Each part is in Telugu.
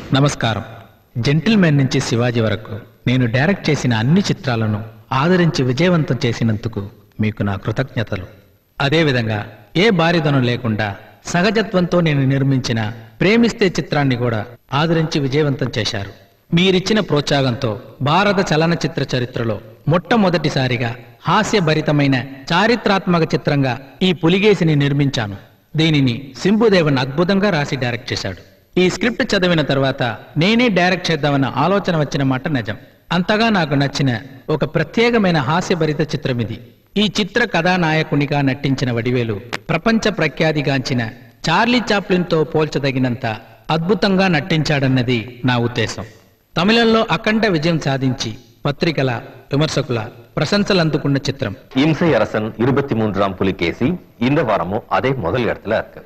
నమస్కారం జెంటిల్మెన్ నుంచి శివాజీ వరకు నేను డైరెక్ట్ చేసిన అన్ని చిత్రాలను ఆదరించి విజయవంతం చేసినందుకు మీకు నా కృతజ్ఞతలు అదేవిధంగా ఏ బారిదనం లేకుండా సహజత్వంతో నేను నిర్మించిన ప్రేమిస్తే చిత్రాన్ని కూడా ఆదరించి విజయవంతం చేశారు మీరిచ్చిన ప్రోత్సాహంతో భారత చలనచిత్ర చరిత్రలో మొట్టమొదటిసారిగా హాస్యభరితమైన చారిత్రాత్మక చిత్రంగా ఈ పులిగేసిని నిర్మించాను దీనిని సింబుదేవన్ అద్భుతంగా రాసి డైరెక్ట్ చేశాడు ఈ స్క్రిప్ట్ చదివిన తర్వాత నేనే డైరెక్ట్ చేద్దామన్న ఆలోచన వచ్చిన మాట నిజం అంతగా నాకు నచ్చిన ఒక ప్రత్యేకమైన హాస్యభరిత చిత్రం ఇది ఈ చిత్ర కథానాయకునిగా నటించిన వడివేలు ప్రపంచ ప్రఖ్యాతిగాంచిన చార్లీ చాప్లిన్తో పోల్చదగినంత అద్భుతంగా నటించాడన్నది నా ఉద్దేశం తమిళంలో అఖండ విజయం సాధించి పత్రికల విమర్శకుల ప్రశంసలు అందుకున్న చిత్రం இம்சை அரசன் இருபத்தி மூன்றாம் புலிகேசி இந்த வாரமும் அதே முதல் இடத்துல இருக்கு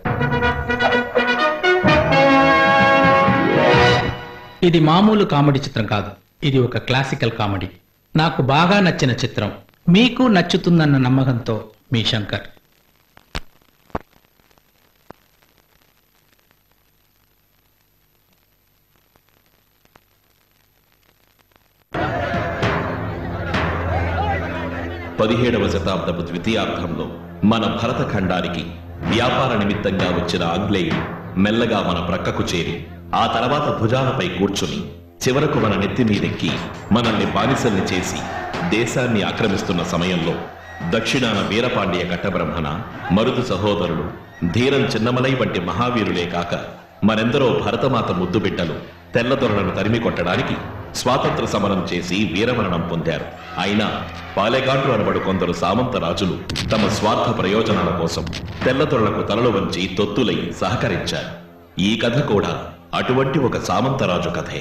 ఇది మామూలు కామెడీ చిత్రం కాదు ఇది ఒక క్లాసికల్ కామెడీ నాకు బాగా నచ్చిన చిత్రం మీకు నచ్చుతుందన్న నమ్మకంతో మీ శంకర్ పదిహేడవ శతాబ్దపు ద్వితీయార్థంలో మన భరత ఖండానికి వ్యాపార నిమిత్తంగా వచ్చిన ఆంగ్లేయులు మెల్లగా మన ప్రక్కకు చేరి ఆ తర్వాత భుజాలపై కూర్చుని చివరకు మన నెత్తి మీదెక్కి మనల్ని బానిసల్ని చేసి దేశాన్ని ఆక్రమిస్తున్న సమయంలో దక్షిణాన వీరపాండ్య కట్టబ్రహ్మణ మరుదు సహోదరులు ధీరం చిన్నమలై వంటి మహావీరులే కాక మరెందరో భరతమాత ముద్దు బిడ్డలు తెల్లదొరలను తరిమి కొట్టడానికి స్వాతంత్ర సమరం చేసి వీరమరణం పొందారు అయినా పాలెగాండ్రు అనబడు కొందరు సామంత రాజులు తమ స్వార్థ ప్రయోజనాల కోసం తెల్లదొరలకు తలలు వంచి తొత్తులై సహకరించారు ఈ కథ కూడా అటువంటి ఒక సామంతరాజు కథే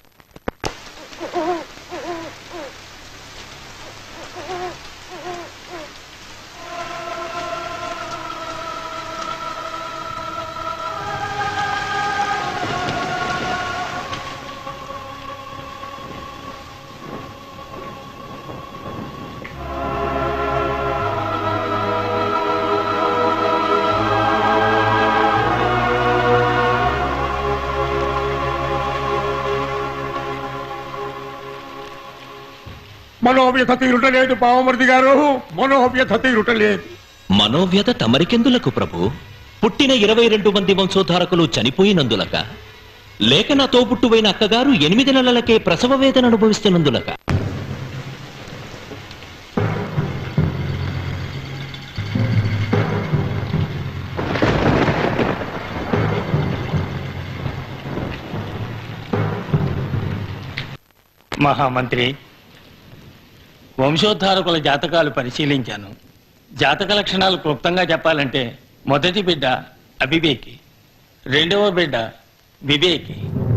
మనోవ్యథ తీరుటలేదు పావమూర్తి గారు మనోవ్యథ తీరుటలేదు మనోవ్యత తమరికెందులకు ప్రభు పుట్టిన ఇరవై రెండు మంది వంశోద్ధారకులు చనిపోయినందులక లేక నా తోబుట్టువైన అక్కగారు ఎనిమిది నెలలకే ప్రసవ వేదన అనుభవిస్తున్నందులక మహామంత్రి వంశోద్ధారకుల జాతకాలు పరిశీలించాను జాతక లక్షణాలు క్లుప్తంగా చెప్పాలంటే మొదటి బిడ్డ అవివేకి రెండవ బిడ్డ వివేకి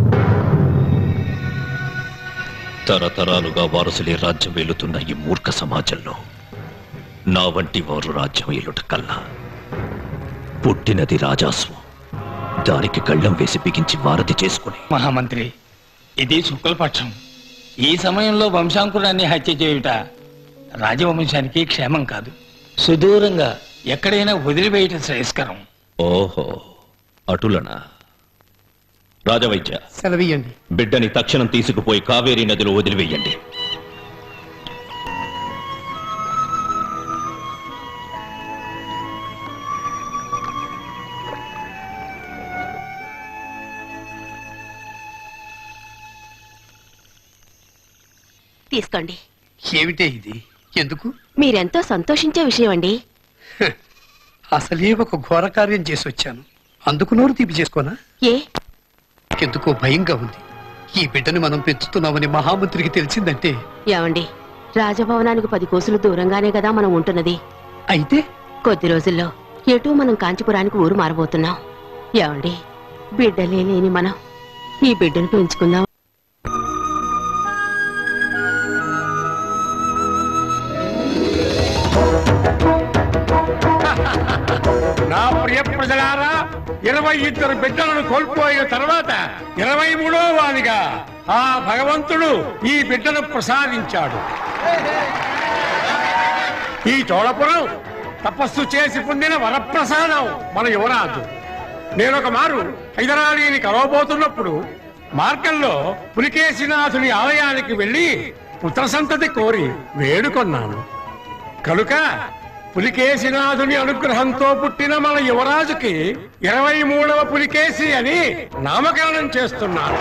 తరతరాలుగా వారసులే రాజ్యం వెళుతున్న ఈ మూర్ఖ సమాజంలో నా వంటి వారు రాజ్యం ఏలుట కల్లా పుట్టినది రాజాస్వం దానికి కళ్ళం వేసి బిగించి వారధి చేసుకుని మహామంత్రి ఇది శుక్లపక్షం ఈ సమయంలో వంశాంకురాన్ని హత్య చేయుట రాజవంశానికి క్షేమం కాదు సుదూరంగా ఎక్కడైనా వదిలివేయటం శ్రేయస్కరం ఓహో అటులనా రాజవైద్య సెలవీయండి బిడ్డని తక్షణం తీసుకుపోయి కావేరీ నదిలో వదిలివేయండి తీసుకోండి ఏమిటే ఇది ఎందుకు మీరెంతో సంతోషించే విషయం అండి అసలే ఒక ఘోర కార్యం చేసి వచ్చాను అందుకు నోరు తీపి చేసుకోనా ఏ ఎందుకో భయంగా ఉంది ఈ బిడ్డని మనం పెంచుతున్నామని మహామంత్రికి తెలిసిందంటే ఏమండి రాజభవనానికి పది కోసులు దూరంగానే కదా మనం ఉంటున్నది అయితే కొద్ది రోజుల్లో ఎటు మనం కాంచీపురానికి ఊరు మారబోతున్నాం ఏమండి బిడ్డలే లేని మనం ఈ బిడ్డను పెంచుకుందాం నా ప్రియ ప్రజలారా ఇరవై ఇద్దరు బిడ్డలను కోల్పోయిన తర్వాత ఇరవై మూడో వాదిగా ఆ భగవంతుడు ఈ బిడ్డను ప్రసాదించాడు ఈ చోళపురం తపస్సు చేసి పొందిన వరప్రసాదం మన యువరాజు నేనొక మారు హైదరాలీని కలవబోతున్నప్పుడు మార్గంలో పులికేశినాథుని ఆలయానికి వెళ్లి పుత్ర సంతతి కోరి వేడుకొన్నాను కనుక పులికేశినాథుని అనుగ్రహంతో పుట్టిన మన యువరాజుకి ఇరవై మూడవ పులికేశి అని నామకరణం చేస్తున్నాను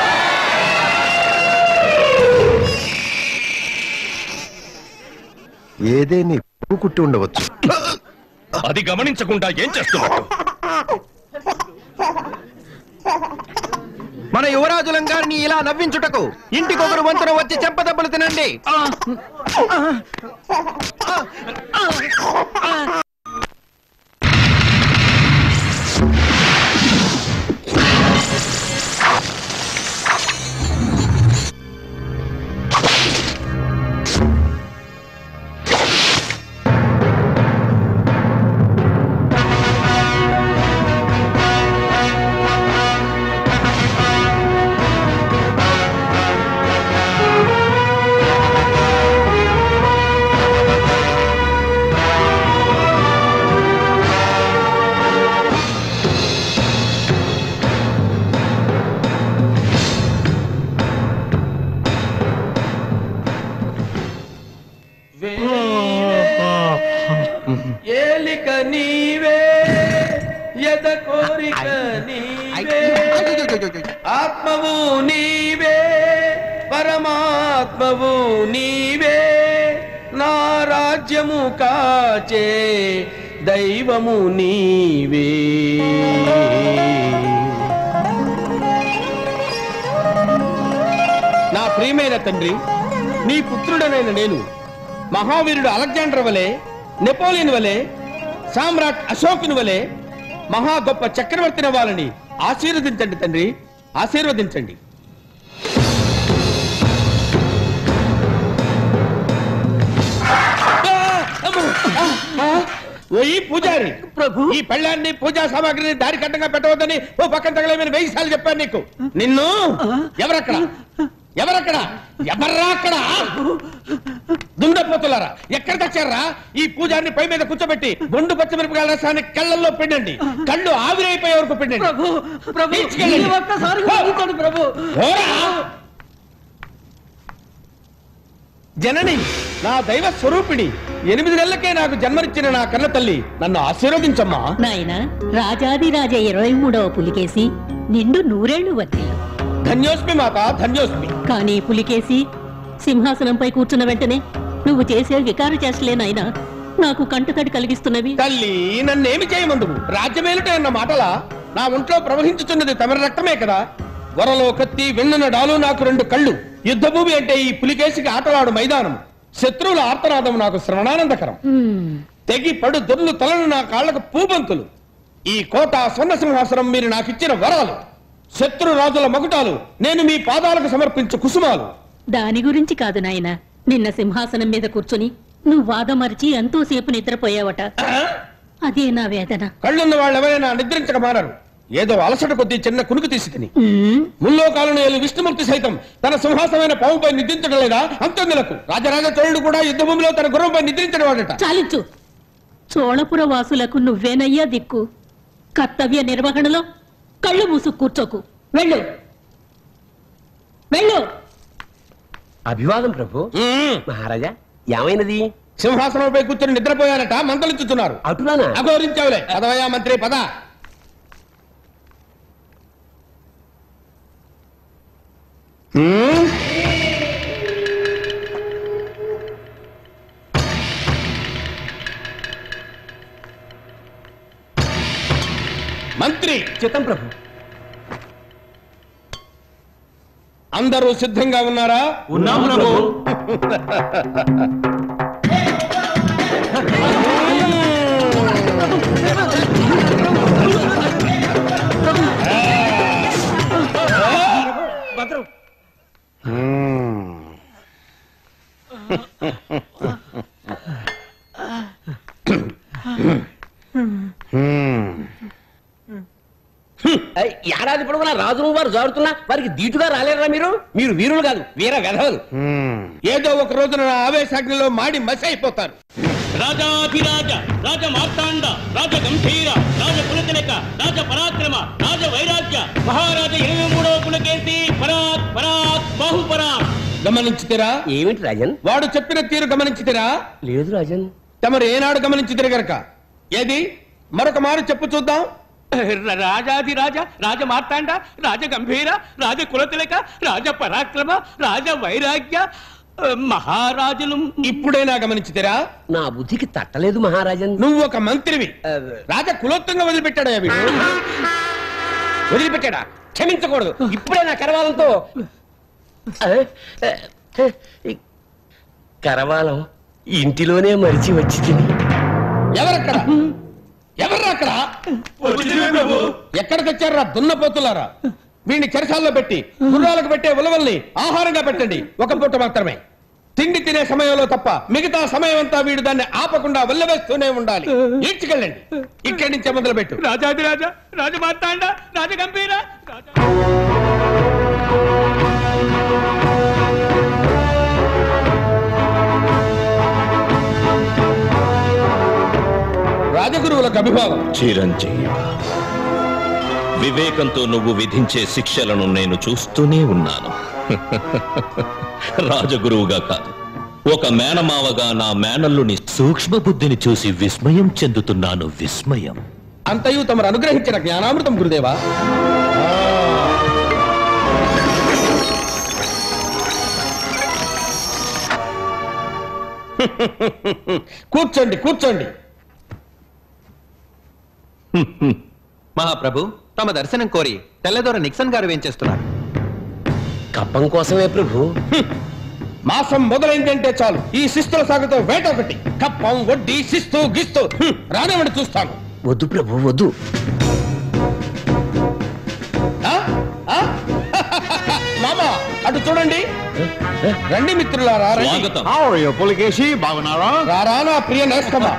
ఏదేని కుట్టి ఉండవచ్చు అది గమనించకుండా ఏం చేస్తున్నట్టు మన యువరాజులం గారిని ఇలా నవ్వించుటకు ఇంటికొకరు వంతున వచ్చి చెంపదెబ్బలు తినండి ఏలిక నీవే యద కోరిక నీవే ఆత్మవు నీవే పరమాత్మవు నీవే నా రాజ్యము కాచే దైవము నీవే నా ప్రియమైన తండ్రి నీ పుత్రుడనైన నేను మహావీరుడు అలెగ్జాండర్ వలె నెపోలియన్ వలె సామ్రాట్ అశోకుని వలె మహా గొప్ప చక్రవర్తిని అవ్వాలని ఆశీర్వదించండి తండ్రి ఆశీర్వదించండి ఆ! అమ్మో! ఆ! ఆ! ఓ ఈ పూజారి ప్రభు. ఈ పెళ్ళాన్ని పూజా సామాగ్రిని దారి కట్టంగా పెట్టవద్దని ఓ పక్కన తగలేమని వెయ్యి సార్లు చెప్పాను నీకు నిన్ను ఎవరక్కడ ఎవరక్కడ ఎవర్రా అక్కడ దుండపోతులారా ఎక్కడ తెచ్చారా ఈ పూజారిని పై మీద కూర్చోబెట్టి బొండు పచ్చిమిరపకాయల రసాన్ని కళ్ళల్లో పిండండి కళ్ళు ఆవిరైపోయే వరకు పిండండి ప్రభు ప్రభు తీసుకెళ్ళండి. ఈ ఒక్కసారి క్షమించండి ప్రభు పోరా! జనని నా దైవ స్వరూపిణి ఎనిమిది నెలలకే నాకు జన్మనిచ్చిన నా కన్న తల్లి నన్ను ఆశీర్వదించమ్మా నాయన రాజాదిరాజ ఇరవై మూడవ పులికేసి నిండు నూరేళ్లు వర్తిల్లు ధన్యోస్మి మాత ధన్యోస్మి కానీ పులికేసి సింహాసనంపై కూర్చున్న వెంటనే నువ్వు చేసే వికార చేష్టలే నాయనా నాకు కంటతడి కలిగిస్తున్నవి తల్లి నన్నేమి చేయమందువు రాజ్యమేలుటే అన్న మాటలా నా ఒంట్లో ప్రవహించుతున్నది తమరి రక్తమే కదా వరలో కత్తి వెన్నున డాలు నాకు రెండు కళ్ళు యుద్ధభూమి అంటే ఈ పులికేసికి ఆటలాడు మైదానం శత్రువుల ఆర్తనాదం నాకు శ్రవణానందకరం హ్మ్. తెగి పడు దొర్లు తలను నా కాళ్లకు పూబంతులు ఈ కోట స్వర్ణ సింహాసనం మీరు నాకిచ్చిన వరాలు శత్రు రాజుల మకుటాలు నేను మీ పాదాలకు సమర్పించు కుసుమాలు దాని గురించి కాదు నాయన నిన్న సింహాసనం మీద కూర్చుని నువ్వు వాదమరిచి ఎంతోసేపు నిద్రపోయావట అదే నా వేదన కళ్ళున్న వాళ్ళు ఎవరైనా నిద్రించక మానరు ఏదో అలసట కొద్దీ చిన్న కునుకు తీసి తిని హ్మ్. ముల్లోకాలను ఏలు విష్ణుమూర్తి సైతం తన సింహాసనమైన పావుపై నిద్రించడం లేదా అంతొందులకు రాజరాజ చోళుడు కూడా యుద్ధభూమిలో తన గుర్రంపై నిద్రించడం వాడట చాలించు చోళపుర వాసులకు నువ్వేనయ్యా దిక్కు కర్తవ్య నిర్వహణలో కళ్ళు మూసు కూర్చోకు వెళ్ళు వెళ్ళు అభివాదం ప్రభు మ్మ్. మహారాజా ఏమైనది సింహాసనంపై కూర్చొని నిద్రపోయారట మంతలించుతున్నారు అటులానా అఘోరించావులే పదవయా మంత్రి పద హ్మ్? మంత్రి చిత్తం ప్రభు అందరూ సిద్ధంగా ఉన్నారా ఉన్నాము ప్రభు ఏడాది పొడవునా రాజులు వారు జారుతున్నా వారికి దీటుగా రాలేరా మీరు మీరు వీరులు కాదు వీర వెధవలు ఏదో ఒక రోజున నా ఆవేశాగ్నిలో మాడి మసి అయిపోతారు రాజాభిరాజ రాజ మార్తాండ రాజ గంభీర రాజ కులతిలక రాజ పరాక్రమ రాజ వైరాగ్య మహారాజ ఇరవై మూడవ కులకేసి గమనించుతిరా ఏమిటి రాజన్ వాడు చెప్పిన తీరు గమనించుతిరా లేదు రాజన్ తమరు ఏనాడు గమనించుతిరు గనక ఏది మరొక మారు చెప్పు చూద్దాం రాజాది రాజ రాజ మార్తాండ రాజ గంభీర రాజ కులతిలక రాజ పరాక్రమ రాజ వైరాగ్య ఆ, మహారాజులు ఇప్పుడైనా గమనించుతిరా నా బుద్ధికి తట్టలేదు మహారాజన్ నువ్వు ఒక మంత్రివి రాజ కులోత్తంగా వదిలిపెట్టాడు వీడు వదిలిపెట్టాడా క్షమించకూడదు ఇప్పుడే నా కరవాలంతో ఆ, ఆ, ఆ, ఈ కరవాలం ఇంటిలోనే మరిచి వచ్చి తిని ఎవరక్కడ ఎవరు అక్కడ ఎక్కడ తెచ్చారా దున్నపోతులారా వీడిని చెరసాల్లో పెట్టి గుర్రాలకు పెట్టే ఉలవల్ని ఆహారంగా పెట్టండి ఒక పూట మాత్రమే తిండి తినే సమయంలో తప్ప మిగతా సమయం అంతా వీడు దాన్ని ఆపకుండా వెళ్ళవేస్తూనే ఉండాలి ఈడ్చుకెళ్ళండి ఇక్కడి నుంచే మొదలు పెట్టు రాజాది రాజ రాజ మార్తాండ రాజ గంభీర రాజ రాజగురువులకు అభిభావం చిరంజీవి వివేకంతో నువ్వు విధించే శిక్షలను నేను చూస్తూనే ఉన్నాను రాజగురువుగా కాదు ఒక మేనమావగా నా మేనల్లుని సూక్ష్మ బుద్ధిని చూసి విస్మయం చెందుతున్నాను విస్మయం అంతయు తమరు అనుగ్రహించిన జ్ఞానామృతం గురుదేవా కూర్చోండి కూర్చోండి మహాప్రభు తమ దర్శనం కోరి తెల్లదొర నిక్సన్ గారు ఏం చేస్తున్నారు కప్పం కోసమే ప్రభు మాసం మొదలైందంటే చాలు ఈ శిస్తుల సాగుతో వేట ఒకటి కప్పం వడ్డీ శిస్తు గిస్తు హ్మ్, రానివ్వండి చూస్తాను వద్దు ప్రభు వద్దు ఆ? ఆ? మామ అటు చూడండి రండి మిత్రులారా రండి. స్వాగతం పులికేసి బాగున్నారా రారా నా ప్రియ నేస్తమా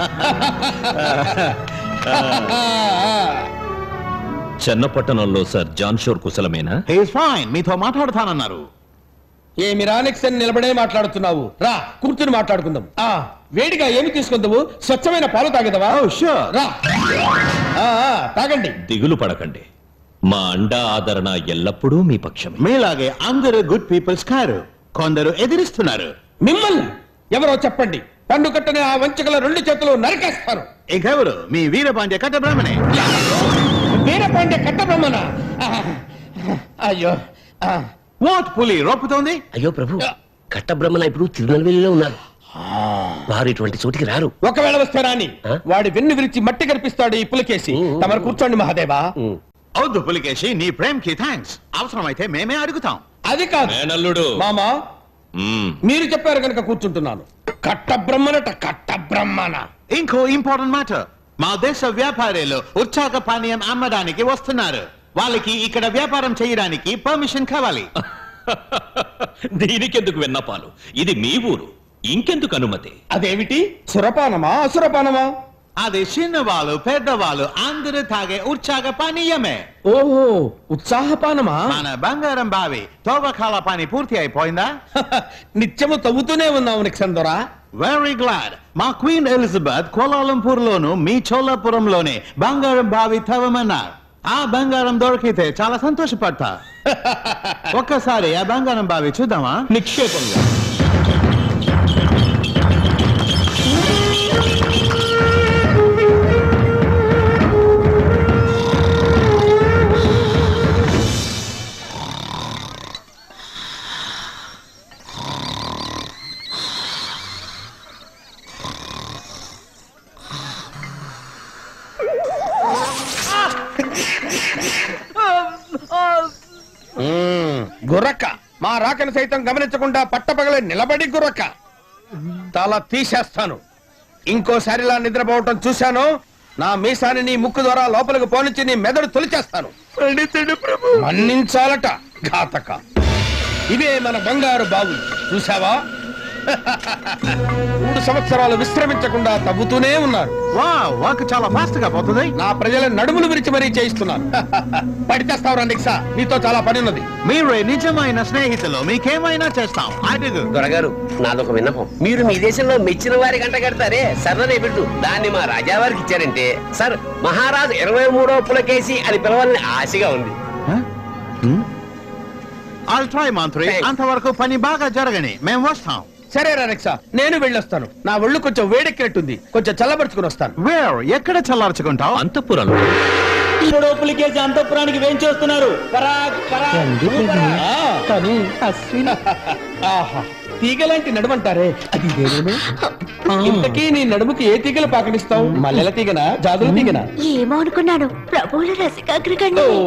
చెన్నపట్టణంలో సార్ జాన్ షోర్ కుశలమేనా హీస్ ఫైన్ మీతో మాట్లాడతానన్నారు ఏమి రానిక్సన్ నిలబడే మాట్లాడుతున్నావు రా కూర్చుని మాట్లాడుకుందాం ఆ వేడిగా ఏమి తీసుకుందావు స్వచ్ఛమైన పాలు తాగదవా రా ఆ, ఆ, తాగండి దిగులు పడకండి మా అండా ఆదరణ ఎల్లప్పుడూ మీ పక్షమే మీలాగే అందరూ గుడ్ పీపుల్స్ కారు కొందరు ఎదిరిస్తున్నారు మిమ్మల్ని ఎవరో చెప్పండి పన్ను కట్టని ఆ వంచకల రెండు చేతులు నరికేస్తారు ఇంకెవరు మీ వీరపాండ్య కట్టబ్రహ్మణే వీరపాండ్య కట్టబ్రహ్మణ అయ్యో ఆ, వాట్ పులి రొప్పుతోంది అయ్యో ప్రభు కట్టబ్రహ్మణ ఇప్పుడు తిరునెల్వేలిలో ఉన్నారు వారు ఇటువంటి చోటికి రారు ఒకవేళ వస్తే రాని ఆ? వాడి వెన్ను విరిచి మట్టి కనిపిస్తాడు ఈ పులికేసి తమరు కూర్చోండి మహాదేవా అవుదు పులికేసి నీ ప్రేమ్కి థ్యాంక్స్ అవసరమైతే మేమే అడుగుతాం అది కాదు మేనల్లుడు మామా మ్మ్. మీరు చెప్పారు కనుక కూర్చుంటున్నాను కట్ట బ్రహ్మనట కట్ట బ్రహ్మన ఇంకో ఇంపార్టెంట్ మ్యాటర్ మా దేశ వ్యాపారులు ఉచ్చాక పానీయం అమ్మడానికి వస్తున్నారు వాళ్ళకి ఇక్కడ వ్యాపారం చేయడానికి పర్మిషన్ కావాలి దీనికెందుకు విన్నపాలు ఇది మీ ఊరు ఇంకెందుకు అనుమతి అదేమిటి సురపానమా అసురపానమా అది చిన్నవాళ్ళు పెద్దవాళ్ళు అందరూ తాగే ఉచ్చాక పానీయమే ఓహో ఉత్సాహపానమా మన బంగారం బావి తోవకాల పని పూర్తి అయిపోయిందా నిత్యము తవ్వుతూనే ఉన్నావు నిక్సందొరా వెరీ గ్లాడ్ మా క్వీన్ ఎలిజబెత్ కోలాలంపూర్ లోను మీ చోళపురంలోనే బంగారం బావి తవ్వమన్నారు ఆ బంగారం దొరికితే చాలా సంతోషపడతా ఒక్కసారి ఆ బంగారం బావి చూద్దామా నిక్షేపంగా మ్మ్, గుర్రక్క మా రాకను సైతం గమనించకుండా పట్టపగలే నిలబడి గుర్రక్క తల తీసేస్తాను ఇంకోసారిలా నిద్రపోవటం చూశాను నా మీసాని నీ ముక్కు ద్వారా లోపలికి పోనిచ్చి నీ మెదడు తొలిచేస్తాను మన్నించాలట ఘాతక ఇవే మన బంగారు బావులు చూసావా మూడు సంవత్సరాలు విశ్రమించకుండా తవ్వుతూనే ఉన్నారు వా వర్క్ చాలా ఫాస్ట్ గా పోతుంది నా ప్రజల నడుములు విరిచి మరీ చేయిస్తున్నాను పడితేస్తావు రండిక్సా నీతో చాలా పని ఉన్నది మీరే నిజమైన స్నేహితులు మీకేమైనా చేస్తాం అడుగు దొరగారు నాదొక విన్నపం మీరు మీ దేశంలో మెచ్చిన వారి గంట కడతారే సర్రనే బిడ్డు దాన్ని మా రాజావారికి ఇచ్చారంటే సార్ మహారాజు ఇరవై మూడో పులకేసి అని పిలవాలని ఆశగా ఉంది I'll try, మంత్రి Thanks. అంతవరకు పని బాగా జరగని మేము వస్తాం సరే రనక్సా నేను వెళ్ళొస్తాను నా ఒళ్ళు కొంచెం వేడెక్కినట్టుంది కొంచెం చల్లబరుచుకుని వస్తాను వేర్ ఎక్కడ చల్లార్చుకుంటావు అంతఃపురంలో లోపలికేసి అంతఃపురానికి వేంచేస్తున్నారు పరాగ్ పరాగ్ కానీ ఆహా తీగలాంటి నడుమంటారే అది ఇదేనేమో ఇంతకీ నీ నడుముకి ఏ తీగలు పాకడిస్తావు మల్లెల తీగనా జాదుల తీగనా ఏమో అనుకున్నాను ప్రభువుల రసికాగ్రగణ్య ఓ.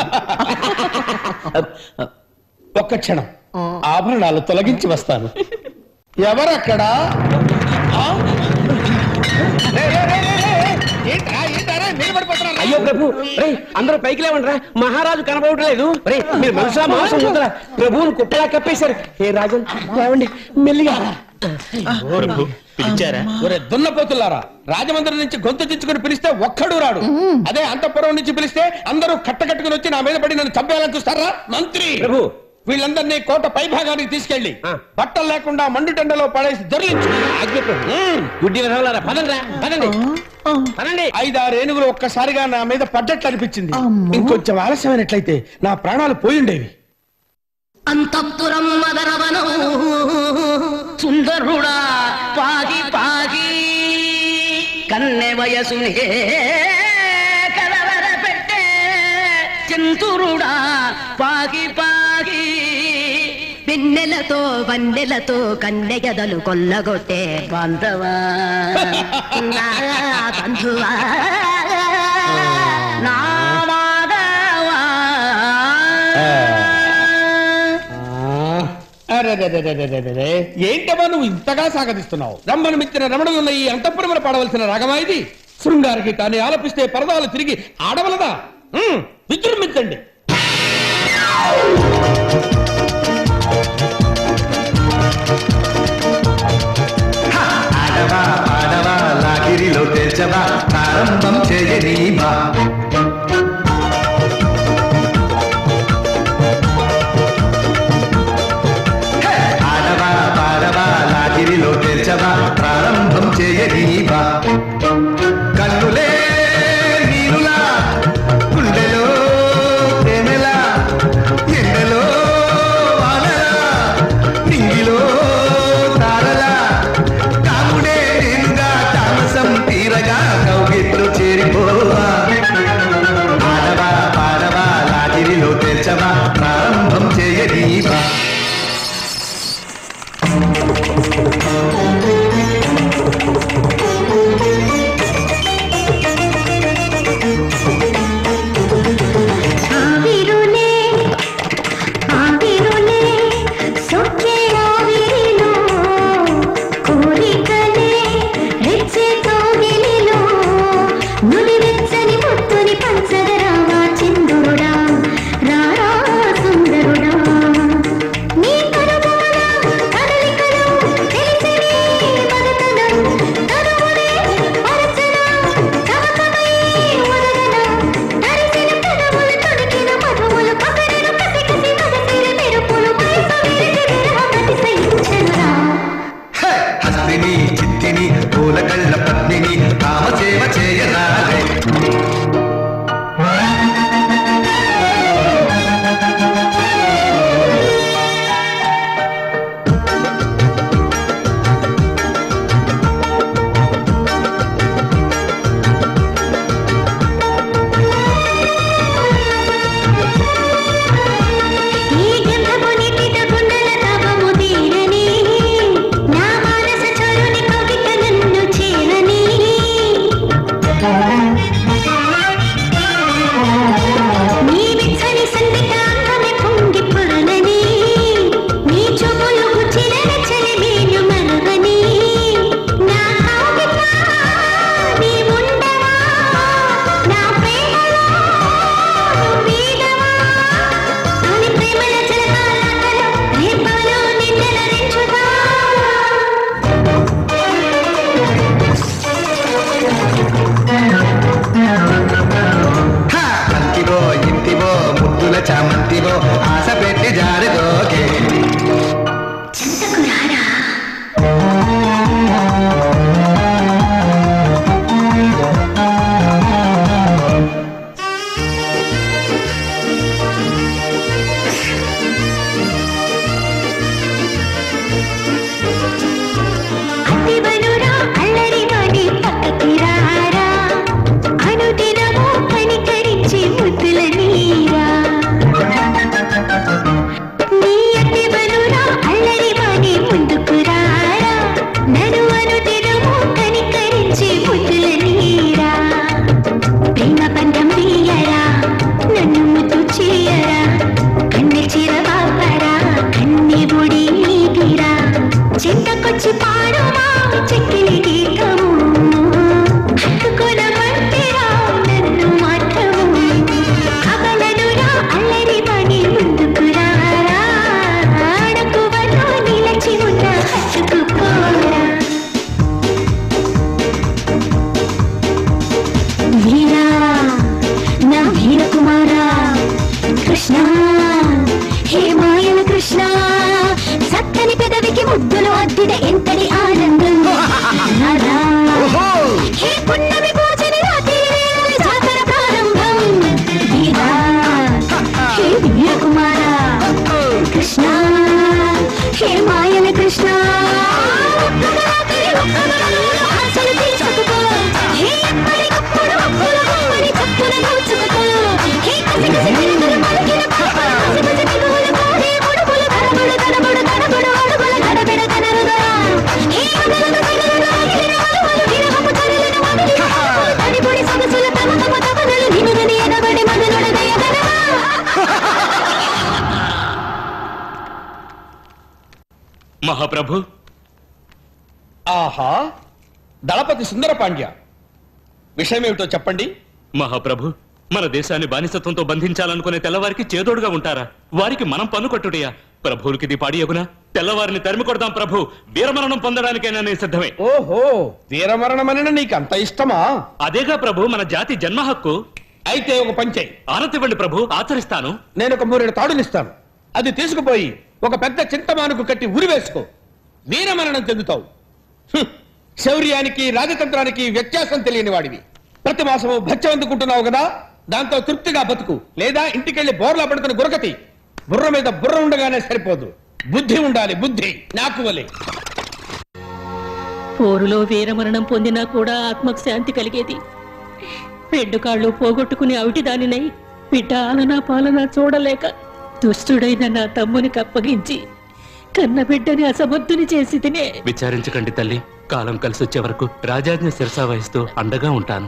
ఒక్క క్షణం ఆభరణాలు తొలగించి వస్తాను ఎవరక్కడ ఆ? రే, రే, రే, రే, రే, రే. ఏంట్రా, ఏంట్రా, నిలబడిపోతున్నారా? అయ్యో ప్రభు రే అందరూ పైకి లేవండ్రా మహారాజు కనబడట్లేదు రే మీరు మనుషులా మాంసం చూద్దరా ప్రభువును కుట్టలా కప్పేశారు ఏ రాజన్ లేవండి మెల్లిగా ప్రభు పిలిచారా ఒరే దున్నపోతులారా రాజమందిరం నుంచి గొంతు చించుకుని పిలిస్తే ఒక్కడు రాడు అదే అంతఃపురం నుంచి పిలిస్తే అందరూ కట్టకట్టుకుని వచ్చి నా మీద పడి నన్ను చంపేయాలని చూస్తారా మంత్రి ప్రభు వీళ్ళందరినీ కోట పై భాగానికి తీసుకెళ్లి ఆ. బట్టలు లేకుండా మండుటెండలో పడేసి దొరికించు ఆజ్ఞ ప్రభు గుడ్డి విధవలారా పదండి పదండి పదండి ఐదారు ఏనుగులు ఒక్కసారిగా నా మీద పడ్డట్లు అనిపించింది ఇంకొంచెం ఆలస్యమైనట్లయితే నా ప్రాణాలు పోయిండేవి అంతఃపురం మదనవనం సుందరుడా పాగి పాగి కన్నె వయసునే కలవర పెట్టే చింతురుడా పాగి పాగి వెన్నెలతో వన్నెలతో కన్నెగదలు కొల్లగొట్టే బాంధవా నా బంధువా నా మాధవా అరెరెరెరెరెరెరె. ఏంటమ్మా నువ్వు ఇంతగా సాగతిస్తున్నావు రమ్మను మిత్తిన రమణులు ఉన్న ఈ అంతఃపురమున పాడవలసిన రాగమా ఇది శృంగారికి తానే ఆలపిస్తే పరదాలు తిరిగి ఆడవలదా ఉమ్, విజృంభించండి ఆడవా ఆడవా లాగిరిలో తెల్చవా ప్రారంభం చేయనీవా ఆడవా పాడవా లాగిరిలో తెల్చవా ప్రారంభం చేయనీవా కన్నులే నీరులా గుండెలో తేనెలా ఎండలో వానలా నింగిలో తారలా కాముడే నేనుగా తామసం తీరగా కౌగిట్లో చేరిపోవా ఆడవా పాడవా లాగిరిలో తెల్చవా ప్రారంభం చేయనీవా ఆవిరులే ఆవిరులే సొక్కే ఆవిరిలో కోరికలే రెచ్చే కోగిలిలో నులివెచ్చని ముత్తుని పంచదరావా చంద్రుడా రారా సుందరుడా నీ కనుబొమల కదలికలో తెలిసిని మగతనం తనువునే అరచన కవకమై ఉరగన తరిసిన పెదవులు తొడికిన మధువులు పకరను కసికసి మగసిరి మెరుపులు వయసు విరిసి విరహమతి సహించనురా హే! హస్తిని చిత్తిని పూలకళ్ళ పత్నిని కామసేవ చేయరాలే ఈ గంధపు నిటిట గుండెల తపము తీరని నా మానస చరుని కవిత నన్ను చేరని నీ విచ్చని సందిట అందమే పొంగి పొరలని నీ చూపులు గుచ్చిన వెచ్చని నేను మరువని నా కవిత నీ ఉండవా నా ప్రేమలో నువ్వీదవా తొలి ప్రేమల చిలకాలాటలో రేపవలో నిన్నెలరించుదా హా! అంతివో ఇంతివో ముద్దుల చామంతివో ఆశ పెట్టి జారిదోకే చింతకు రారా కృష్ణ హే మాయల కృష్ణ చక్కని పెదవికి ముద్దులు అద్దిన ఎంతటి ఆనందం రాధా. హే పున్నమి పూజని రాత్రి వేళ జాతర ప్రారంభం వీరా హే వీరకుమార కృష్ణ హే మాయల కృష్ణ ఒక్క రాత్రి ఒక్క రాత్రి ఆశలు తీర్చుకుపో. హే ఎప్పటికప్పుడు ఒక్కలు ఒక్కని చప్పున దోచుకుపో. హే కసికసి గిరికలు పలికిన పాప, కసికసి దిగువల కోరే ముడుపులు కనబడు కనబడు కనబడు అడుగుల గడబిడ కనరుగా. హే అగలదు తగలదు అగిలిన అలువలు విరహపు తరలిన వదిలిన అలుపులు తడిపొడి సొగసుల తమ తమ తపనలు నినుగని ఎనబడి మదనుడ దయగలవా. మహాప్రభు ఆహా దళపతి సుందర పాండ్య విషయమేమిటో చెప్పండి మహాప్రభు మన దేశాన్ని బానిసత్వంతో బంధించాలనుకునే తెల్లవారికి చేదోడుగా ఉంటారా వారికి మనం పన్ను కట్టుడయా ప్రభువులకి ఇది పాడియగునా తెల్లవారిని తరిమి కొడదాం ప్రభు వీరమరణం పొందడానికైనా నేను సిద్ధమే ఓహో వీరమరణమని నీకు అంత ఇష్టమా అదేగా ప్రభు మన జాతి జన్మ హక్కు అయితే ఒక పంచై ఆనతివ్వండి ప్రభు ఆచరిస్తాను నేను ఒక మూరెడు తాడునిస్తాను అది తీసుకుపోయి ఒక పెద్ద చింతమానుకు కట్టి ఉరివేసుకో వీరమరణం చెందుతావు హ్మ్. శౌర్యానికి రాజతంత్రానికి వ్యత్యాసం తెలియని వాడివి ప్రతి మాసము భత్యం అందుకుంటున్నావు కదా దాంతో తృప్తిగా బతుకు లేదా ఇంటికెళ్లి బోర్లా పడుతున్న గురకతి బుర్ర మీద బుర్ర ఉండగానే సరిపోదు బుద్ధి ఉండాలి బుద్ధి నాకు వలే పోరులో వీరమరణం పొందినా కూడా ఆత్మకు శాంతి కలిగేది రెండు కాళ్ళు పోగొట్టుకుని అవిటిదానినై బిడ్డ ఆలనా పాలన చూడలేక దుష్టుడైన నా తమ్మునికి అప్పగించి కన్న బిడ్డని అసమర్థుని చేసి తినే విచారించకండి తల్లి కాలం కలిసి వచ్చే వరకు రాజాజ్ఞ శిరసా వహిస్తూ అండగా ఉంటాను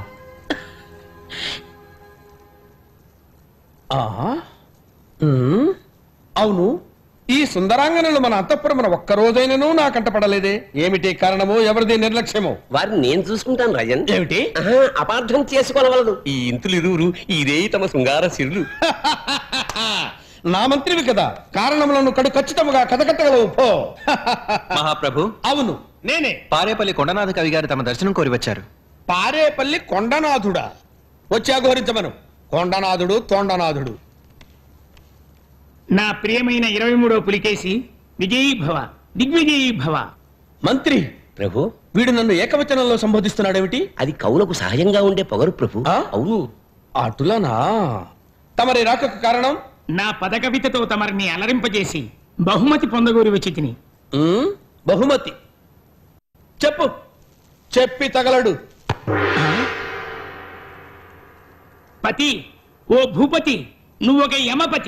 ఆహా ఉమ్, అవును ఈ సుందరాంగనలు మన అంతఃపురమున ఒక్క రోజైనను నా కంటపడలేదే ఏమిటి కారణము ఎవరిది నిర్లక్ష్యము వారిని నేను చూసుకుంటాను రాజన్ ఏమిటి ఆహా, అపార్థం చేసుకోనవలదు ఈ ఇంతులు ఇరువురు ఇదే తమ శృంగార సిరులు నా మంత్రివి కదా కారణములను కడు ఖచ్చితముగా కథకట్టగలవు పో మహాప్రభు అవును నేనే పారేపల్లి కొండనాథ కవి గారు తమ దర్శనం కోరి వచ్చారు పారేపల్లి కొండనాథుడా వచ్చా ఘోరించమను కొండనాథుడు తొండనాథుడు నా ప్రియమైన ఇరవై మూడో పులికేసి విజయీ భవ దిగ్విజయీ భవ మంత్రి ప్రభు వీడు నన్ను ఏకవచనంలో సంబోధిస్తున్నాడేమిటి అది కవులకు సహజంగా ఉండే పొగరు ప్రభు ఆ? అవును అటులనా తమరి రాకకు కారణం నా పదకవితతో తమరిని అలరింపజేసి బహుమతి పొందగోరి వచ్చి తిని ఉమ్, బహుమతి చెప్పు చెప్పి తగలడు పతి ఓ భూపతి నువ్వొక యమపతి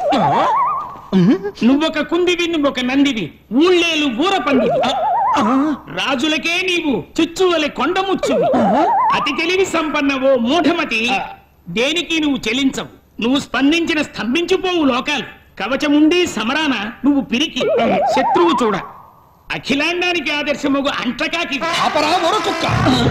నువ్వొక కుందివి నువ్వొక నందివి ఊళ్ళేలు ఊర పందివి రాజులకే నీవు చుచ్చువలె కొండముచ్చువి అతి తెలివి సంపన్న ఓ మూఢమతి దేనికి నువ్వు చెలించవు నువ్వు స్పందించిన స్తంభించిపోవు లోకాలు కవచముండి సమరాన నువ్వు పిరికి శత్రువు చూడ అఖిలాండానికి ఆదర్శముగు అంటకాకి అపరా మరో కుక్క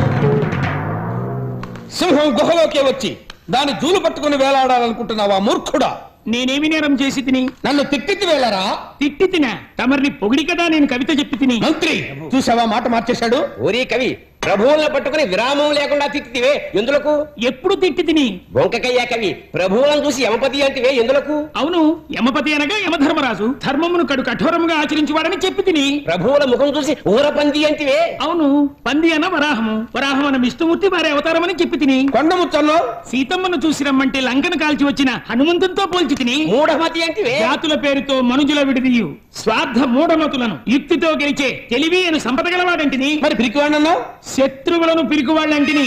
సింహం గుహలోకే వచ్చి దాని జూలు పట్టుకుని వేలాడాలనుకుంటున్నావా మూర్ఖుడా నేనేమి నేరం చేసి తిని నన్ను తిట్టితి వేలారా తిట్టి తినా తమరిని పొగిడి కదా నేను కవిత చెప్పి తిని మంత్రి చూసావా మాట మార్చేశాడు ఓరి కవి ప్రభువులను పట్టుకుని విరామం లేకుండా తిట్టివే ఎందులకు ఎప్పుడు తిట్టి తిని బొంకకయ్యా కవి ప్రభువులను చూసి యమపతి అంటివే ఎందులకు అవును యమపతి అనగా యమధర్మరాజు ధర్మమును కడు కఠోరముగా ఆచరించువాడని చెప్పి తిని ప్రభువుల ముఖం చూసి ఊరపంది అంటివే అవును పంది అన్న వరాహము వరాహం అన్న విష్ణుమూర్తి వారి అవతారమని చెప్పి తిని కొండముచ్చల్లో సీతమ్మను చూసి రమ్మంటే లంకను కాల్చి వచ్చిన హనుమంతునితో పోల్చి తిని మూఢమతి అంటివే జాతుల పేరుతో మనుజుల విడిదియు స్వార్థ మూఢమతులను యుక్తితో గెలిచే తెలివి అని సంపద గలవాడంటిని మరి పిరికివాడన్నావు శత్రువులను పిరికివాళ్ళంటిని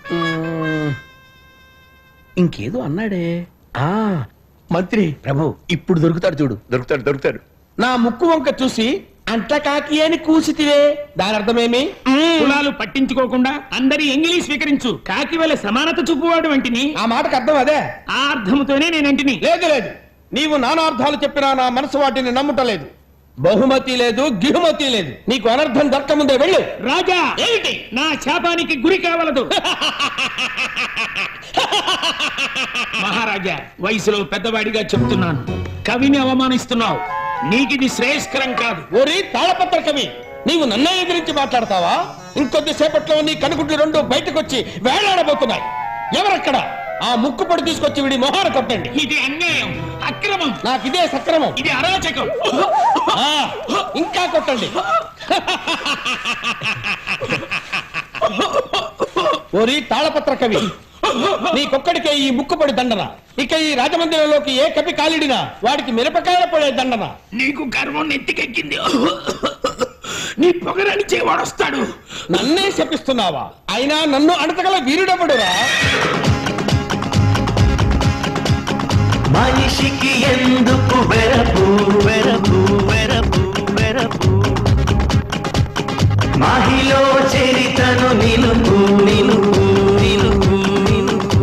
ఇంకేదో అన్నాడే ఆ మంత్రి ప్రభు ఇప్పుడు దొరుకుతాడు చూడు దొరుకుతాడు దొరుకుతాడు నా ముక్కు వంక చూసి అంటకాకి అని కూసితివే దాని అర్థమేమి కులాలు పట్టించుకోకుండా అందరి ఎంగిలి స్వీకరించు కాకి వల్ల సమానత చూపువాడు వంటిని ఆ మాటకు అర్థం అదే ఆ అర్థముతోనే నేనంటిని లేదు లేదు నీవు నానార్థాలు చెప్పినా నా మనసు వాటిని నమ్ముటలేదు బహుమతి లేదు గిహుమతి లేదు నీకు అనర్థం దక్కముందే వెళ్ళు రాజా ఏమిటి నా శాపానికి గురి కావలదు మహారాజా వయసులో పెద్దవాడిగా చెప్తున్నాను కవిని అవమానిస్తున్నావు నీకిది శ్రేయస్కరం కాదు ఓరి తాళపత్ర కవి నీవు నన్నే ఎదిరించి మాట్లాడతావా ఇంకొద్ది సేపట్లో నీ కనుగుడ్లు రెండు బయటకొచ్చి వేలాడబోతున్నాయి ఎవరక్కడ ఆ ముక్కు పొడి తీసుకొచ్చి వీడి మొహాన కొట్టండి ఇది అన్యాయం అక్రమం నాకు ఇదే సక్రమం ఇది అరాచకం ఆ, ఇంకా కొట్టండి ఓరి తాళపత్ర కవి నీకొక్కడికే ఈ ముక్కుపడి దండన ఇక ఈ రాజమందిరంలోకి ఏ కవి కాలిడినా వాడికి మిరపకాయల పడే దండన నీకు గర్వం నెత్తికెక్కింది నీ పొగరని వాడొస్తాడు నన్నే శపిస్తున్నావా అయినా నన్ను అడతగల వీరుడెవడురా మనిషికి ఎందుకు వెరపు వెరపు వెరపు వెరపు మహిలో చరితను నిలుపు నిలుపు నిలుపు నిలుపు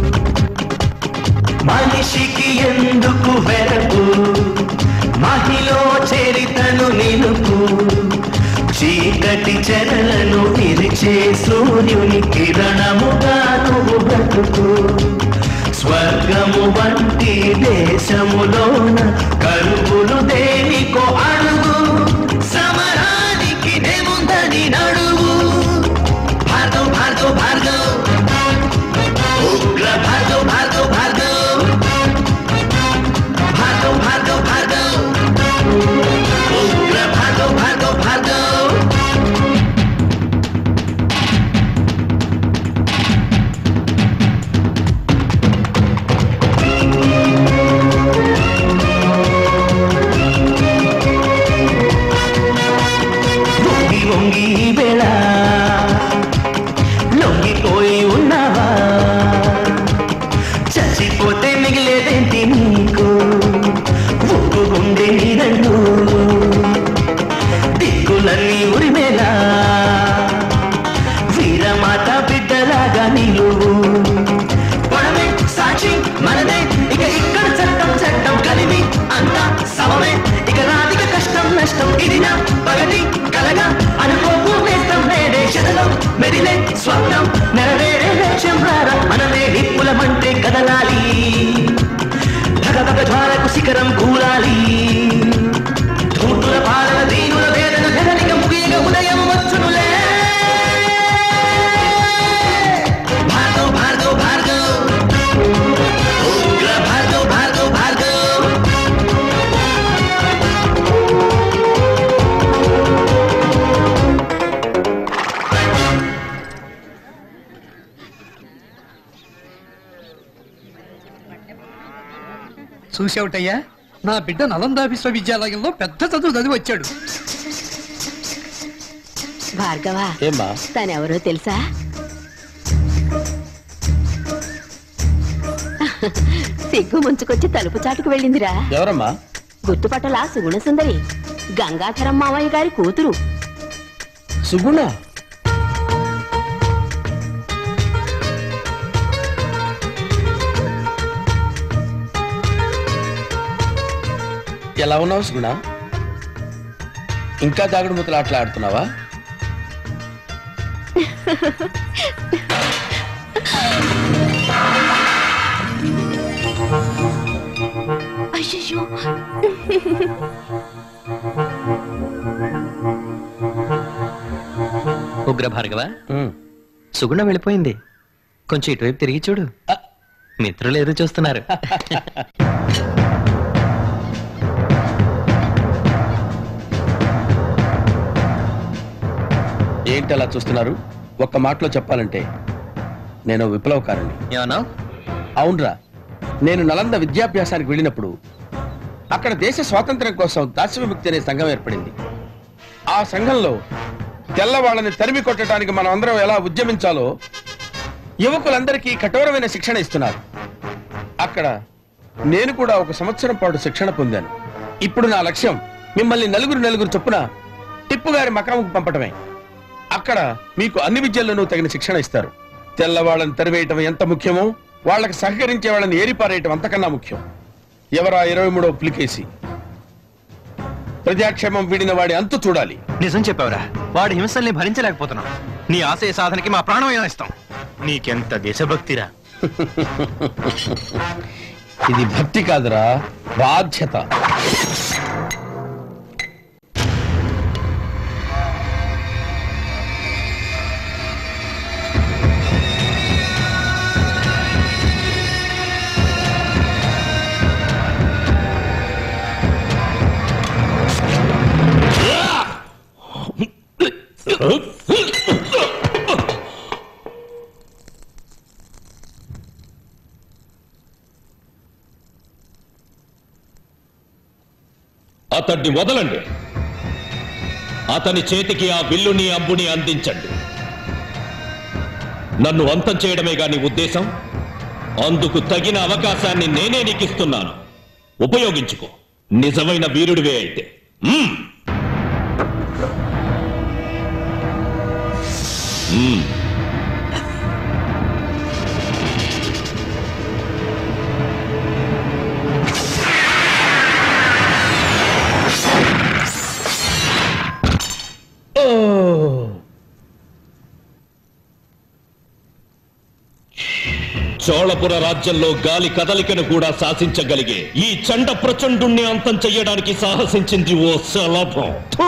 మనిషికి ఎందుకు వెరపు మహిలో చరితను నిలుపు చీకటి చెరలను విరిచే సూర్యుని కిరణముగా నువ్వు బ్రతుకు స్వర్గము వంటి దేశములోన కరువులు దేనికో అడుగు సమరానికి నేముందని నడువు భార్గవ్ భార్గవ్ భార్గవ్ ఉగ్ర భార్గవ్ భార్గవ్ భార్గవ్ భార్గవ్ భార్గవ్ భార్గవ్ ఉగ్ర భార్గవ్ భార్గవ్ భార్గవ్ వంగి వంగి ఈ వేళ లొంగిపోయి ఉన్నావా చచ్చిపోతే మిగిలేదేంటి నీకు ఉప్పు గుండె నీదండు దిక్కులన్నీ ఉరిమేలా వీరమాత బిడ్డలాగా నిలువు పొడమే సాక్షి మనదే ఇక ఇక్కడ చట్టం చట్టం కలిమి అంతా సమమే ఇక రాదిక కష్టం నష్టం ఇది నా పగటి కలగా అనుకోకు నేస్తం నేడే శతలం మెరిలే స్వప్నం నెరవేరే లక్ష్యం రారా మనమే నిప్పులమంటే కదలాలి భగ భగ జ్వాలకు శిఖరం కూలాలి ధూతుల పాలన దీనుల వేదన ధరనిక ముగియగ ఉదయం వచ్చునులే భార్గవ్ భార్గవ్ భార్గవ్ ఉగ్ర భార్గవ్ భార్గవ్ భార్గవ్ చూసావుటయ్యా నా బిడ్డ నలంద విశ్వవిద్యాలయంలో పెద్ద చదువు చదివి వచ్చాడు భార్గవ ఏమ్మా తనెవరో తెలుసా సిగ్గు ముంచుకొచ్చి తలుపు చాటుకు వెళ్ళిందిరా ఎవరమ్మా గుర్తుపట్టలా సుగుణ సుందరి గంగాధరం మావయ్య గారి కూతురు సుగుణ ఎలా ఉన్నావు సుగుణ ఇంకా దాగుడు ముతలు ఆటలు ఆడుతున్నావా అయ్యో ఉగ్ర భార్గవ సుగుణ వెళ్ళిపోయింది కొంచెం ఇటువైపు తిరిగి చూడు మిత్రులు ఎదురు చూస్తున్నారు ఏంటి అలా చూస్తున్నారు ఒక్క మాటలో చెప్పాలంటే నేను విప్లవకారుని ఏమన్నా అవునరా నేను నలంద విద్యాభ్యాసానికి వెళ్ళినప్పుడు అక్కడ దేశ స్వాతంత్ర్యం కోసం దాస్య విముక్తి అనే సంఘం ఏర్పడింది ఆ సంఘంలో తెల్లవాళ్ళని తరిమి కొట్టడానికి మనం అందరం ఎలా ఉద్యమించాలో యువకులందరికీ కఠోరమైన శిక్షణ ఇస్తున్నారు అక్కడ నేను కూడా ఒక సంవత్సరం పాటు శిక్షణ పొందాను ఇప్పుడు నా లక్ష్యం మిమ్మల్ని నలుగురు నలుగురు చొప్పున టిప్పు గారి మకాముకు పంపటమే అక్కడ మీకు అన్ని విద్యల్లోనూ తగిన శిక్షణ ఇస్తారు తెల్లవాళ్ళని తరివేయటం ఎంత ముఖ్యమో వాళ్ళకి సహకరించే వాళ్ళని ఏరిపారేయటం అంతకన్నా ముఖ్యం ఎవరా ఇరవై మూడో పులికేసి ప్రజాక్షేమం వీడిన వాడి అంతు చూడాలి నిజం చెప్పావురా వాడి హింసల్ని భరించలేకపోతున్నాం నీ ఆశయ సాధనకి మా ప్రాణమైనా ఇస్తాం నీకెంత దేశభక్తిరా ఇది భక్తి కాదురా బాధ్యత అతన్ని వదలండి అతని చేతికి ఆ విల్లుని అంబుని అందించండి నన్ను అంతం చేయడమే గాని ఉద్దేశం అందుకు తగిన అవకాశాన్ని నేనే నీకిస్తున్నాను ఉపయోగించుకో నిజమైన వీరుడివే అయితే మ్మ్. మ్మ్. చోళపుర రాజ్యంలో గాలి కదలికను కూడా శాసించగలిగే ఈ చండ ప్రచండుణ్ణి అంతం చెయ్యడానికి సాహసించింది ఓ శలభం థు!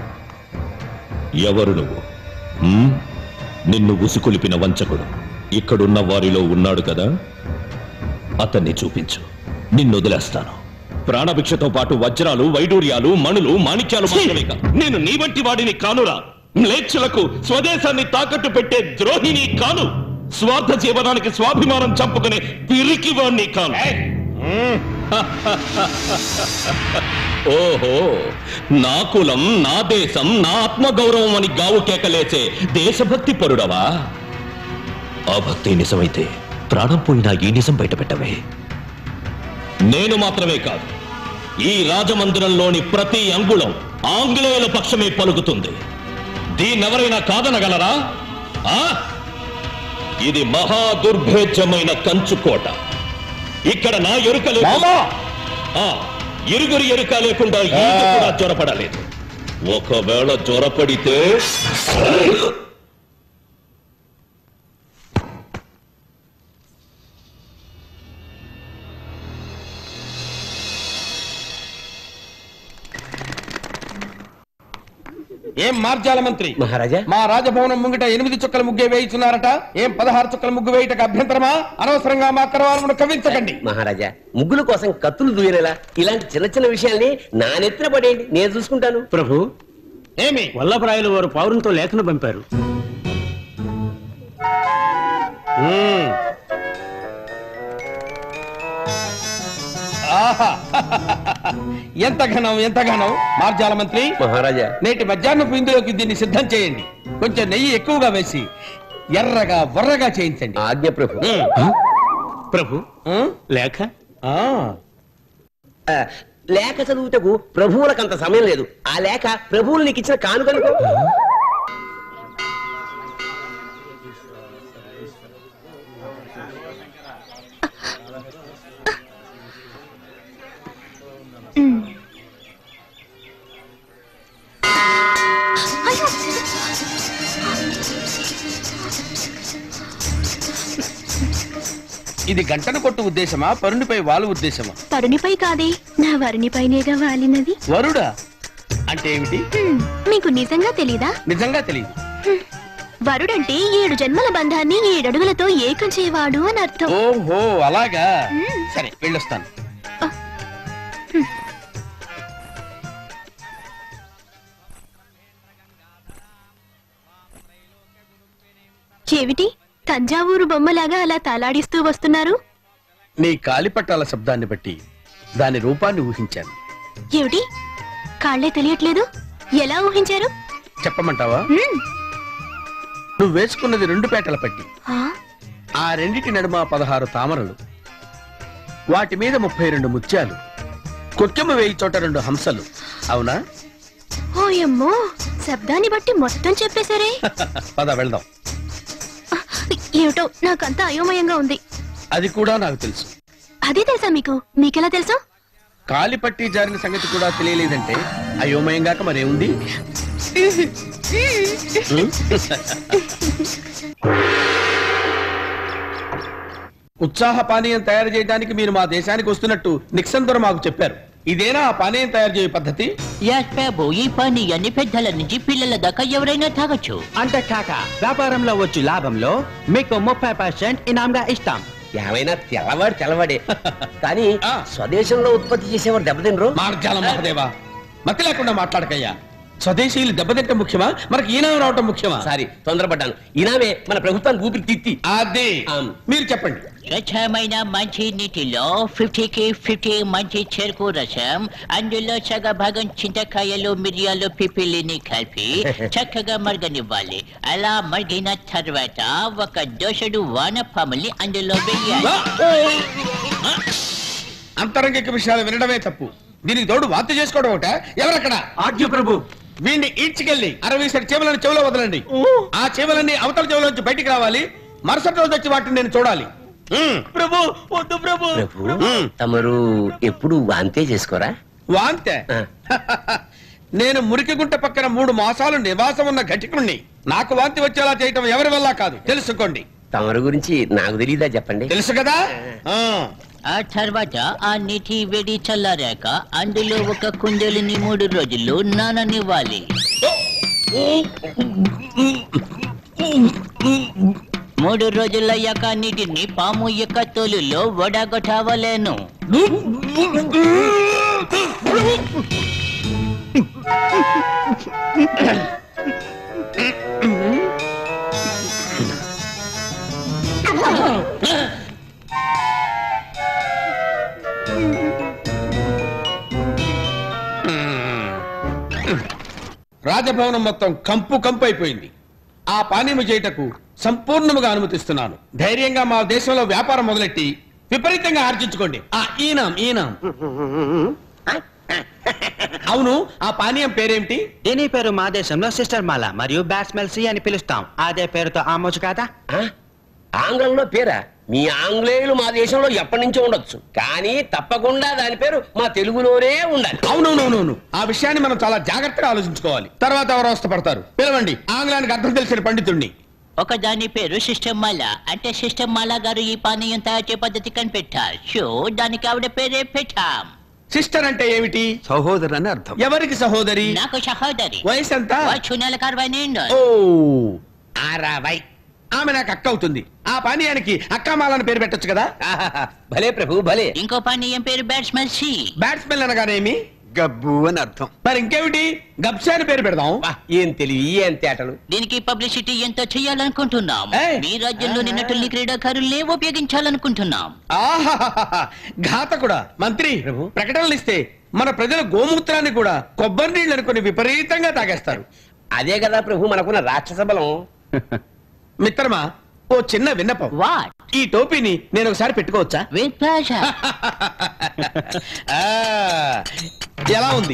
ఎవరు నువ్వు హ్మ్? నిన్ను ఉసుకొలిపిన వంచకుడు ఇక్కడున్న వారిలో ఉన్నాడు కదా అతన్ని చూపించు నిన్ను వదిలేస్తాను ప్రాణభిక్షతో పాటు వజ్రాలు వైడూర్యాలు మణులు మాణిక్యాలు మాత్రమే కాదు. నేను నీ వంటి వాడిని కానురా మ్లేచ్చులకు స్వదేశాన్ని తాకట్టు పెట్టే ద్రోహిని కాను స్వార్థ జీవనానికి స్వాభిమానం చంపుకునే పిరికి వాణ్ణి కాను ఓహో నా కులం నా దేశం నా ఆత్మగౌరవం అని గావు కేకలేసే దేశభక్తి పరుడవా ఆ భక్తి నిజమైతే ప్రాణం పోయినా ఈ నిజం బయటపెట్టవే నేను మాత్రమే కాదు ఈ రాజమందిరంలోని ప్రతి అంగుళం ఆంగ్లేయుల పక్షమే పలుకుతుంది దీన్నెవరైనా కాదనగలరా ఆ ఇది మహా దుర్భేద్యమైన కంచుకోట ఇక్కడ నా ఎరుక లేకుండా ఆ, ఇరుగురి ఎరుక లేకుండా ఈగ కూడా జ్వరపడలేదు ఒకవేళ జ్వరపడితే ఏం మార్జాల మంత్రి మహారాజా మా రాజభవనం ముంగిట ఎనిమిది చుక్కల ముగ్గే వేయిచున్నారట ఏం పదహారు చుక్కల ముగ్గు వేయటకు అభ్యంతరమా అనవసరంగా మా కరవారమును కవించకండి మహారాజా ముగ్గుల కోసం కత్తులు దూయనేలా ఇలాంటి చిన్న చిన్న విషయాల్ని నా నెత్తిన పడేయండి నేను చూసుకుంటాను ప్రభు ఏమి వల్లభరాయలు వారు పౌరంతో లేఖను పంపారు మ్మ్. ఆహా ఎంత ఘనం ఎంత ఘనం మార్జాల మంత్రి మహారాజా నేటి మధ్యాహ్నపు ఇందులోకి దీన్ని సిద్ధం చేయండి కొంచెం నెయ్యి ఎక్కువగా వేసి ఎర్రగా వర్రగా చేయించండి ఆజ్ఞ ప్రభు ప్రభు లేఖ ఆ ఆ, లేఖ చదువుటకు ప్రభువులకు అంత సమయం లేదు ఆ లేఖ ప్రభువులు నీకు ఇచ్చిన కానుకనుకో ఇది గంటను కొట్టు ఉద్దేశమా పరునిపై వాలు ఉద్దేశమా తరుణిపై కాదే నా వరునిపైనేగా వాలినది వరుడా అంటే ఏమిటి హ్మ్, మీకు నిజంగా తెలీదా నిజంగా తెలియదు వరుడంటే ఏడు జన్మల బంధాన్ని ఏడడుగులతో ఏకం చేయవాడు అని అర్థం ఓహో అలాగా సరే వెళ్ళొస్తాను ఏమిటి తంజావూరు బొమ్మలాగా అలా తలాడిస్తూ వస్తున్నారు నీ కాలిపట్టాల శబ్దాన్ని బట్టి దాని రూపాన్ని ఊహించాను ఏమిటి కాళ్లే తెలియట్లేదు ఎలా ఊహించారు చెప్పమంటావా హ్మ్, నువ్వు వేసుకున్నది రెండు పేటల పట్టి ఆ, ఆ రెండిటి నడుమ పదహారు తామరలు వాటి మీద ముప్పై రెండు ముత్యాలు కొక్కెమ్మ వేయి చోట రెండు హంసలు అవునా ఓయమ్మో శబ్దాన్ని బట్టి మొత్తం చెప్పేశారే పద వెళ్దాం ఏమిటో నాకంతా అయోమయంగా ఉంది అది కూడా నాకు తెలుసు అదే తెలుసా మీకు మీకెలా తెలుసు కాలిపట్టి జారిన సంగతి కూడా తెలియలేదంటే అయోమయంగాక మరేముంది హ్మ్? ఉత్సాహ పానీయం తయారు చేయడానికి మీరు మా దేశానికి వస్తున్నట్టు నిక్సన్ దొర మాకు చెప్పారు ఇదేనా ఆ పానీయం తయారు చేయే పద్ధతి ఎస్ బాబు ఈ పానీయాన్ని పెద్దల నుంచి పిల్లల దాకా ఎవరైనా తాగొచ్చు అంతేకాక వ్యాపారంలో వచ్చే లాభంలో మీకు ముప్పై పర్సెంట్ ఇనాంగా ఇస్తాం ఏమైనా తెల్లవాడు తెల్లవాడే కానీ స్వదేశంలో ఉత్పత్తి చేసేవారు దెబ్బతినరు మార్జాల మహాదేవా మతి లేకుండా మాట్లాడకయ్యా స్వదేశీయులు దెబ్బతింటం ముఖ్యమా మనకి ఈనాం రావటం ముఖ్యమా సారీ తొందరపడ్డాను ఇనామే మన ప్రభుత్వాన్ని ఊపిరి తిత్తి అదే మీరు చెప్పండి స్వచ్ఛమైన మంచి నీటిలో ఫిఫ్టీకి ఫిఫ్టీ మంచి చెరుకు రసం అందులో సగ భాగం చింతకాయలు మిరియాలు పిపిలిని కలిపి చక్కగా మరగనివ్వాలి అలా మరిగిన తర్వాత ఒక దోషడు వానపాముల్ని అందులో వేయాలి అంతరంగిక విషయాలు వినడమే తప్పు దీనికి తోడు వార్త చేసుకోవడం ఒకట ఎవరక్కడ ఆజ్ఞ ప్రభు వీడిని ఈడ్చుకెళ్ళి అరవై సెట్ చెవులను చెవులో వదలండి ఆ చెవులన్నీ అవతల చెవులోంచి బయటికి రావాలి మరుసటి రోజు వచ్చి వాటిని నేను చూడాలి ప్రభు వద్దు ప్రభు ప్రభు తమరు ఎప్పుడు వాంతే చేసుకోరా వాంతే నేను మురికిగుంట పక్కన మూడు మాసాలు నివాసం ఉన్న ఘటికుణ్ణి నాకు వాంతి వచ్చేలా చేయటం ఎవరి వల్ల కాదు తెలుసుకోండి తమరు గురించి నాకు తెలియదా చెప్పండి తెలుసు కదా ఆ తర్వాత ఆ నీటి వేడి చల్లారాక అందులో ఒక కుందేలుని మూడు రోజులు నాననివ్వాలి మూడు రోజులయ్యాక నీటిని పాము యొక్క తోలులో వడగొట్టవలేను రాజభవనం మొత్తం కంపు కంపు అయిపోయింది ఆ పానీయము చేయుటకు సంపూర్ణముగా అనుమతిస్తున్నాను ధైర్యంగా మా దేశంలో వ్యాపారం మొదలెట్టి విపరీతంగా ఆర్జించుకోండి ఆ ఈనాం ఈనాం అవును ఆ పానీయం పేరేమిటి దీని పేరు మా దేశంలో సిస్టర్ మాల మరియు బ్యాట్స్మెల్ సి అని పిలుస్తాం అదే పేరుతో ఆమోచు కాదా ఆంగ్లంలో పేరా మీ ఆంగ్లేయులు మా దేశంలో ఎప్పటి నుంచో ఉండొచ్చు కానీ తప్పకుండా దాని పేరు మా తెలుగులోనే ఉండాలి అవునవునవునవును ఆ విషయాన్ని మనం చాలా జాగ్రత్తగా ఆలోచించుకోవాలి తర్వాత ఎవరు అవస్థపడతారు పిలవండి ఆంగ్లానికి అర్థం తెలిసిన పండితుడిని ఒక దాని పేరు సిస్టమ్ మాల అంటే సిస్టమ్ మాల గారు ఈ పానీయం తయారు చేయ పద్ధతి కనిపెట్టారు సో దానికి ఆవిడ పేరే పెట్టాం సిస్టర్ అంటే ఏమిటి సహోదరు అని అర్థం ఎవరికి సహోదరి నాకు సహోదరి వయసు ఎంత వచ్చు నెలకు అరవై నిండు ఓ అరవై ఆమె నాకు అక్క అవుతుంది ఆ పానీయానికి అక్కమాలని పేరు పెట్టొచ్చు కదా భలే ప్రభు భలే ఇంకో పానీయం పేరు బ్యాట్స్మెన్ సి బ్యాట్స్మెన్ అనగానేమి గబ్బు అని అర్థం మరి ఇంకేమిటి గప్సా అని పేరు పెడదాం ఏం తెలివి ఏం తేటలు దీనికి పబ్లిసిటీ ఎంతో చేయాలనుకుంటున్నాం ఏయ్. మీ రాజ్యంలో నిన్నటుల్ని క్రీడాకారుల్నే ఉపయోగించాలనుకుంటున్నాం ఆహాహాహా ఘాతకుడా మంత్రి ప్రకటనలు ఇస్తే మన ప్రజల గోమూత్రాన్ని కూడా కొబ్బరి నీళ్ళు అనుకుని విపరీతంగా తాగేస్తారు అదే కదా ప్రభు మనకున్న రాక్షస బలం మిత్రమా ఓ చిన్న విన్నపం వాట్ ఈ టోపీని నేను ఒకసారి పెట్టుకోవచ్చా విత్ ప్లాజర్ ఆ, ఎలా ఉంది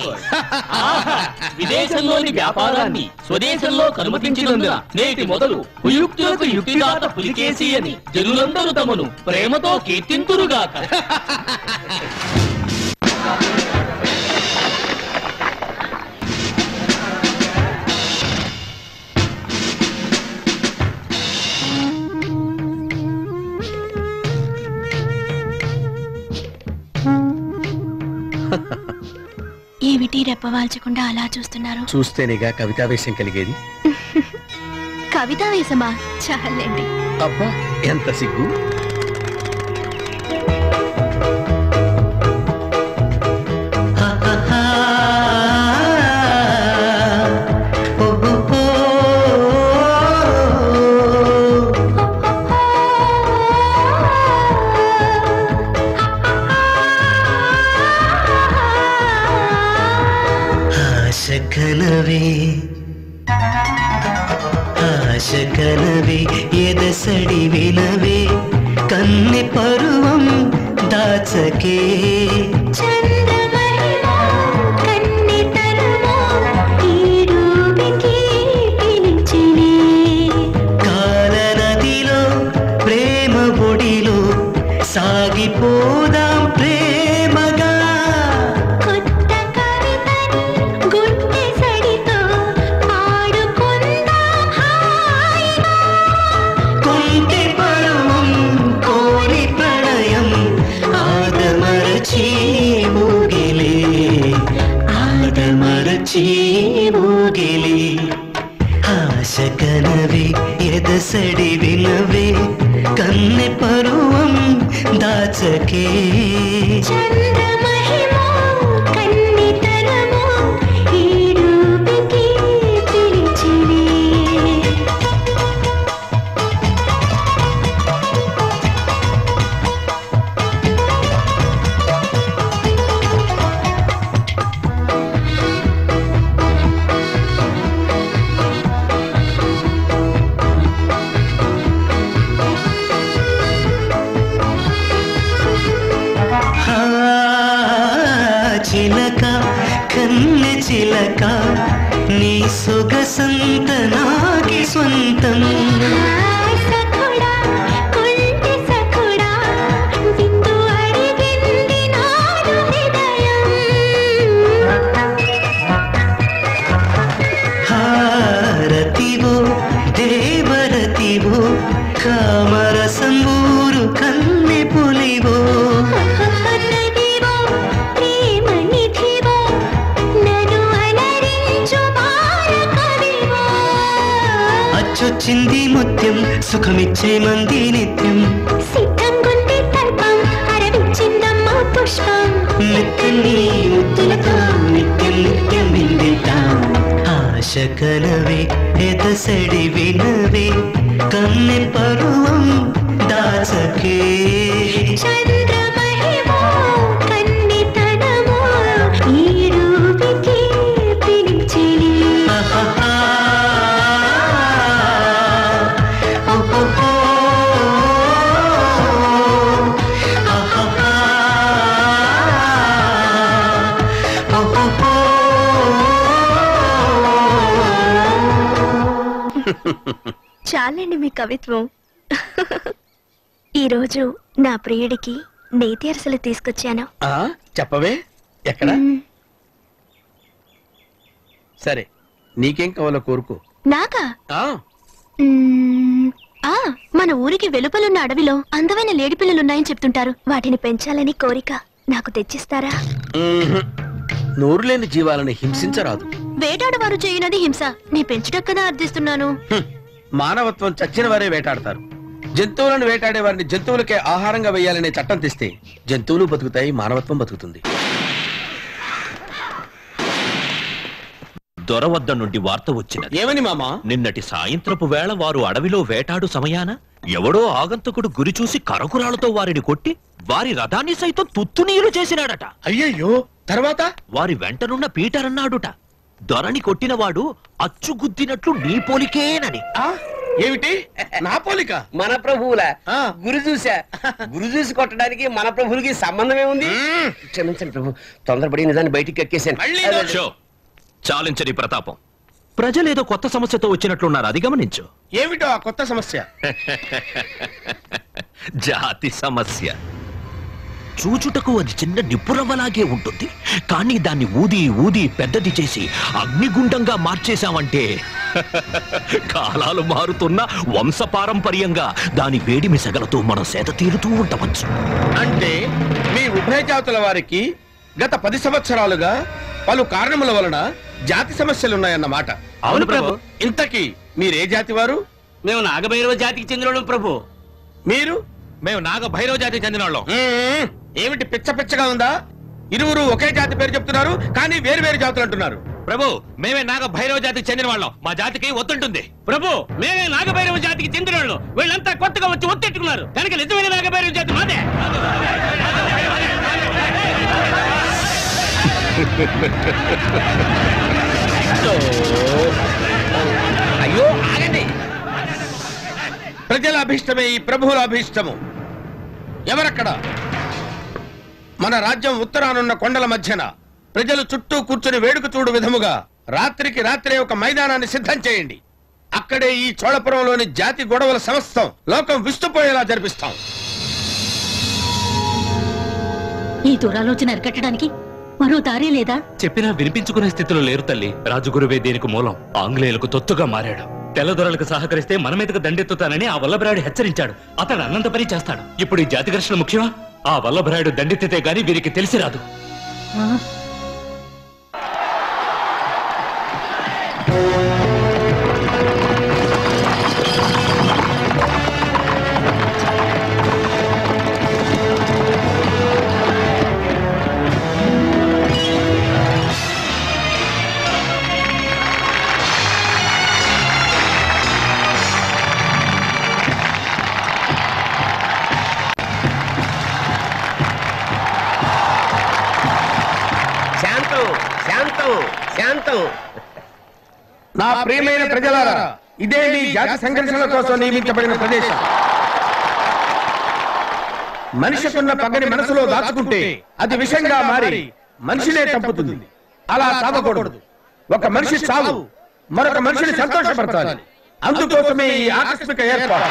విదేశంలోని వ్యాపారాన్ని స్వదేశంలో కనుమతించినందున నేటి మొదలు కుయుక్తులకు యుక్తిదాత పులికేసి అని జనులందరూ తమను ప్రేమతో కీర్తింతురుగాక ఏమిటి రెప్పవాల్చకుండా అలా చూస్తున్నారు చూస్తేనేగా కవితావేశం కలిగేది కవితా వేసమా చాలండి అబ్బా ఎంత సిగ్గు ఆశ కనవే ఆశ కనవే ఎదసడి వినవే కన్నె పరువం దాచకే కాలనదిలో ప్రేమ ఒడిలో సాగిపోదాం ప్రేమగా కొంటె పరువం కోరి ప్రణయం ఆదమరచి ఊగిలే ఆదమరచి ఊగిలే ఆశ కనవే ఎదసడి వినవే కన్నె పరువం దాచకే చంద్రమహిమో కన్నితరమో ఈడు చిలక కన్నె చిలక నీ సొగసంత నాకి సొంతం సఖుడా కొంటె సఖుడా విందు అడిగింది నాడు హృదయం హారతివో దేవరతివో కామరసంబూరు కన్నె పులివో నదివో ప్రేమ నిధివో నన్ను అలరించు బాల కవివో అచ్చొచ్చింది ముత్యం సుఖమిచ్చే మంది నిత్యం సిద్ధంగుంది తల్పం అరవిచ్చిందమ్మ పుష్పం మెత్తని ముద్దులతో నిత్యం నిత్యం నిందిద్దాం ఆశ కలవే ఎదసడి వినవే కన్నె పరువం దాసకే చంద్రమహిమో కన్నితనమో ఈ రూపికి పిలిచిలి చాలండి మీ కవిత్వం ఈరోజు నా ప్రియుడికి నేతి అరసలు తీసుకొచ్చాను ఆ, చెప్పవే ఎక్కడ సరే నీకేం కావాలో కోరుకో నాకా ఆ, మ్మ్, ఆ మన ఊరికి వెలుపలున్న అడవిలో అందమైన లేడిపిల్లలున్నాయని చెప్తుంటారు వాటిని పెంచాలని కోరిక నాకు తెచ్చిస్తారా మ్మ్హ్. నోరు లేని జీవాలను హింసించరాదు వేటాడవారు చేయనది హింస నీ పెంచుటకు కదా అర్థిస్తున్నాను హ్మ్. మానవత్వం చచ్చిన వారే వేటాడతారు జంతువులను వేటాడే వారిని జంతువులకే ఆహారంగా వేయాలనే చట్టం తెస్తే జంతువులు బతుకుతాయి మానవత్వం బతుకుతుంది దొర వద్ద నుండి వార్త వచ్చినది ఏమని మామా నిన్నటి సాయంత్రపు వేళ వారు అడవిలో వేటాడు సమయాన ఎవడో ఆగంతకుడు గురి చూసి కరకురాలతో వారిని కొట్టి వారి రథాన్ని సైతం తుత్తునీరు చేసినాడట అయ్యయ్యో తర్వాత వారి వెంటనున్న పీటర్ అన్నాడుట దొరని కొట్టినవాడు అచ్చుగుద్దినట్లు నీ పోలికేనని ఏమిటి నా పోలిక మన ప్రభువుల గురు చూసా గురు చూసి కొట్టడానికి మన ప్రభువులకి సంబంధం ఏముంది క్షమించండి ప్రభు తొందరపడి నిజాన్ని బయటికి ఎక్కేసాను షో చాలించని ప్రతాపం ప్రజలేదో కొత్త సమస్యతో వచ్చినట్లున్నారు అది గమనించు ఏమిటో ఆ కొత్త సమస్య జాతి సమస్య చూచుటకు అది చిన్న నిప్పురవ్వలాగే ఉంటుంది కానీ దాన్ని ఊది ఊది పెద్దది చేసి అగ్నిగుండంగా మార్చేశామంటే కాలాలు మారుతున్న వంశపారంపర్యంగా దాని వేడిమి సెగలతో మనం సేద తీరుతూ ఉండవచ్చు అంటే మీ ఉభయ జాతుల వారికి గత పది సంవత్సరాలుగా పలు కారణముల వలన జాతి సమస్యలున్నాయన్నమాట అవును ప్రభు. ఇంతకీ మీరే జాతి వారు మేము నాగభైరవ జాతికి చెందిన ప్రభు మీరు మేము నాగ భైరవ జాతికి చెందిన వాళ్ళం మ్మ్. ఏమిటి పిచ్చ పిచ్చగా ఉందా ఇరువురు ఒకే జాతి పేరు చెప్తున్నారు కానీ వేరు వేరు జాతులు అంటున్నారు ప్రభు మేమే నాగ భైరవ జాతికి చెందిన వాళ్ళం మా జాతికి ఒత్తుంటుంది ప్రభు మేమే నాగభైరవ జాతికి చెందిన వాళ్ళు వీళ్ళంతా కొత్తగా వచ్చి ఒత్తెట్టుకున్నారు కనుక నిజమైన నాగభైరవ జాతి మాదే అయ్యో ఆగండి ప్రజల అభిష్టమే ఈ ప్రభువుల అభిష్టము ఎవరక్కడ మన రాజ్యం ఉత్తరానున్న కొండల మధ్యన ప్రజలు చుట్టూ కూర్చుని వేడుక చూడు విధముగా రాత్రికి రాత్రే ఒక మైదానాన్ని సిద్ధం చేయండి అక్కడే ఈ చోళపురంలోని జాతి గొడవల సమస్తం లోకం విస్తుపోయేలా జరిపిస్తాం ఈ దురాలోచన అరికట్టడానికి మరో దారే లేదా చెప్పినా వినిపించుకునే స్థితిలో లేరు తల్లి రాజుగురువే దీనికి మూలం ఆంగ్లేయులకు తొత్తుగా మారాడు తెల్లదొరలకు సహకరిస్తే మన మీదకు దండెత్తుతానని ఆ వల్లభరాయుడు హెచ్చరించాడు అతడు అన్నంత పని చేస్తాడు ఇప్పుడు ఈ జాతి ఘర్షణ ముఖ్యమా ఆ వల్లభరాయుడు దండెత్తితే గాని వీరికి తెలిసి రాదు శాంతం శాంతం శాంతం నా ప్రియమైన ప్రజలారా ఇదే మీ జాతి సంఘర్షణ కోసం నియమించబడిన ప్రదేశం మనిషికున్న పగని మనసులో దాచుకుంటే అది విషంగా మారి మనిషినే చంపుతుంది అలా చావకూడదు ఒక మనిషి చావు మరొక మనిషిని సంతోషపరచాలి అందుకోసమే ఈ ఆకస్మిక ఏర్పాటు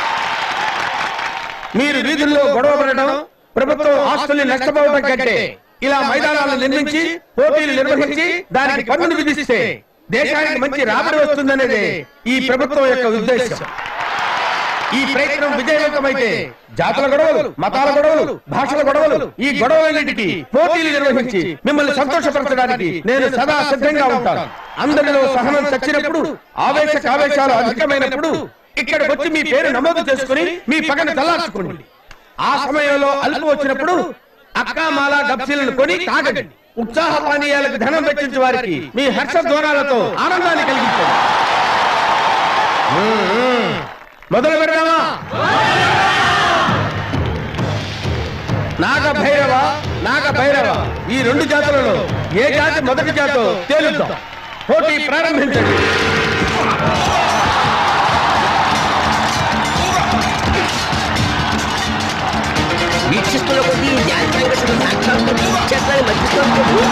మీరు వీధుల్లో గొడవ పడడం ప్రభుత్వం ఆస్తుల్ని నష్టపోవడం కంటే ఇలా మైదానాలు నిర్మించి పోటీలు నిర్వహించి దానికి పన్నులు విధిస్తే దేశానికి మంచి రాబడి వస్తుందనేదే ఈ ప్రభుత్వం యొక్క ఉద్దేశం ఈ ప్రయత్నం విజయవంతమైతే జాతుల గొడవలు మతాల గొడవలు భాషల గొడవలు ఈ గొడవలన్నిటికీ పోటీలు నిర్వహించి మిమ్మల్ని సంతోషపరచడానికి నేను సదా సిద్ధంగా ఉంటాను అందరిలో సహనం చచ్చినప్పుడు ఆవేశ కావేశాలు అధికమైనప్పుడు ఇక్కడికి వచ్చి మీ పేరు నమోదు చేసుకుని మీ పగను తల్లార్చుకోండి ఆ సమయంలో అల్పు వచ్చినప్పుడు అక్కామాల గప్సీలను కొని తాగండి ఉత్సాహ పానీయాలకు ధనం వెచ్చించే వారికి మీ హర్ష ధ్వనాలతో ఆనందాన్ని కలిగించండి మ్మ్, మ్మ్. మొదలు పెడదామా నాగ భైరవ నాగ భైరవ ఈ రెండు జాతులలో ఏ జాతి మొదటి జాతో తేలుద్దాం పోటీ ప్రారంభించండి వీక్షిస్తున్న కొద్దీ ఈ యాంత్రిక శుద్ధ సాక్షాత్తు చేస్తానని మర్చిపోతుంది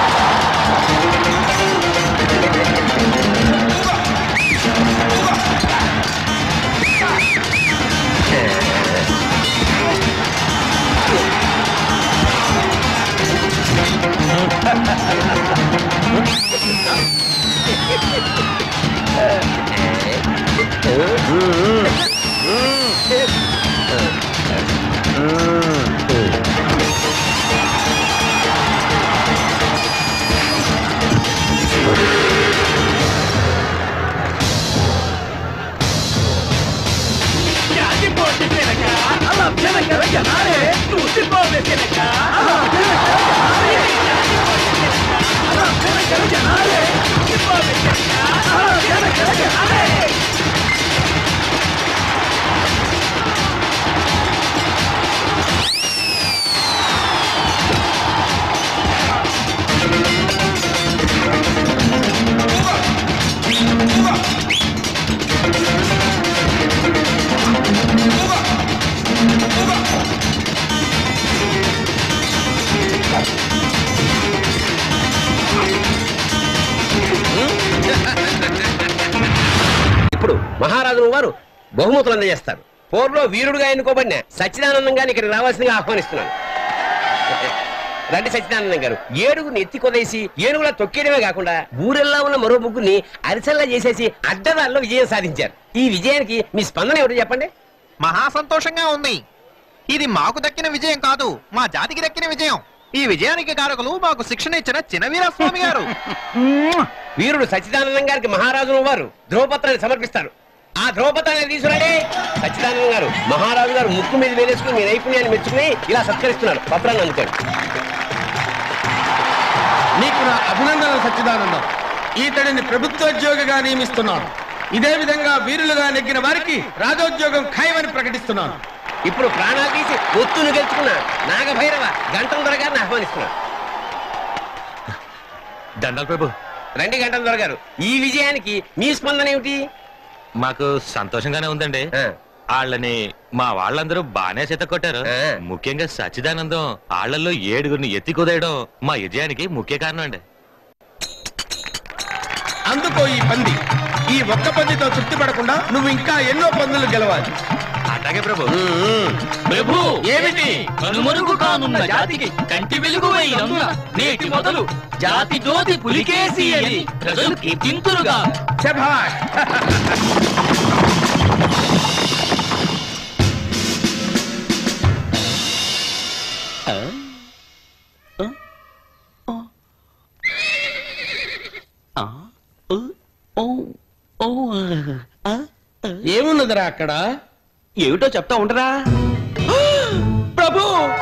ఇప్పుడు మహారాజు వారు బహుమతులు అందజేస్తారు పోర్లో వీరుడుగా ఎన్నుకోబడిన సచ్చిదానందం గారిని ఇక్కడికి రావాల్సిందిగా ఆహ్వానిస్తున్నాను రండి సచ్చిదానందం గారు ఏడుగురిని ఎత్తి కొదేసి ఏనుగులా తొక్కేయడమే కాకుండా ఊరెల్లా ఉన్న మరో ముగ్గురిని అరిసెల్లా చేసేసి అడ్డదారిలో విజయం సాధించారు ఈ విజయానికి మీ స్పందన ఏమిటో చెప్పండి మహా సంతోషంగా ఉంది ఇది మాకు దక్కిన విజయం కాదు మా జాతికి దక్కిన విజయం ఈ విజయానికి కారకులు మాకు శిక్షణ ఇచ్చిన చినవీర స్వామి గారు వీరుడు సచ్చిదానందం గారికి మహారాజు వారు ధ్రువపత్రాన్ని సమర్పిస్తారు ఆ ధ్రువపత్రాన్ని తీసుకురండి సచ్చిదానందం గారు మహారాజు గారు ముక్కు మీద వేలేసుకుని మీ నైపుణ్యాన్ని మెచ్చుకుని ఇలా సత్కరిస్తున్నారు పత్రాన్ని అందుకోండి నీకు నా అభినందనలు సచ్చిదానందం ఈతడిని ప్రభుత్వోద్యోగిగా నియమిస్తున్నాను ఇదే విధంగా వీరులుగా నెగ్గిన వారికి రాజోద్యోగం ఖాయమని ప్రకటిస్తున్నాను ఇప్పుడు ప్రాణాలు తీసి ఒత్తును గెలుచుకున్న నాగభైరవ గంటం దొర గారిని ఆహ్వానిస్తున్నాను దండాలు ప్రభు రండి గంటం దొర గారు ఈ విజయానికి మీ స్పందన ఏమిటి మాకు సంతోషంగానే ఉందండి వాళ్ళని మా వాళ్ళందరూ బానే చేత కొట్టారు ముఖ్యంగా సచ్చిదానందం వాళ్ళల్లో ఏడుగురిని ఎత్తి కుదేయడం మా విజయానికి ముఖ్య కారణం అండి అందుకో ఈ పంది ఈ ఒక్క పందితో తృప్తి పడకుండా నువ్వు ఇంకా ఎన్నో పందులు గెలవాలి అట్లాగే ప్రభు ప్రభు ఏమిటి కనుమరుగు కానున్న జాతికి కంటి వెలుగు వేయినందున నేటి మొదలు జాతి జ్యోతి పులికేసి అని ప్రజలు కీర్తింతురుగా శభాష్ ఏమున్నదిరా అక్కడ ఏమిటో చెప్తా ఉండరా ప్రభు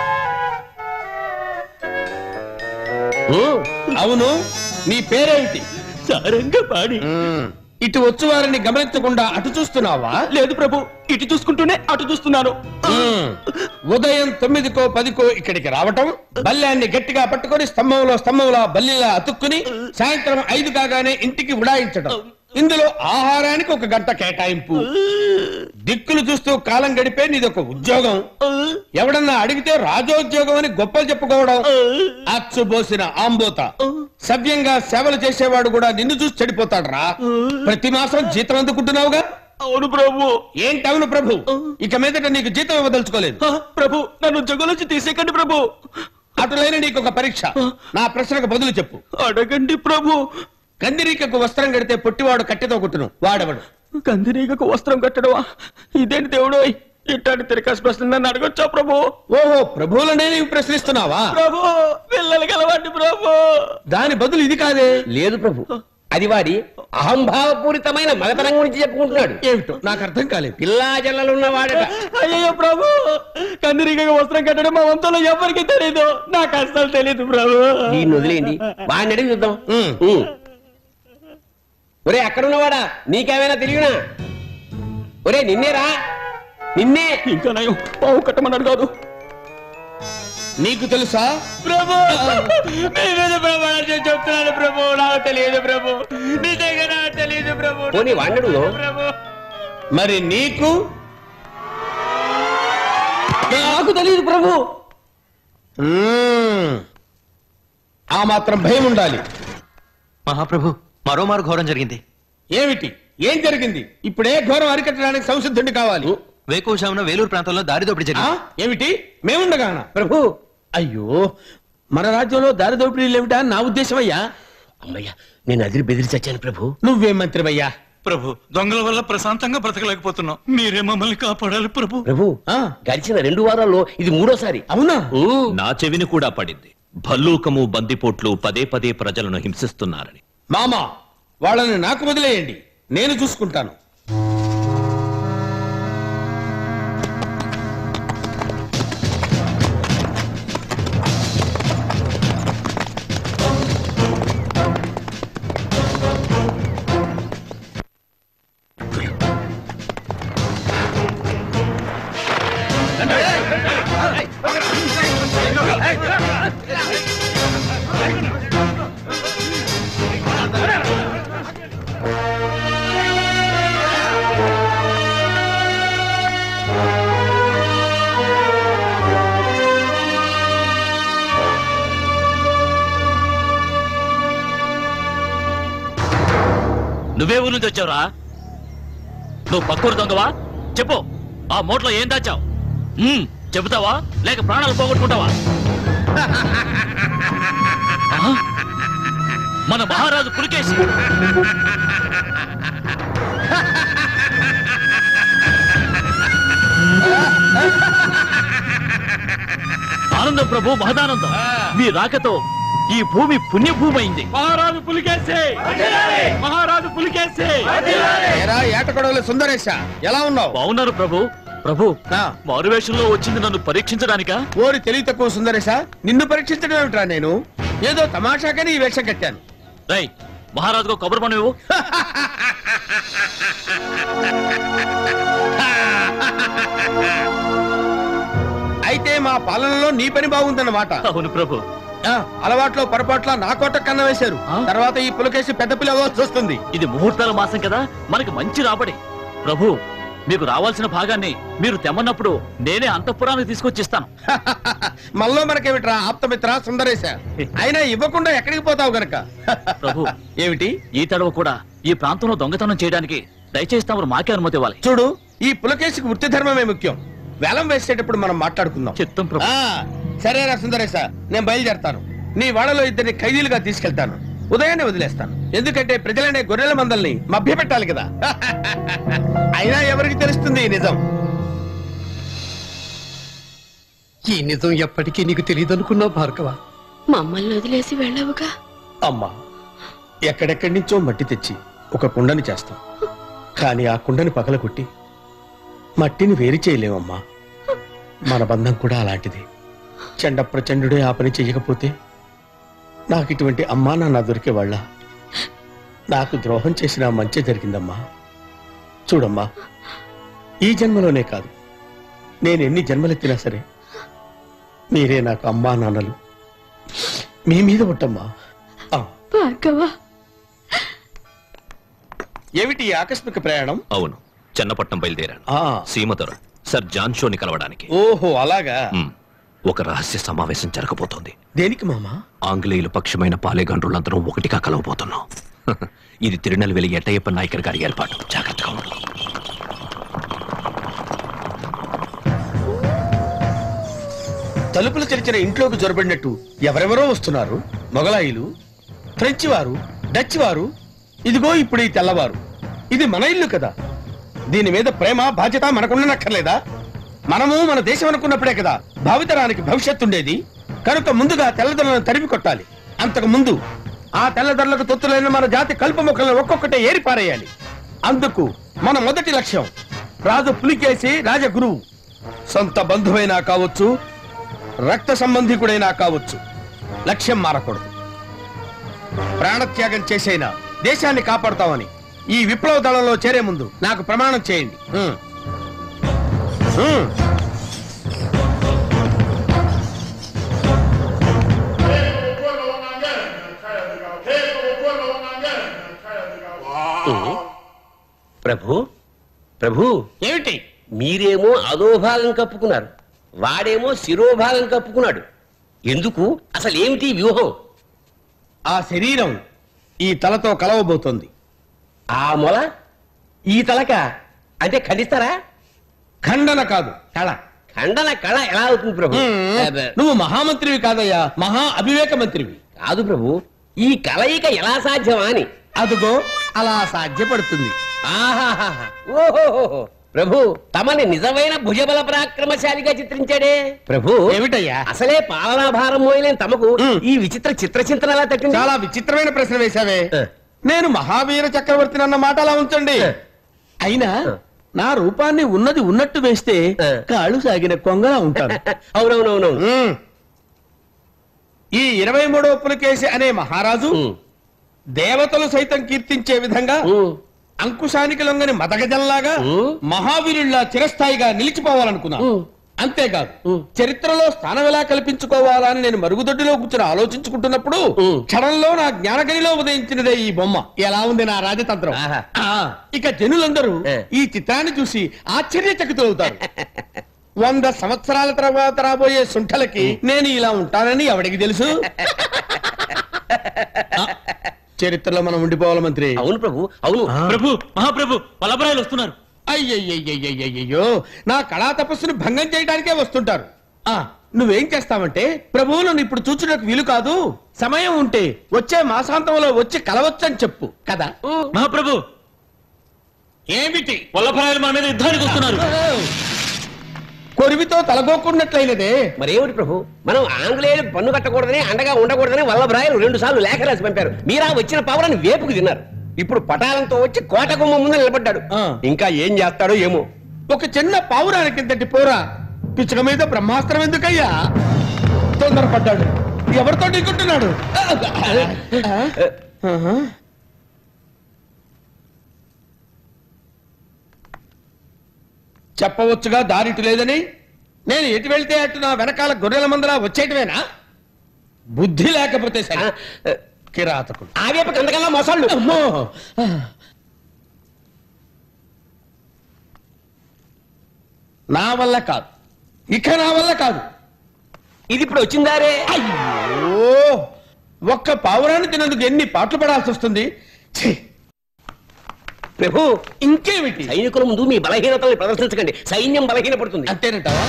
అవును నీ పేరేమిటి సారంగపాణి ఇటు వచ్చు వారిని గమనించకుండా అటు చూస్తున్నావా లేదు ప్రభు ఇటు చూసుకుంటూనే అటు చూస్తున్నాను మ్మ్. ఉదయం తొమ్మిదికో పదికో ఇక్కడికి రావటం బల్లాన్ని గట్టిగా పట్టుకొని స్తంభంలో స్తంభంలో బల్లిలా అతుక్కుని సాయంత్రం ఐదు కాగానే ఇంటికి ఉడాయించడం ఇందులో ఆహారానికి ఒక గంట కేటాయింపు దిక్కులు చూస్తూ కాలం గడిపే నీదొక ఉద్యోగం ఎవడన్నా అడిగితే రాజోద్యోగం అని గొప్పలు చెప్పుకోవడం అచ్చుబోసిన ఆంబోత సవ్యంగా సేవలు చేసేవాడు కూడా నిన్ను చూసి చెడిపోతాడు రా ప్రతి మాసం జీతం అందుకుంటున్నావుగా అవును ప్రభు ఏంటి అవును ప్రభు ఇక మీదట నీకు జీతం ఇవ్వదలుచుకోలేదు ప్రభు నన్ను ఉద్యోగంలోంచి తీసేకండి ప్రభు అటులైన నీకు ఒక పరీక్ష నా ప్రశ్నకు బదులు చెప్పు అడగండి ప్రభు కందిరీకకు వస్త్రం కడితే పొట్టివాడు కట్టెతో కొట్టును వాడవడు కందిరీగకు వస్త్రం కట్టడమా ఇదేంటి దేవుడు ఇట్లాంటి తిరకాసు ప్రశ్న నన్ను అడగొచ్చా ప్రభు ఓహో ప్రభువులనే నీవు ప్రశ్నిస్తున్నావా ప్రభు పిల్లలు గలవండి ప్రభు దాని బదులు ఇది కాదే లేదు ప్రభు అది వాడి అహంభావపూరితమైన మగతనం గురించి చెప్పుకుంటున్నాడు ఏమిటో నాకు అర్థం కాలేదు పిల్లా జల్లలున్న వాడట అయ్యో ప్రభు కందిరీగకు వస్త్రం కట్టడం మా వంతులో ఎవరికి తెలియదు నాకు అస్సలు తెలియదు ప్రభు దీన్ని వదిలేయండి వాడిని అడిగి చూద్దాం ఉమ్. ఒరే అక్కడున్నవాడా నీకేమైనా తెలియనా ఒరే నిన్నేరా నిన్నే ఇంకా నయం పావు కట్టమన్నాడు కాదు నీకు తెలుసా ప్రభు మీ మీద ప్రమాణం చేసి చెప్తున్నాను ప్రభు నాకు తెలియదు ప్రభు నిజంగా నాకు తెలియదు ప్రభు పోనీ వాడినడు ప్రభు మరి నీకు నాకు తెలియదు ప్రభు మ్మ్. ఆ మాత్రం భయం ఉండాలి మహాప్రభు మరోమారు ఘోరం జరిగింది ఏమిటి ఏం జరిగింది ఇప్పుడే ఘోరం అరికట్టడానికి సంసిద్ధుడి కావాలి వేకోశామున వేలూరు ప్రాంతంలో దారి దోపిడీ ఆ? జరిగింది ఏమిటి మేముండగానా ప్రభు అయ్యో మన రాజ్యంలో దారి దోపిడీలు ఏమిటా నా ఉద్దేశం అయ్యా అమ్మయ్యా నేను అదిరి బెదిరి చచ్చాను ప్రభు నువ్వేం మంత్రివయ్యా ప్రభు దొంగల వల్ల ప్రశాంతంగా బ్రతకలేకపోతున్నాం మీరే మమ్మల్ని కాపాడాలి ప్రభు ప్రభు గడిచిన రెండు వారాల్లో ఇది మూడోసారి అవునా నా చెవిని కూడా పడింది భల్లూకము బందిపోట్లు పదే పదే ప్రజలను హింసిస్తున్నారని మామా వాళ్ళని నాకు వదిలేయండి నేను చూసుకుంటాను నువ్వే ఊరు నుంచి వచ్చావురా నువ్వు పక్కూరు దొంగవా చెప్పు ఆ మూటలో ఏం దాచావు ఉమ్, చెబుతావా లేక ప్రాణాలు పోగొట్టుకుంటావా ఆ? మన మహారాజు పులికేసి ఆనందం ప్రభు మహదానందం మీ రాకతో ఈ భూమి పుణ్యభూమి అయింది మహారాజు పులికేసే మహారాజు పులికేసే ఏరా ఏటకొడవల సుందరేశ ఎలా ఉన్నావు బాగున్నారు ప్రభు ప్రభు మారువేషంలో వచ్చింది నన్ను పరీక్షించడానికా ఓరి తెలివి తక్కువ సుందరేశ నిన్ను పరీక్షించడం ఏమిట్రా నేను ఏదో తమాషాకని ఈ వేషం కట్టాను రై మహారాజుకు కొబ్బరి పని ఇవ్వు అయితే మా పాలనలో నీ పని బాగుందన్నమాట అవును ప్రభు ఆ, అలవాట్లో పొరపాట్ల నా కోట కన్న వేశారు తర్వాత ఈ పులకేసి పెద్ద పిల్ల అవ్వాల్సి వస్తుంది ఇది ముహూర్తాల మాసం కదా మనకి మంచి రాబడి ప్రభు మీకు రావాల్సిన భాగాన్ని మీరు తెమ్మన్నప్పుడు నేనే అంతఃపురానికి తీసుకొచ్చిస్తాను మళ్ళీ మనకేమిట్రా ఆప్తమిత్ర సుందరేశ అయినా ఇవ్వకుండా ఎక్కడికి పోతావు గనక ప్రభు ఏమిటి ఈ తడవ కూడా ఈ ప్రాంతంలో దొంగతనం చేయడానికి దయచేసి తమరు మాకే అనుమతి ఇవ్వాలి చూడు ఈ పులకేసికి వృత్తి ధర్మమే ముఖ్యం వేలం వేసేటప్పుడు మనం మాట్లాడుకుందాం చిత్తం ప్రభు ఆ, సరేరా సుందరేశ నేను బయలుదేరతాను నీ వాళ్ళలో ఇద్దరిని ఖైదీలుగా తీసుకెళ్తాను ఉదయాన్నే వదిలేస్తాను ఎందుకంటే ప్రజలనే గొర్రెల మందల్ని మభ్యపెట్టాలి కదా అయినా ఎవరికి తెలుస్తుంది ఈ నిజం ఈ నిజం ఎప్పటికీ నీకు తెలియదనుకున్నావు భార్గవ మమ్మల్ని వదిలేసి వెళ్ళవుగా అమ్మా ఎక్కడెక్కడి నుంచో మట్టి తెచ్చి ఒక కుండని చేస్తాం కానీ ఆ కుండని పగలగొట్టి మట్టిని వేరు చేయలేమమ్మా మన బంధం కూడా అలాంటిది చండ ప్రచండుడే ఆ పని చెయ్యకపోతే నాకు ఇటువంటి అమ్మా నాన్న దొరికేవాళ్ళ నాకు ద్రోహం చేసిన మంచి జరిగిందమ్మా చూడమ్మా ఈ జన్మలోనే కాదు నేను ఎన్ని జన్మలెత్తినా సరే మీరే నాకు అమ్మా నాన్నలు మీ మీద పుట్టమ్మా భార్గవ ఏమిటి ఈ ఆకస్మిక ప్రయాణం అవును చెన్నపట్నం బయలుదేరాను ఆ. సీమధర సర్ జాన్ షోని కలవడానికి ఓహో అలాగా మ్, ఒక రహస్య సమావేశం జరగబోతోంది దేనికి మామా ఆంగ్లేయుల పక్షమైన పాలేగాండ్రులందరం ఒకటిగా కలవబోతున్నాం ఇది తిరునెల్వేలి ఎట్టయ్యప్ప నాయకర్ గారి ఏర్పాటు జాగ్రత్తగా ఉండు తలుపులు తెరిచిన ఇంట్లోకి జొరబడినట్టు ఎవరెవరో వస్తున్నారు మొగలాయిలు ఫ్రెంచ్ వారు డచ్ వారు ఇదిగో ఇప్పుడు ఈ తెల్లవారు ఇది మన ఇల్లు కదా దీని మీద ప్రేమ బాధ్యత మనకుండనక్కర్లేదా మనము మన దేశం అనుకున్నప్పుడే కదా భావితరానికి భవిష్యత్తు ఉండేది కనుక ముందుగా తెల్లదొరలను తరిమి కొట్టాలి అంతకు ముందు ఆ తెల్లదొరలకు తొత్తులైన మన జాతి కలుపు మొక్కలను ఒక్కొక్కటే ఏరి పారేయాలి అందుకు మన మొదటి లక్ష్యం రాజు పులికేసి రాజగురువు సొంత బంధువైనా కావచ్చు రక్త సంబంధికుడైనా కావచ్చు లక్ష్యం మారకూడదు ప్రాణత్యాగం చేసైనా దేశాన్ని కాపాడుతామని ఈ విప్లవ దళంలో చేరే ముందు నాకు ప్రమాణం చేయండి హ్మ్. హ్మ్. ప్రభు ప్రభు ఏమిటి మీరేమో అధోభాగం కప్పుకున్నారు వాడేమో శిరోభాగం కప్పుకున్నాడు ఎందుకు అసలు ఏమిటి వ్యూహం ఆ శరీరం ఈ తలతో కలవబోతోంది ఆ మొల ఈ తలక అంటే ఖండిస్తారా ఖండన కాదు కళ ఖండన కళ ఎలా అవుతుంది ప్రభు హ్మ్. నువ్వు మహామంత్రివి కాదయ్యా మహా అవివేక మంత్రివి కాదు ప్రభు ఈ కలయిక ఎలా సాధ్యమా అని అదుగో అలా సాధ్యపడుతుంది ఆహాహాహా. ఓహోహోహో. ప్రభు తమని నిజమైన భుజబల పరాక్రమశాలిగా చిత్రించాడే ప్రభు ఏమిటయ్యా అసలే పాలనా భారం మోయలేని తమకు ఈ విచిత్ర చిత్ర చింతన ఎలా తట్టింది చాలా విచిత్రమైన ప్రశ్న వేశావే నేను మహావీర చక్రవర్తిని అన్న మాట అలా ఉంచండి అయినా నా రూపాన్ని ఉన్నది ఉన్నట్టు వేస్తే కాళ్ళు సాగిన కొంగలా ఉంటాను అవునవునవునవును ఉమ్. ఈ ఇరవై మూడో పులకేసి అనే మహారాజు దేవతలు సైతం కీర్తించే విధంగా అంకుశానికి లొంగని మదగజల్లాగా మహావీరుల్లా చిరస్థాయిగా నిలిచిపోవాలనుకున్నా అంతేకాదు చరిత్రలో స్థానం ఎలా కల్పించుకోవాలని నేను మరుగుదొడ్డిలో కూర్చొని ఆలోచించుకుంటున్నప్పుడు క్షణంలో నా జ్ఞానగనిలో ఉదయించినదే ఈ బొమ్మ ఎలా ఉంది నా రాజతంత్రం ఆ, ఇక జనులందరూ ఈ చిత్రాన్ని చూసి ఆశ్చర్యచకితులవుతారు వంద సంవత్సరాల తర్వాత రాబోయే సుంఠలకి నేను ఇలా ఉంటానని ఎవడికి తెలుసు ఆ, చరిత్రలో మనం ఉండిపోవాలి మంత్రి అవును ప్రభు అవును ప్రభు మహాప్రభు వల్లభరాయలు వస్తున్నారు అయ్యయ్యయ్యయ్యయ్యో నా కళా తపస్సును భంగం చేయడానికే వస్తుంటారు ఆ నువ్వేం చేస్తావంటే ప్రభువు నన్ను ఇప్పుడు చూచుటకు వీలు కాదు సమయం ఉంటే వచ్చే మాసాంతంలో వచ్చి కలవచ్చని చెప్పు కదా మహాప్రభు ఏమిటి వల్లభరాయలు మన మీద యుద్ధానికి వస్తున్నారు కొరివితో తలగోకున్నట్లయినదే మరేమిటి ప్రభు మనం ఆంగ్లేయులు పన్ను కట్టకూడదని అండగా ఉండకూడదని వల్లభరాయలు రెండు సార్లు లేఖ రాసి పంపారు మీరా వచ్చిన పవరాన్ని వేపుకు తిన్నారు ఇప్పుడు పటాలంతో వచ్చి కోట గుమ్మ ముందు నిలబడ్డాడు ఇంకా ఏం చేస్తాడో ఏమో ఒక చిన్న పావురానికి ఇంతటి పోరా పిచ్చుక మీద బ్రహ్మాస్త్రం ఎందుకయ్యా తొందరపడ్డాడు ఎవరితో ఢీకుంటున్నాడు ఆహా. చెప్పవచ్చుగా దారిటు లేదని నేను ఎటు వెళ్తే అటు నా వెనకాల గొర్రెల మందలా వచ్చేయటమేనా బుద్ధి లేకపోతే సరే కిరాతకుడు ఆ వేపు కందకల్లా మొసళ్ళు అమ్మో నా వల్ల కాదు ఇక నా వల్ల కాదు ఇది ఇప్పుడు వచ్చిందారే అయ్యో ఒక్క పావురాన్ని తినందుకు ఎన్ని పాటలు పడాల్సి వస్తుంది ఛీ! ప్రభు ఇంకేమిటి సైనికుల ముందు మీ బలహీనతల్ని ప్రదర్శించకండి సైన్యం బలహీనపడుతుంది అంతేనంటావా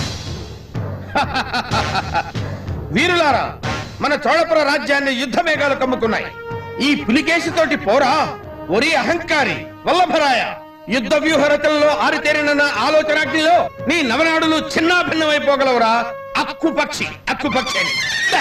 వీరులారా మన చోళపుర రాజ్యాన్ని యుద్ధ మేఘాలు కమ్ముకున్నాయి ఈ పులికేశితోటి పోరా ఒరి అహంకారి వల్లభరాయ యుద్ధ వ్యూహ రచనలో ఆరితేరిన నా ఆలోచనాగ్నిలో నీ నవనాడులు చిన్నాభిన్నమైపోగలవురా అక్కు పక్షి అక్కు పక్షి అని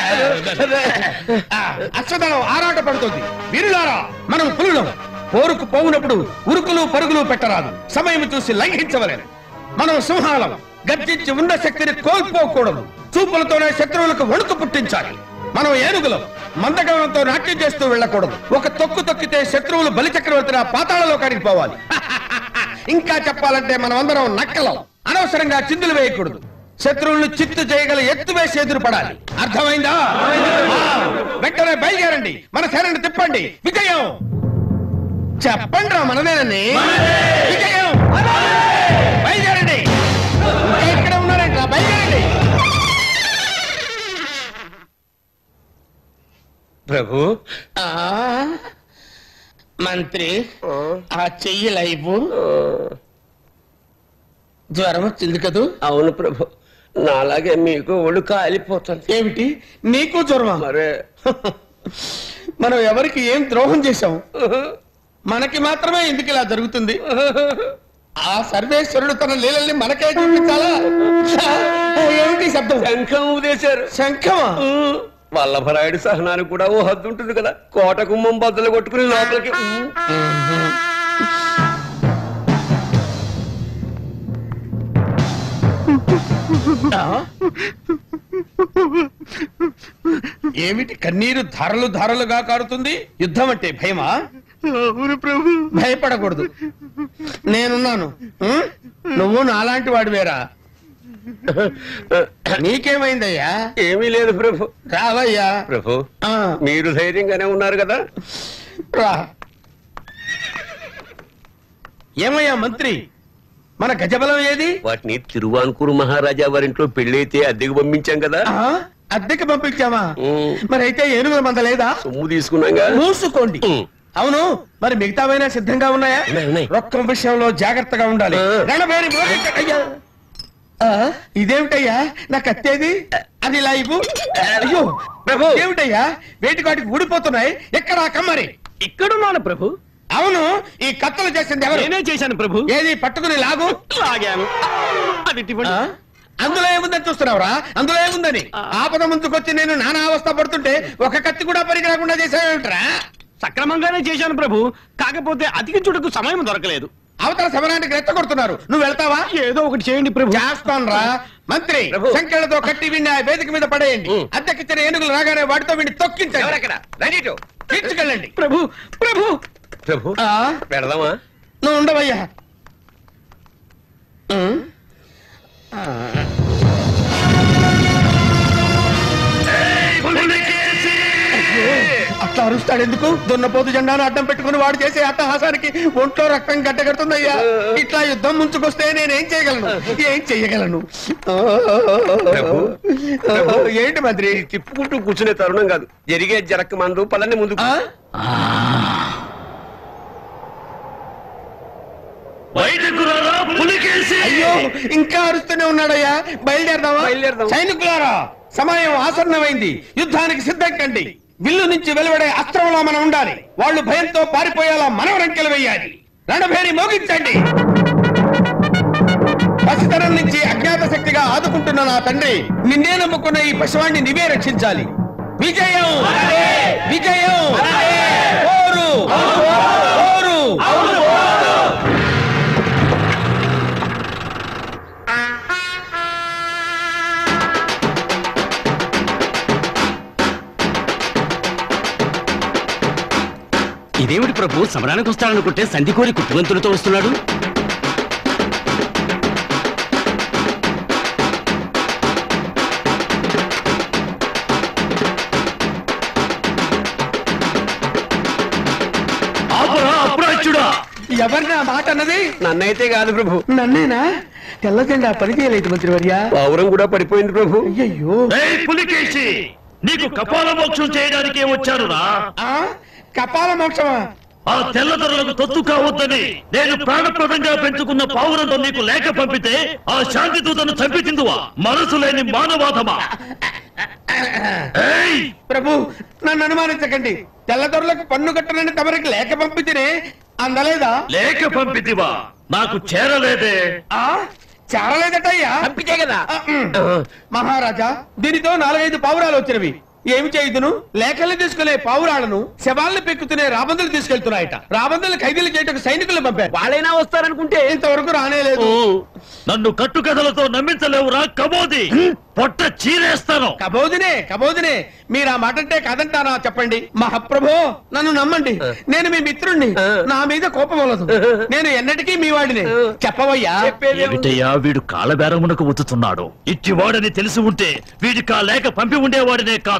ఆ, అశ్వదళం ఆరాట పడుతుంది వీరులారా మనం పులులం పోరుకు పోవునప్పుడు ఉరుకులు పరుగులు పెట్టరాదు సమయం చూసి లంఘించవలేను మనం సింహాలం గర్జించి ఉన్న శక్తిని కోల్పోకూడదు చూపులతోనే శత్రువులకు వణుకు పుట్టించాలి మనం ఏనుగులం మందగమనంతో నాట్యం చేస్తూ వెళ్ళకూడదు ఒక తొక్కు తొక్కితే శత్రువులు బలిచక్రవర్తిన పాతాళలోకానికి పోవాలి ఇంకా చెప్పాలంటే మనం అందరం నక్కలం అనవసరంగా చిందులు వేయకూడదు శత్రువులను చిత్తు చేయగల ఎత్తు వేసి ఎదురు పడాలి అర్థమైందా ఆ, వెంటనే బయలుదేరండి మన సేనని తిప్పండి విజయం చెప్పండి రా మనదేనని విజయం! బయలుదేరండి ఇంకా ఇక్కడ ఉన్నారంట బయలుదేరండి ప్రభు ఆ, మంత్రి ఆ చెయ్యి లైవ్ జ్వరం వచ్చింది కదూ అవును ప్రభు నాలాగే మీకు ఒళ్ళు కాలిపోతుంది ఏమిటి నీకు జ్వరమా మరే మనం ఎవరికి ఏం ద్రోహం చేశాం మనకి మాత్రమే ఎందుకు ఇలా జరుగుతుంది ఆ సర్వేశ్వరుడు తన లీలల్ని మనకే చూపించాలా ఆ, ఏమిటి ఈ శబ్దం శంఖం ఉదేశారు శంఖమా వల్లభరాయుడు సహనానికి కూడా ఓ హద్దు ఉంటుంది కదా కోట కుమ్మం బద్దలు కొట్టుకుని లోపలికి ఆ? ఏమిటి కన్నీరు ధారలు ధారలుగా కారుతుంది యుద్ధం అంటే భయమా అవును ప్రభు భయపడకూడదు నేనున్నాను ఉం? నువ్వు నాలాంటి వాడివేరా నీకేమైందయ్యా ఏమీ లేదు ప్రభు రావయ్యా ప్రభు ఆ, మీరు ధైర్యంగానే ఉన్నారు కదా రా ఏమయ్యా మంత్రి మన గజబలం ఏది వాటిని తిరువాన్కూరు మహారాజా వారింట్లో పెళ్ళైతే అద్దెకు పంపించాం కదా ఆ, అద్దెకి పంపించామా ఉం. మరి అయితే ఏనుగుల మంద లేదా సొమ్ము తీసుకున్నాగా మూసుకోండి ఉం. అవును మరి మిగతావైనా సిద్ధంగా ఉన్నాయా ఉన్నాయి, ఉన్నాయి. రొక్కం విషయంలో జాగ్రత్తగా ఉండాలి ఆ. రణభేరి మోగించ- అయ్యా. ఆ, ఇదేమిటయ్యా నా కత్తేది అది ఇలా ఇవ్వు అయ్యో ప్రభు. ఏమిటయ్యా వేటికాటికి ఊడిపోతున్నాయి ఎక్కడ ఆ కమ్మరి ఇక్కడున్నాను ప్రభు అవును ఈ కత్తలు చేసింది ఎవరు నేనే చేశాను ప్రభు ఏది పట్టుకుని లాగు లాగాను అది ఇవ్వండి. ఆ? అందులో ఏముందని చూస్తున్నావురా అందులో ఏముందని ఆపద ముందుకొచ్చి నేను నానా అవస్థ పడుతుంటే ఒక కత్తి కూడా పనికి రాకుండా చేసావేమిట్రా సక్రమంగానే చేశాను ప్రభు కాకపోతే అతికి చుడుకు సమయం దొరకలేదు అవతల సమరానికి రెచ్చగొడుతున్నారు నువ్వు వెళ్తావా ఏదో ఒకటి చేయండి ప్రభు చేస్తాను రా మంత్రి ప్రభు. సంఖ్యలతో కట్టి విండి ఆ వేదిక మీద పడేయండి ఉం. అద్దెకిచ్చిన ఏనుగులు రాగానే వాటితో విండి తొక్కించండి ఎవరక్కడ రండిటు తీసుకెళ్ళండి ప్రభు ప్రభు ప్రభు ఆ, పెడదామా నువ్వు ఉండవయ్యా ఉం? ఆ. అట్లా అరుస్తాడు ఎందుకు దున్నపోతు జెండాను అడ్డం పెట్టుకుని వాడు చేసే అట్టహాసానికి ఒంట్లో రక్తం గడ్డగడుతుందయ్యా ఇట్లా యుద్ధం ముంచుకొస్తే నేనేం చేయగలను ఏం చెయ్యగలను ప్రభు, ప్రభు. ఏంటి మంత్రి తిప్పుకుంటూ కూర్చునే తరుణం కాదు జరిగే జరక్క మందు పదండి ముందు ఆ? అయ్యో ఇంకా అరుస్తూనే ఉన్నాడయ్యా బయలుదేరదామా బయలుదేరదాం. సైనికులారా సమయం ఆసన్నమైంది యుద్ధానికి సిద్ధం కండి విల్లు నుంచి వెలువడే అస్త్రంలో మనం ఉండాలి వాళ్ళు భయంతో పారిపోయేలా మనం రంకెలు వేయాలి రణభేరి మోగించండి పసితనం నుంచి అజ్ఞాత శక్తిగా ఆదుకుంటున్న నా తండ్రి నిన్నే నమ్ముకున్న ఈ పశువాణ్ణి నీవే రక్షించాలి విజయం విజయం పోరు పోరు ఇదేమిటి ప్రభు సమరానికి వస్తాడనుకుంటే సంధి కోరి కుట్టుగంతులతో వస్తున్నాడు ఎవరిని ఆ మాట అన్నది నన్నైతే కాదు ప్రభు నన్నేనా తెల్ల జెండా పని చేయలేదు మంత్రివర్య పావురం కూడా పడిపోయింది ప్రభు అయ్యయ్యో పులికేసి నీకు కపాల మోక్షం చేయడానికే వచ్చాను రా ఆ? కపాల మోక్షమా ఆ తెల్లదొరలకు తొత్తు కావద్దని నేను ప్రాణప్రదంగా పెంచుకున్న పావురంతో నీకు లేఖ పంపితే ఆ శాంతి దూతను చంపి తిందువా మనసు లేని మానవాధమా ఏయ్! ప్రభు నన్ను అనుమానించకండి తెల్లదొరలకు పన్ను కట్టనని తమరికి లేఖ పంపితేనే అందలేదా లేఖ పంపితివా నాకు చేరలేదే ఆ చారలేదటయ్యా పంపించే కదా ఆ, ఉమ్. మహారాజా దీనితో నాలుగైదు పావురాలు వచ్చినవి ఏమి చేయుదును లేఖల్ని తీసుకునే పావురాలను శవాలను పెక్కుతునే రాబందులు తీసుకెళ్తున్నాయట రాబందులు ఖైదీలు చేయటకు సైనికులు పంపారు వాళ్ళైనా వస్తారనుకుంటే ఇంతవరకు రానేలేదు నన్ను కట్టుకథలతో నమ్మించలేవురా కబోది పొట్ట చీరేస్తాను కబోదినే కబోదినే మీరు ఆ మాట అంటే కాదంటారా చెప్పండి మహాప్రభో నన్ను నమ్మండి నేను మీ మిత్రుణ్ణి నా మీద కోపం వలదు నేను ఎన్నటికీ మీ వాడిని చెప్పవయ్యా ఏమిటయ్యా వీడు కాళ్ళబేరమునకు ఉతుతున్నాడు ఇట్టివాడని తెలిసి ఉంటే వీడికి ఆ లేఖ పంపి ఉండేవాడినే కాదు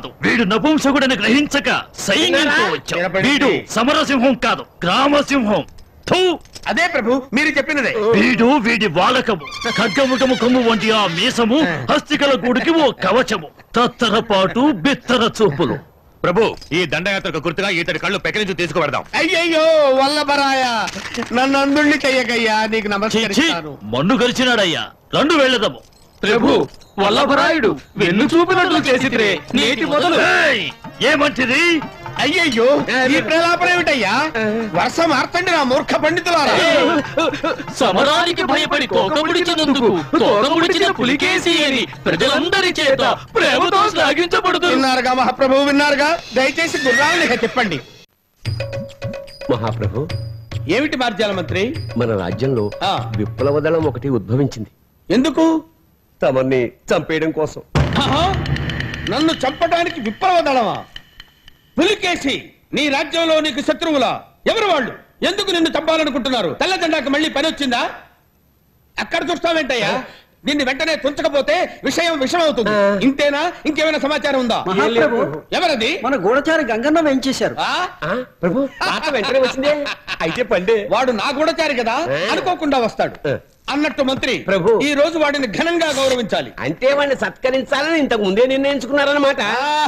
వీడు నపుంసకుడని గ్రహించక సైన్యంతో వచ్చాం వీడు సమరసింహం కాదు గ్రామసింహం థూ! అదే ప్రభు మీరు చెప్పినదే వీడు వీడి వాలకము ఖడ్గముఖము కొమ్ము వంటి ఆ మీసము హస్తికల గూడికి ఓ కవచము తత్తరపాటు బిత్తర చూపులు ప్రభు ఈ దండయాత్రకు గుర్తుగా ఇతడి కళ్ళు పెకిలించి తీసుకువెడదాం అయ్యయ్యో వల్లభరాయ నన్ను అందుణ్ణి చెయ్యకయ్యా నీకు చీచీ, నమస్కరిస్తాను మన్ను గరిచినాడయ్యా రండు వెళ్ళదము ప్రభు వల్లభరాయుడు వెన్ను చూపినట్లు చేసిద్రే నేటి మొదలు ఏయ్, ఏమంటిది అయ్యయ్యో ఈ ప్రలాపన ఏమిటయ్యా వర్షం మార్తండి నా మూర్ఖ పండితులారా సమరానికి భయపడి తోక ముడిచినందుకు తోక ముడిచిన పులికేసి అని ప్రజలందరి చేత ప్రేమతో శ్లాఘించబడుతుంది విన్నారుగా మహాప్రభు విన్నారుగా దయచేసి గుర్రాలను ఇక తిప్పండి మహాప్రభు ఏమిటి మార్జాల మంత్రి మన రాజ్యంలో విప్లవ దళం ఒకటి ఉద్భవించింది ఎందుకు తమన్ని చంపేయడం కోసం ఆహా! నన్ను చంపడానికి విప్లవ దళమా పులికేసి నీ రాజ్యంలో నీకు శత్రువులా ఎవరు వాళ్ళు ఎందుకు నిన్ను చంపాలనుకుంటున్నారు తెల్ల జెండాకి మళ్ళీ పని వచ్చిందా అక్కడ చూస్తావేంటయ్యా నిన్ను వెంటనే తుంచకపోతే విషయం విషయం అవుతుంది ఇంతేనా ఇంకేమైనా సమాచారం ఉందా మహాప్రభు. ఎవరది మన గూఢచారి గంగన్న వెంచేశారు ప్రభు పాట వెంటనే వచ్చిందే అయితే పండే వాడు నా గూఢచారి కదా అనుకోకుండా వస్తాడు అన్నట్టు మంత్రి ప్రభు. ఈ రోజు వాడిని ఘనంగా గౌరవించాలి అంటే వాడిని సత్కరించాలని ఇంతకు ముందే నిర్ణయించుకున్నారన్నమాట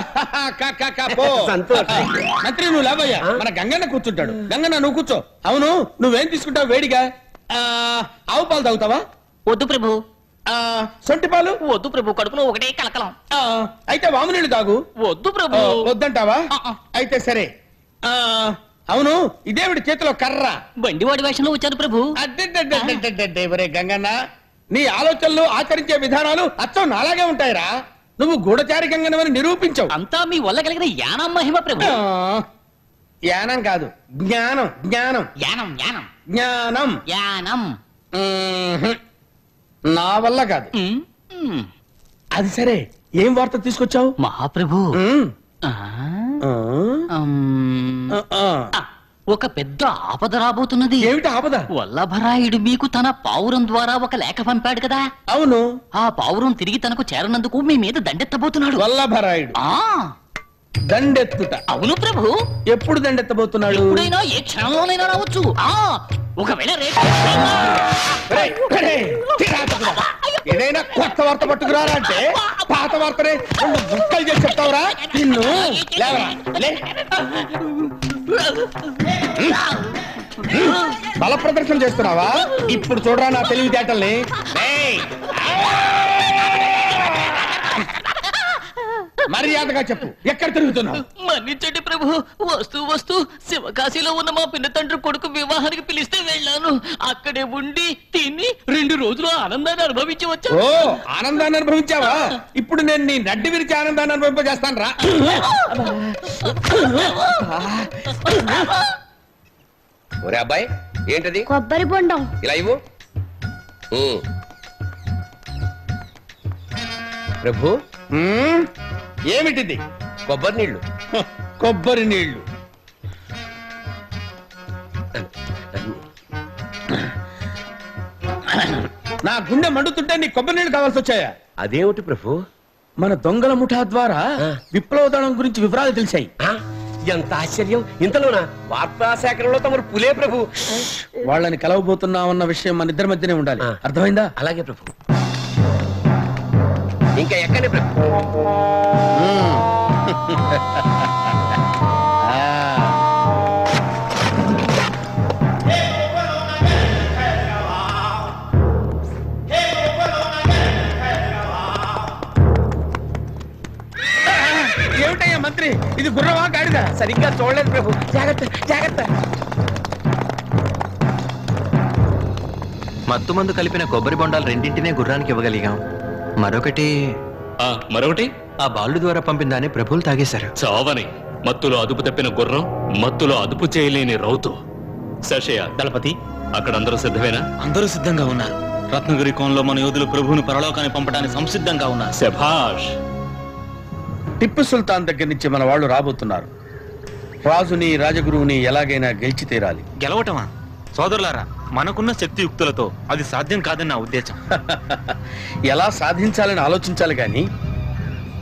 సంతోషం మంత్రి నువ్వు లేవయ్యా మన గంగన్న కూర్చుంటాడు గంగన్న నువ్వు కూర్చో అవును నువ్వేం తీసుకుంటావు వేడిగా ఆ, ఆవు పాలు తాగుతావా వద్దు ప్రభు ఆ, సొంటి పాలు వద్దు ప్రభు కడుపులో ఒకటే కలకలం ఆ, అయితే వామునీళ్ళు తాగు వద్దు ప్రభు ఆ, వద్దంటావా అయితే సరే ఆ, అవును ఇదేవిడి చేతిలో కర్ర బండివాడి వేషంలో వచ్చారు ప్రభు అడ్డడ్డడ్డడ్డడ్డడ్డే, ఒరే గంగన్న నీ ఆలోచనలు ఆచరించే విధానాలు అచ్చం నాలాగే ఉంటాయిరా నువ్వు గూఢచారి గంగనమని నిరూపించవు అంతా మీ వల్ల కలిగిన యానం మహిమ ప్రభు యానం కాదు జ్ఞానం జ్ఞానం యానం యానం జ్ఞానం యానం మ్మ్హ్. నా వల్ల కాదు అది సరే ఏం వార్త తీసుకొచ్చావు మహాప్రభు మ్మ్. అమ్, ఆ, ఒక పెద్ద ఆపద రాబోతున్నది ఏమిటి ఆపద వల్లభరాయుడు మీకు తన పావురం ద్వారా ఒక లేఖ పంపాడు కదా అవును ఆ పావురం తిరిగి తనకు చేరనందుకు మీ మీద దండెత్తబోతున్నాడు వల్లభరాయుడు ఆ దండెత్తుట అవును ప్రభు ఎప్పుడు దండెత్తబోతున్నాడు ఎప్పుడైనా ఏ క్షణంలోనైనా రావచ్చు ఆ ఒకవేళ రేపు ఒరేయ్, ఒరేయ్, కిరాతకుడా. ఏదైనా కొత్త వార్త పట్టుకురారా అంటే పాత వార్తనే రెండు ముక్కలు చేసి చెప్తావురా నిన్ను లేవరా లే బల ప్రదర్శన చేస్తున్నావా ఇప్పుడు చూడరా నా తెలివితేటల్ని ఏయ్! మర్యాదగా చెప్పు ఎక్కడ తిరుగుతున్నావు మన్నించండి ప్రభు వస్తూ వస్తూ శివకాశీలో ఉన్న మా పిన్న తండ్రి కొడుకు వివాహానికి పిలిస్తే వెళ్ళాను అక్కడే ఉండి తిని రెండు రోజులు ఆనందాన్ని అనుభవించి ఓ వచ్చాను ఆనందాన్ని అనుభవించావా ఇప్పుడు నేను నీ నడ్డి విరిచి ఆనందాన్ని అనుభవింపజేస్తాను రా ఒరే అబ్బాయి ఏంటది కొబ్బరి బొండం ఇలా ఇవ్వు ఉమ్. ప్రభు మ్మ్? ఏమిటిది కొబ్బరి నీళ్లు హ, కొబ్బరి నీళ్లు నా గుండె మండుతుంటే నీ కొబ్బరి నీళ్లు కావాల్సి వచ్చాయా అదేమిటి ప్రభు మన దొంగల ముఠా ద్వారా విప్లవ దళం గురించి వివరాలు తెలిసాయి ఎంత ఆశ్చర్యం ఇంతలోనా వార్తా సేకరణలో తమరు పులే ప్రభు వాళ్ళని కలవబోతున్నామన్న విషయం మన ఇద్దరి మధ్యనే ఉండాలి అర్థమైందా అలాగే ప్రభు ఇంకా ఎక్కడే ప్రభు ఏమిటయ్యా మంత్రి ఇది గుర్రవా గాడిదా సరిగ్గా చూడలేదు ప్రభు జాగ్రత్త జాగ్రత్త మత్తు మందు కలిపిన కొబ్బరి బొండాలు రెండింటినే గుర్రానికి ఇవ్వగలిగాం మరొకటి మరొకటి ఆ బాలుడు ద్వారా పంపిన దాన్ని ప్రభువులు తాగేశారు చావని మత్తులో అదుపు తప్పిన గుర్రం మత్తులో అదుపు చేయలేని రౌతు శశయ దళపతి అక్కడ అందరూ సిద్ధమేనా అందరూ సిద్ధంగా ఉన్నారు రత్నగిరి కోణంలో మన యోధులు ప్రభువును పరలోకాన్ని పంపడానికి సంసిద్ధంగా ఉన్నారు శభాష్ టిప్పు సుల్తాన్ దగ్గర నుంచి మన వాళ్ళు రాబోతున్నారు రాజుని రాజగురువుని ఎలాగైనా గెలిచి తీరాలి గెలవటమా సోదరులారా మనకున్న శక్తియుక్తులతో అది సాధ్యం కాదని నా ఉద్దేశం ఎలా సాధించాలని ఆలోచించాలి కానీ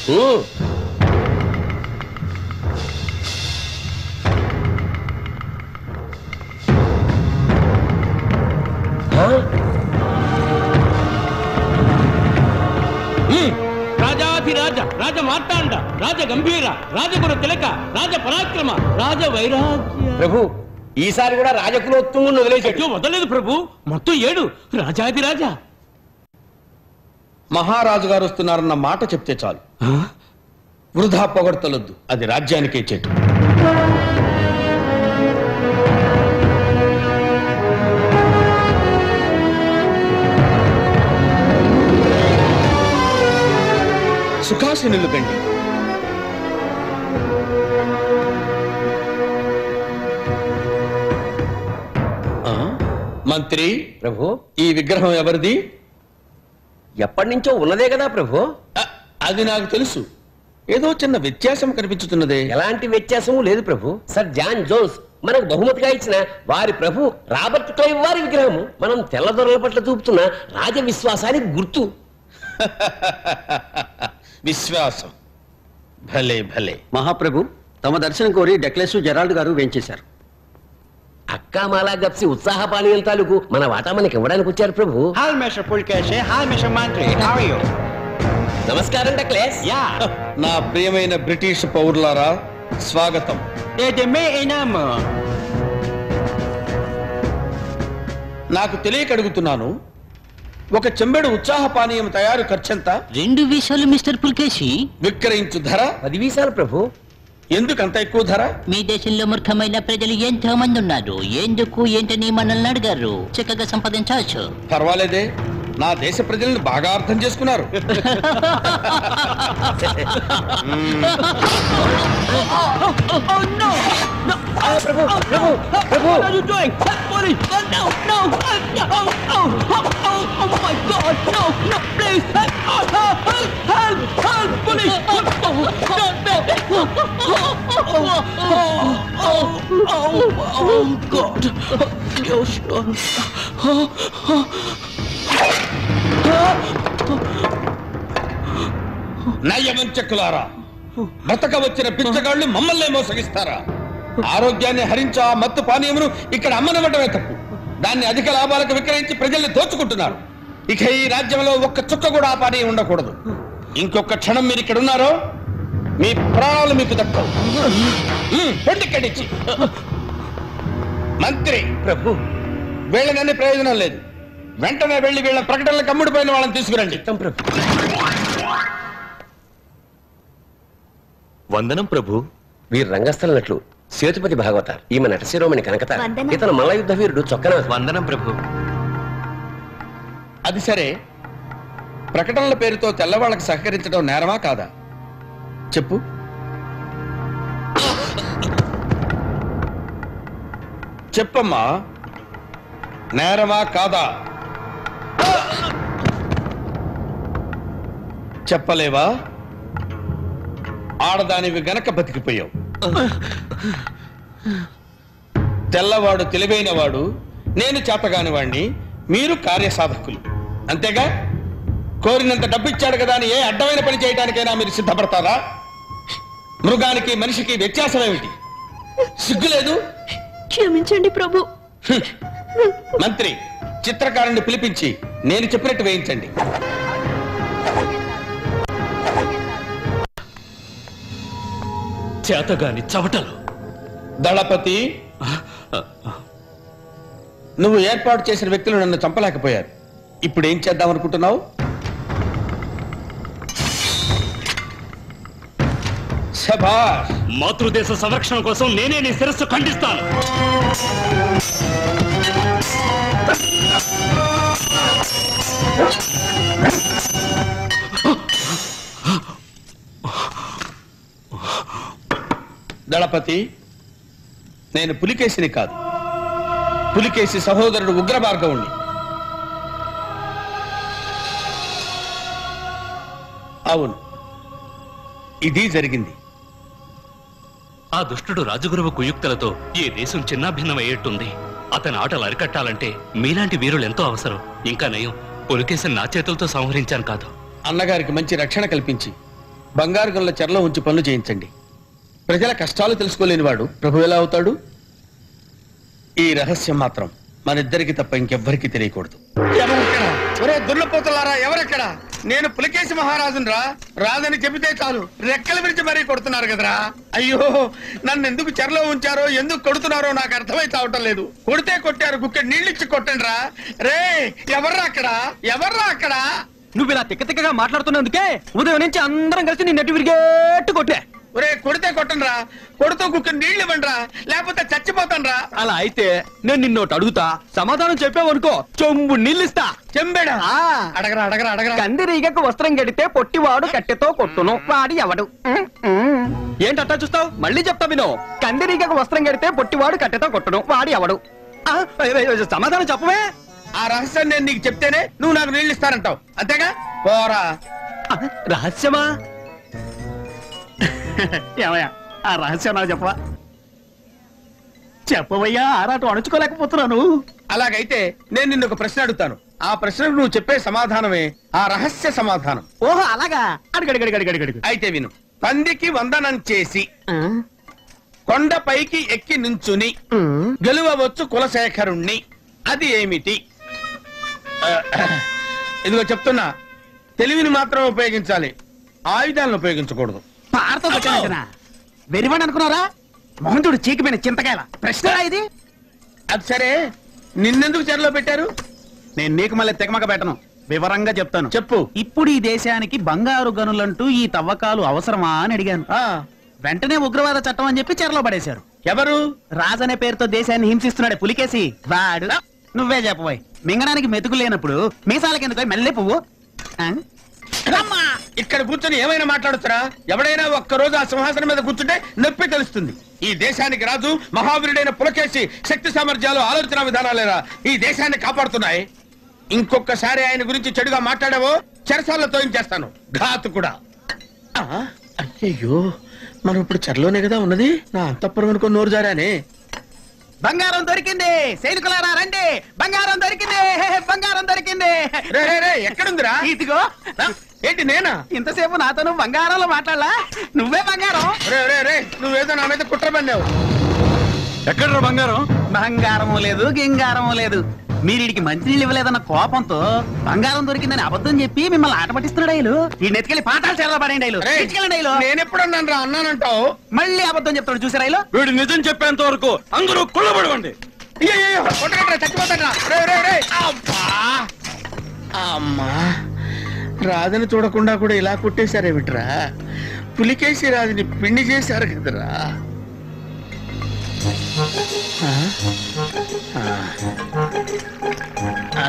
రాజాధిరాజ రాజ మార్తాండ రాజ గంభీర రాజగురు తిలక రాజ పరాక్రమ రాజ వైరాగ్య ప్రభు ఈసారి కూడా రాజకులోత్తుంగుని వదిలేసాడు వదలలేదు ప్రభు మొత్తం ఏడు రాజాధిరాజా మహారాజు గారు వస్తున్నారన్న మాట చెప్తే చాలు వృధా పొగడ్తలొద్దు అది రాజ్యానికే చెట్టు సుఖాసనులు కండి ఆ, మంత్రి ప్రభు ఈ విగ్రహం ఎవరిది ఎప్పటి నుంచో ఉన్నదే కదా ప్రభు అది నాకు తెలుసు ఏదో చిన్న వ్యత్యాసం కనిపించుతున్నదే ఎలాంటి వ్యత్యాసము లేదు ప్రభు సర్ జాన్ జోన్స్ మనకు బహుమతిగా ఇచ్చిన వారి ప్రభు రాబర్ట్ క్లైవ్ వారి విగ్రహము మనం తెల్లదొరల పట్ల చూపుతున్న రాజ విశ్వాసానికి గుర్తు విశ్వాసం భలే భలే మహాప్రభు తమ దర్శనం కోరి డెక్లెస్ జెరాల్డ్ గారు వేయించేశారు అక్కా మాలా గప్సి ఉత్సాహ పానీయం తాలూకు మన వాటా మనకి ఇవ్వడానికి వచ్చారు ప్రభు Hi, Mr. Pulkeshi. Hi, Mr. Mantri. How are you? నమస్కారం డక్లేస్ యా నా ప్రియమైన బ్రిటిష్ పౌరులారా స్వాగతం ఇది మీ ఇనాము నాకు తెలియక అడుగుతున్నాను ఒక చెంబెడు ఉత్సాహ పానీయం తయారు ఖర్చెంత రెండు వీసాలు మిస్టర్ పుల్కేశి విక్రయించు ధర పది వీసాలు ప్రభు ఎందుకు అంత ఎక్కువ ధర మీ దేశంలో మూర్ఖమైన ప్రజలు ఎంతో మంది ఉన్నారు ఎందుకు ఏంటని మనల్ని అడిగారు చక్కగా సంపాదించవచ్చు పర్వాలేదే నా దేశ ప్రజలను బాగా అర్థం చేసుకున్నారు ప్రభు ప్రభు ప్రభు What are you doing? Buddy! No, no! Oh, oh, oh, oh, oh my God! No, no, please! Help! Help! Help! Help! Police! Oh, don't me! Oh, oh, oh, oh, oh, God! Gosh! Oh, oh. నయ్యవంచకులారా బ్రతక వచ్చిన పిచ్చగాళ్ళు మమ్మల్ని మోసగిస్తారా ఆరోగ్యాన్ని హరించే ఆ మత్తు పానీయమును ఇక్కడ అమ్మనివ్వటమే తప్పు దాన్ని అధిక లాభాలకు విక్రయించి ప్రజల్ని దోచుకుంటున్నారు ఇక ఈ రాజ్యంలో ఒక్క చుక్క కూడా ఆ పానీయం ఉండకూడదు ఇంకొక క్షణం మీరు ఇక్కడ ఉన్నారో మీ ప్రాణాలు మీకు దక్కవు మ్మ్, పొండి ఇక్కడి నుంచి మంత్రి ప్రభు వీళ్ళనని ప్రయోజనం లేదు వెంటనే వెళ్ళి వీళ్ళ ప్రకటనలకు అమ్ముడిపోయిన వాళ్ళని తీసుకురండి వందనం ప్రభు వీరు రంగస్థల నటులు సేతుపతి భాగవత ఈమె నటశిరోమణి కనకత ఇతను మల్ల యుద్ధ వీరుడు చొక్కన వందనం ప్రభు అది సరే ప్రకటనల పేరుతో తెల్లవాళ్ళకి సహకరించడం నేరమా కాదా చెప్పు చెప్పమ్మా నేరమా కాదా చెప్పలేవా ఆడదానివి గనక బతికిపోయావు తెల్లవాడు తెలివైనవాడు నేను చేతగాని వాణ్ణి మీరు కార్యసాధకులు అంతేగా కోరినంత డబ్బు ఇచ్చాడు కదా అని ఏ అడ్డమైన పని చేయడానికైనా మీరు సిద్ధపడతారా మృగానికి మనిషికి వ్యత్యాసం ఏమిటి సిగ్గులేదు క్షమించండి ప్రభు మంత్రి చిత్రకారుని పిలిపించి నేను చెప్పినట్టు వేయించండి చేతగాని చవటలు దళపతి నువ్వు ఏర్పాటు చేసిన వ్యక్తులు నన్ను చంపలేకపోయారు ఇప్పుడు ఏం చేద్దాం అనుకుంటున్నావు శభాష్ మాతృదేశ సంరక్షణ కోసం నేనే నీ శిరస్సు ఖండిస్తాను దళపతి నేను పులికేసిని కాదు పులికేసి సహోదరుడు ఉగ్రభార్గవుణ్ణి అవును ఇది జరిగింది ఆ దుష్టుడు రాజగురువు కుయుక్తలతో ఈ దేశం చిన్నాభిన్నమయ్యేట్టుంది అతని ఆటలు అరికట్టాలంటే మీలాంటి వీరులు ఎంతో అవసరం ఇంకా నయం పులికేసిన నా చేతులతో సంహరించాను కాదు అన్నగారికి మంచి రక్షణ కల్పించి బంగారు గనుల చెరలో ఉంచి పనులు చేయించండి ప్రజల కష్టాలు తెలుసుకోలేని వాడు ప్రభు ఎలా అవుతాడు ఈ రహస్యం మాత్రం మన ఇద్దరికి తప్ప ఇంకెవ్వరికి తెలియకూడదు ఒరే దుర్లపోతులారా ఎవరెక్కడ నేను పులికేసి మహారాజును రా రాదని చెబితే చాలు రెక్కల విరిచి మరీ కొడుతున్నారు కదరా అయ్యో నన్ను ఎందుకు చెరలో ఉంచారో ఎందుకు కొడుతున్నారో నాకు అర్థమై చావటం లేదు కొడితే కొట్టారు గుక్క నీళ్ళిచ్చి కొట్టండి రా రే ఎవర్రా అక్కడ ఎవర్రా అక్కడ నువ్వు ఇలా తిక్క తిక్కగా మాట్లాడుతున్నందుకే ఉదయం నుంచి అందరం కలిసి నీ నెట్టి విరిగేట్టు కొట్టే ఒరే కొడితే కొట్టండి రా కొడుతూ కుక్క నీళ్లు ఇవ్వండి రా లేకపోతే చచ్చిపోతాను రా అలా అయితే నేను నిన్నోటి అడుగుతా సమాధానం చెప్పావనుకో చెంబు నీళ్ళిస్తా చెంబేడా అడగరా అడగరా అడగరా కందిరీగకు వస్త్రం గడితే పొట్టివాడు కట్టెతో కొట్టును వాడి ఎవడు ఏంటట్టా చూస్తావు మళ్ళీ చెప్తా విను కందిరీగకు వస్త్రం గడితే పొట్టివాడు కట్టెతో కొట్టును వాడి ఎవడు ఆ, అయ్యో, అయ్యో, సమాధానం చెప్పవే ఆ రహస్యం నేను నీకు చెప్తేనే నువ్వు నాకు నీళ్ళు ఇస్తానంటావు అంతేగా పోరా రహస్యమా ఏమయ్యా ఆ రహస్యం నాకు చెప్పవా చెప్పవయ్యా ఆరాటం అణుచుకోలేకపోతున్నాను అలాగైతే నేను నిన్ను ఒక ప్రశ్న అడుగుతాను ఆ ప్రశ్నకు నువ్వు చెప్పే సమాధానమే ఆ రహస్య సమాధానం ఓహో అలాగా అడిగడిగడిగడిగడిగడి అయితే విను పందికి వందనం చేసి కొండ పైకి ఎక్కి నుంచుని గెలువవచ్చు కులశేఖరుణ్ణి అది ఏమిటి ఆ, ఇదిగో చెప్తున్నా తెలివిని మాత్రం ఉపయోగించాలి ఆయుధాలను ఉపయోగించకూడదు పారతో వెరివని అనుకున్నారా మోహన్ చీకిపోయిన చింతకాయల ప్రశ్న ఇది అది సరే నిన్నెందుకు చెరలో పెట్టారు నేను నీకు మళ్ళీ తెగమక పెట్టను వివరంగా చెప్తాను చెప్పు ఇప్పుడు ఈ దేశానికి బంగారు గనులంటూ ఈ తవ్వకాలు అవసరమా అని అడిగాను వెంటనే ఉగ్రవాద చట్టం అని చెప్పి చెరలో పడేశారు ఎవరు రాజనే పేరుతో దేశాన్ని హింసిస్తున్నాడు పులికేసి వాడు నువ్వే చెప్పబోయ్ మింగడానికి మెతుకు లేనప్పుడు మీసాలకి ఎందుకు మెల్లే పువ్వు ఆ? ఇక్కడ కూర్చొని ఏమైనా మాట్లాడుతురా ఎవడైనా ఒక్క రోజు ఆ సింహాసనం మీద కూర్చుంటే నొప్పి తెలుస్తుంది ఈ దేశానికి రాజు మహావీరుడైన పులకేసి శక్తి సామర్థ్యాలు ఆలోచన విధానాలేరా ఈ దేశాన్ని కాపాడుతున్నాయి ఇంకొకసారి ఆయన గురించి చెడుగా మాట్లాడావో చెరసాల్లో తోయించేస్తాను ఘాతు కూడా అయ్యయ్యో మనం ఇప్పుడు చెరలోనే కదా ఉన్నది నా అంతఃపురం అనుకో నోరు జారానే బంగారం దొరికింది సైనికులారా రండి బంగారం దొరికింది బంగారం దొరికింది రే, రే, రే, ఎక్కడుందిరా ఇదిగో ఏంటి నేనా ఇంతసేపు నాతోను బంగారంలో మాట్లాడలా నువ్వే బంగారం రే రే రే నువ్వేదో నా మీద కుట్ర పన్నావు ఎక్కడ బంగారం బంగారము లేదు గింగారము లేదు మీరీడికి మంచినీళ్ళు ఇవ్వలేదన్న కోపంతో బంగారం దొరికిందని అబద్ధం చెప్పి మిమ్మల్ని ఆట పట్టిస్తున్నాడు అయ్యలు ఈ నెత్తికెళ్ళి పాతాలు చేరలా పడండి అయ్యలు రేయ్, తెచ్చుకెళ్ళండి అయ్యలు నేనెప్పుడన్నాను రా అన్నానంటావు మళ్ళీ అబద్ధం చెప్తాడు చూసారా అయ్యలు వీడు నిజం చెప్పేంత వరకు అందరూ కుళ్ళబడవండి చచ్చిపోతాడ్రా రే రే రే అబ్బా అమ్మా రాజుని చూడకుండా కూడా ఇలా కుట్టేశారేమిట్రా పులికేసి రాజుని పిండి చేశారు కదరా ఆ? ఆ. ఆ.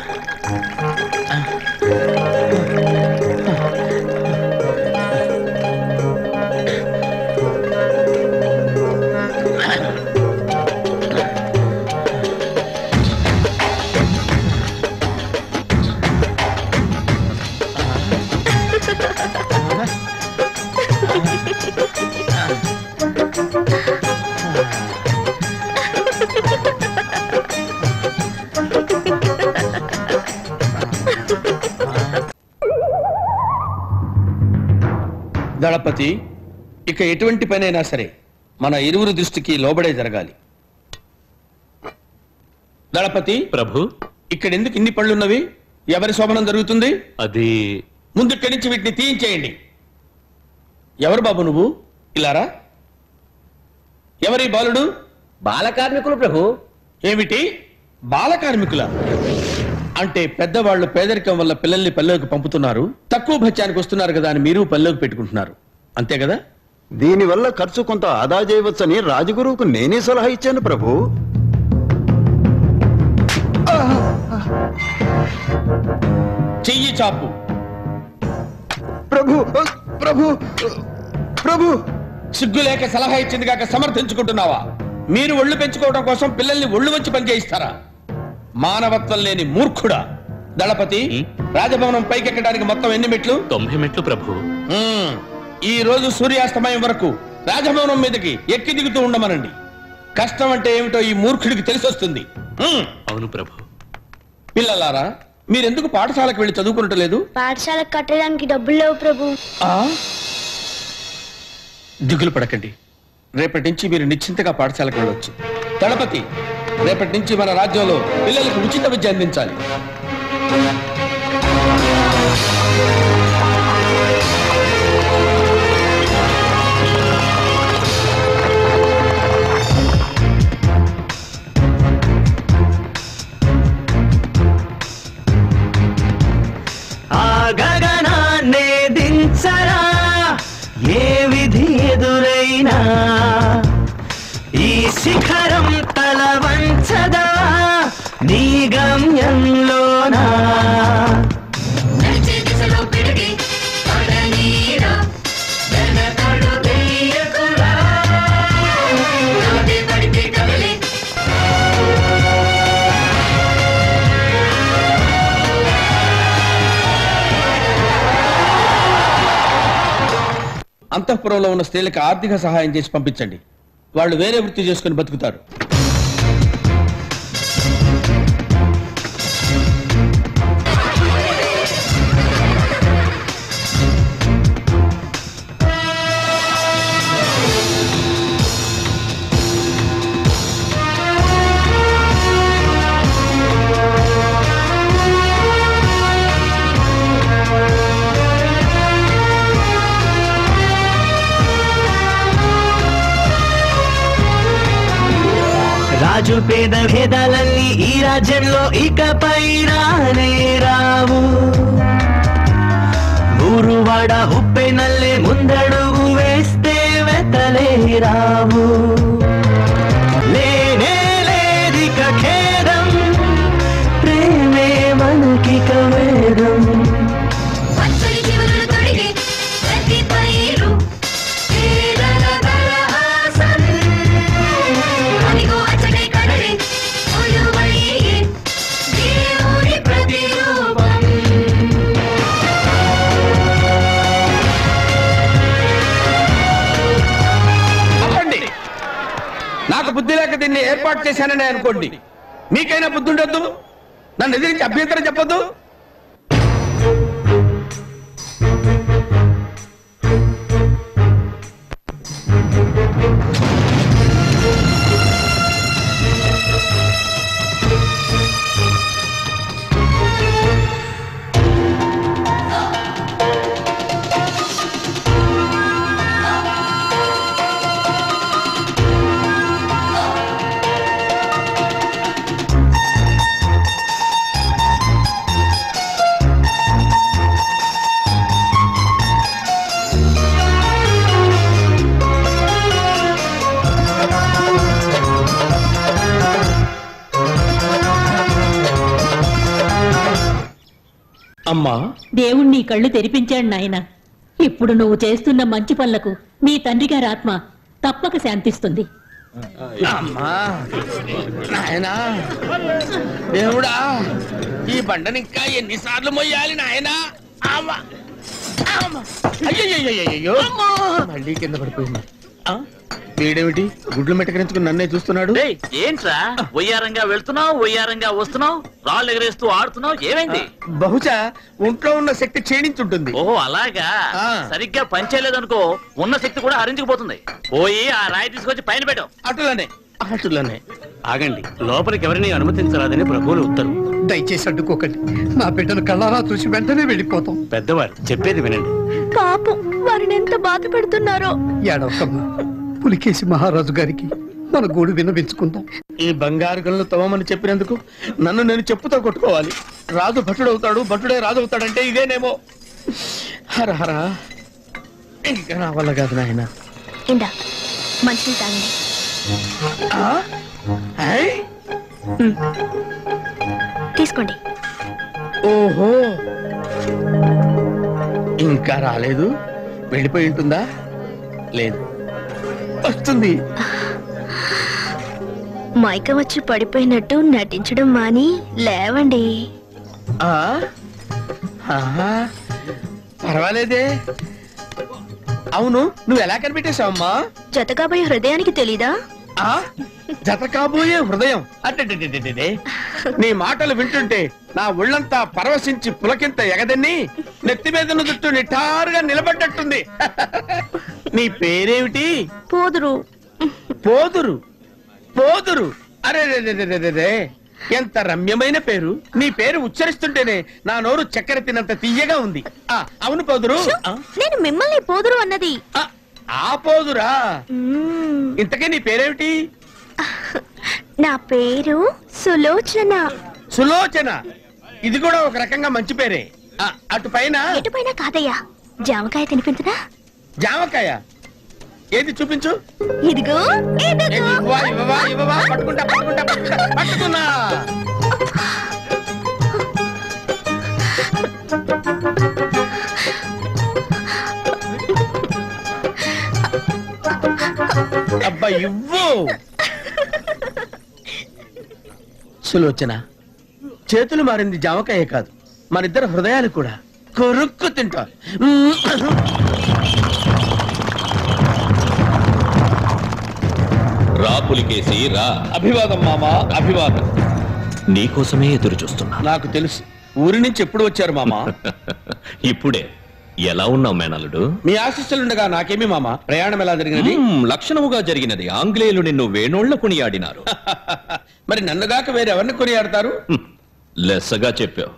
దళపతి ఇక ఎటువంటి పనైనా సరే మన ఇరువురు దృష్టికి లోబడే జరగాలి దళపతి ప్రభు ఇక్కడ ఎందుకు ఇన్ని పళ్ళున్నవి ఎవరి శోభనం జరుగుతుంది అది ముందు ఇక్కడి నుంచి వీటిని తీయించేయండి ఎవరు బాబు నువ్వు ఇలారా ఎవరి బాలుడు బాలకార్మికులు ప్రభు ఏమిటి బాల కార్మికుల అంటే పెద్దవాళ్ళు పేదరికం వల్ల పిల్లల్ని పల్లెలకు పంపుతున్నారు తక్కువ భత్యానికి వస్తున్నారు కదా అని మీరు పల్లెలకు పెట్టుకుంటున్నారు అంతే కదా దీనివల్ల ఖర్చు కొంత ఆదా చేయవచ్చని రాజగురువుకు నేనే సలహా ఇచ్చాను ప్రభు చెయ్యి చాపు ప్రభు ప్రభు ప్రభు సిగ్గు లేక సలహా ఇచ్చింది కాక సమర్థించుకుంటున్నావా మీరు ఒళ్ళు పెంచుకోవడం కోసం పిల్లల్ని ఒళ్ళు వచ్చి పనిచేయిస్తారా మానవత్వం లేని మూర్ఖుడా దళపతి రాజభవనం పైకెక్కడానికి మొత్తం ఎన్ని మెట్లు తొంభై మెట్లు ప్రభు మ్మ్. ఈ రోజు సూర్యాస్తమయం వరకు రాజభవనం మీదకి ఎక్కి దిగుతూ ఉండమనండి కష్టం అంటే ఏమిటో ఈ మూర్ఖుడికి తెలిసొస్తుంది మ్మ్. అవును ప్రభు పిల్లలారా మీరెందుకు పాఠశాలకు వెళ్ళి చదువుకుంటలేదు పాఠశాల కట్టడానికి డబ్బులు లేవు ప్రభు ఆ? దిగులు పడకండి రేపటి నుంచి మీరు నిశ్చింతగా పాఠశాలకు వెళ్ళొచ్చు దళపతి రేపటి నుంచి మన రాజ్యంలో పిల్లలకు ఉచిత విద్య అందించాలి ఆ గగనాన్నే దించరా ఏ విధి ఎదురైనా ఈ శిఖరం తల వంచదా నీ గమ్యంలోనా నడిచే దిశలో పిడిగి పడనీరా వెనకడు వేయకురా నాదే పడితే కదలే అంతఃపురంలో ఉన్న స్త్రీలకు ఆర్థిక సహాయం చేసి పంపించండి వాళ్ళు వేరే వృత్తి చేసుకుని బతుకుతారు రాజు పేద భేదాలన్నీ ఈ రాజ్యంలో ఇకపై రానే రావు ఊరువాడ ఉప్పే నల్లే ముందడుగు వేస్తే వెతలే రావు లేనే లేదిక ఖేదం ప్రేమే మనకిక వేదం పచ్చని చివరలు తొడిగి ప్రతి పైరు పేదల దరహాసం అదిగో అచ్చటై కదలే కొలువయ్యే దేవుని ప్రతిరూపం ఆపండి నాకు బుద్ధి లేక దీన్ని ఏర్పాటు చేశానని అనుకోండి మీకైనా బుద్ధి ఉండొద్దు నన్ను ఎదిరించి అభ్యంతరం చెప్పొద్దు అమ్మా దేవుణ్ణి నీ కళ్ళు తెరిపించాడు నాయన ఇప్పుడు నువ్వు చేస్తున్న మంచి పనులకు మీ తండ్రి గారి ఆత్మ తప్పక శాంతిస్తుంది అమ్మా నాయనా దేవుడా ఈ బండని ఇంకా ఎన్నిసార్లు మొయ్యాలి నాయనా అమ్మా అమ్మా. అయ్యయ్యయ్యయ్యయ్యో. మళ్ళీ కింద పడిపోయింది ఆ? వీడేమిటి గుడ్లు మెట్టకరించుకుని నన్నే చూస్తున్నాడు డేయ్, ఏంట్రా ఒయ్యారంగా వెళ్తున్నావు ఒయ్యారంగా వస్తున్నావు రాళ్ళు ఎగరేస్తూ ఆడుతున్నావు ఏమైంది బహుశా ఒంట్లో ఉన్న శక్తి క్షీణించుంటుంది ఓహో అలాగా సరిగ్గా పనిచేయలేదనుకో ఉన్న శక్తి కూడా హరించుకుపోతుంది పోయి ఆ రాయి తీసుకొచ్చి పైన పెట్టు అటులనే అటులనే ఆగండి లోపలికి ఎవరిని అనుమతించరాదని ప్రభువులు ఉత్తర్వు దయచేసి అడ్డుకోకండి నా బిడ్డను కళ్ళారా చూసి వెంటనే వెళ్ళిపోతాం పెద్దవారు చెప్పేది వినండి పాపం వారిని ఎంత బాధ పెడుతున్నారో ఏడవకమ్మా పులికేసి మహారాజు గారికి మన గోడు విన్నవించుకుందాం ఈ బంగారు గనులు తవ్వమని చెప్పినందుకు నన్ను నేను చెప్పుతో కొట్టుకోవాలి రాజు భటుడవుతాడు భటుడే రాజు అవుతాడంటే ఇదేనేమో హర హర ఇంకా నా వల్ల కాదు నాయన ఇందా మంచిని తాగండి తీసుకోండి ఓహో ఇంకా రాలేదు వెళ్ళిపోయి ఉంటుందా లేదు వస్తుంది మైక వచ్చి పడిపోయినట్టు నటించడం మాని లేవండి ఆ? ఆహా. పర్వాలేదే అవును నువ్వు ఎలా కనిపెట్టేశావమ్మా జత కాబోయే హృదయానికి తెలీదా ఆ? జత కాబోయే హృదయం అడ్డడ్డడ్డడ్డడ్డే. నీ మాటలు వింటుంటే నా ఒళ్ళంతా పరవశించి పులకింత ఎగదన్ని నెత్తి మీద ఉన్న జుట్టు నిఠారుగా నిలబడ్డట్టుంది నీ పేరేమిటి పోదురు పోదురు పోదురు అరే రే రే రే రే రే రే. ఎంత రమ్యమైన పేరు నీ పేరు ఉచ్చరిస్తుంటేనే నా నోరు చక్కెర తినంత తీయగా ఉంది ఆ, అవును పోదురు ఆ, నేను మిమ్మల్ని పోదురు అన్నది ఆ పోదురా ఇంతకే నీ పేరేమిటి నా పేరు సులోచన సులోచన ఇది కూడా ఒక రకంగా మంచి పేరే ఆ, అటు పైన ఎటుపైనా కాదయ్యా జామకాయ తినిపించదా జామకాయ ఏది చూపించు ఇదిగో ఏది, ఇవ్వవా, ఇవ్వవా, ఇవ్వవా? పట్టుకుంటా పట్టుకుంటా పట్టుకుంటా పట్టుకున్నా అబ్బా ఇవ్వు సులోచన చేతులు మారింది జామకాయ కాదు మనిద్దరు హృదయాలు కూడా కొరుక్కు తింటా రా పులికేసి రా అభివాదం మామా అభివాదం నీకోసమే ఎదురు చూస్తున్నా నాకు తెలుసు ఊరి నుంచి ఎప్పుడు వచ్చారు మామా ఇప్పుడే ఎలా ఉన్నావు మేనల్లుడు మీ ఆశీస్సులుండగా నాకేమి మామా ప్రయాణం ఎలా జరిగినది మ్మ్, లక్షణముగా జరిగినది ఆంగ్లేయులు నిన్ను వేణోళ్ల కొనియాడినారు మరి నన్నుగాక వేరెవరిని కొనియాడతారు లెస్సగా చెప్పావు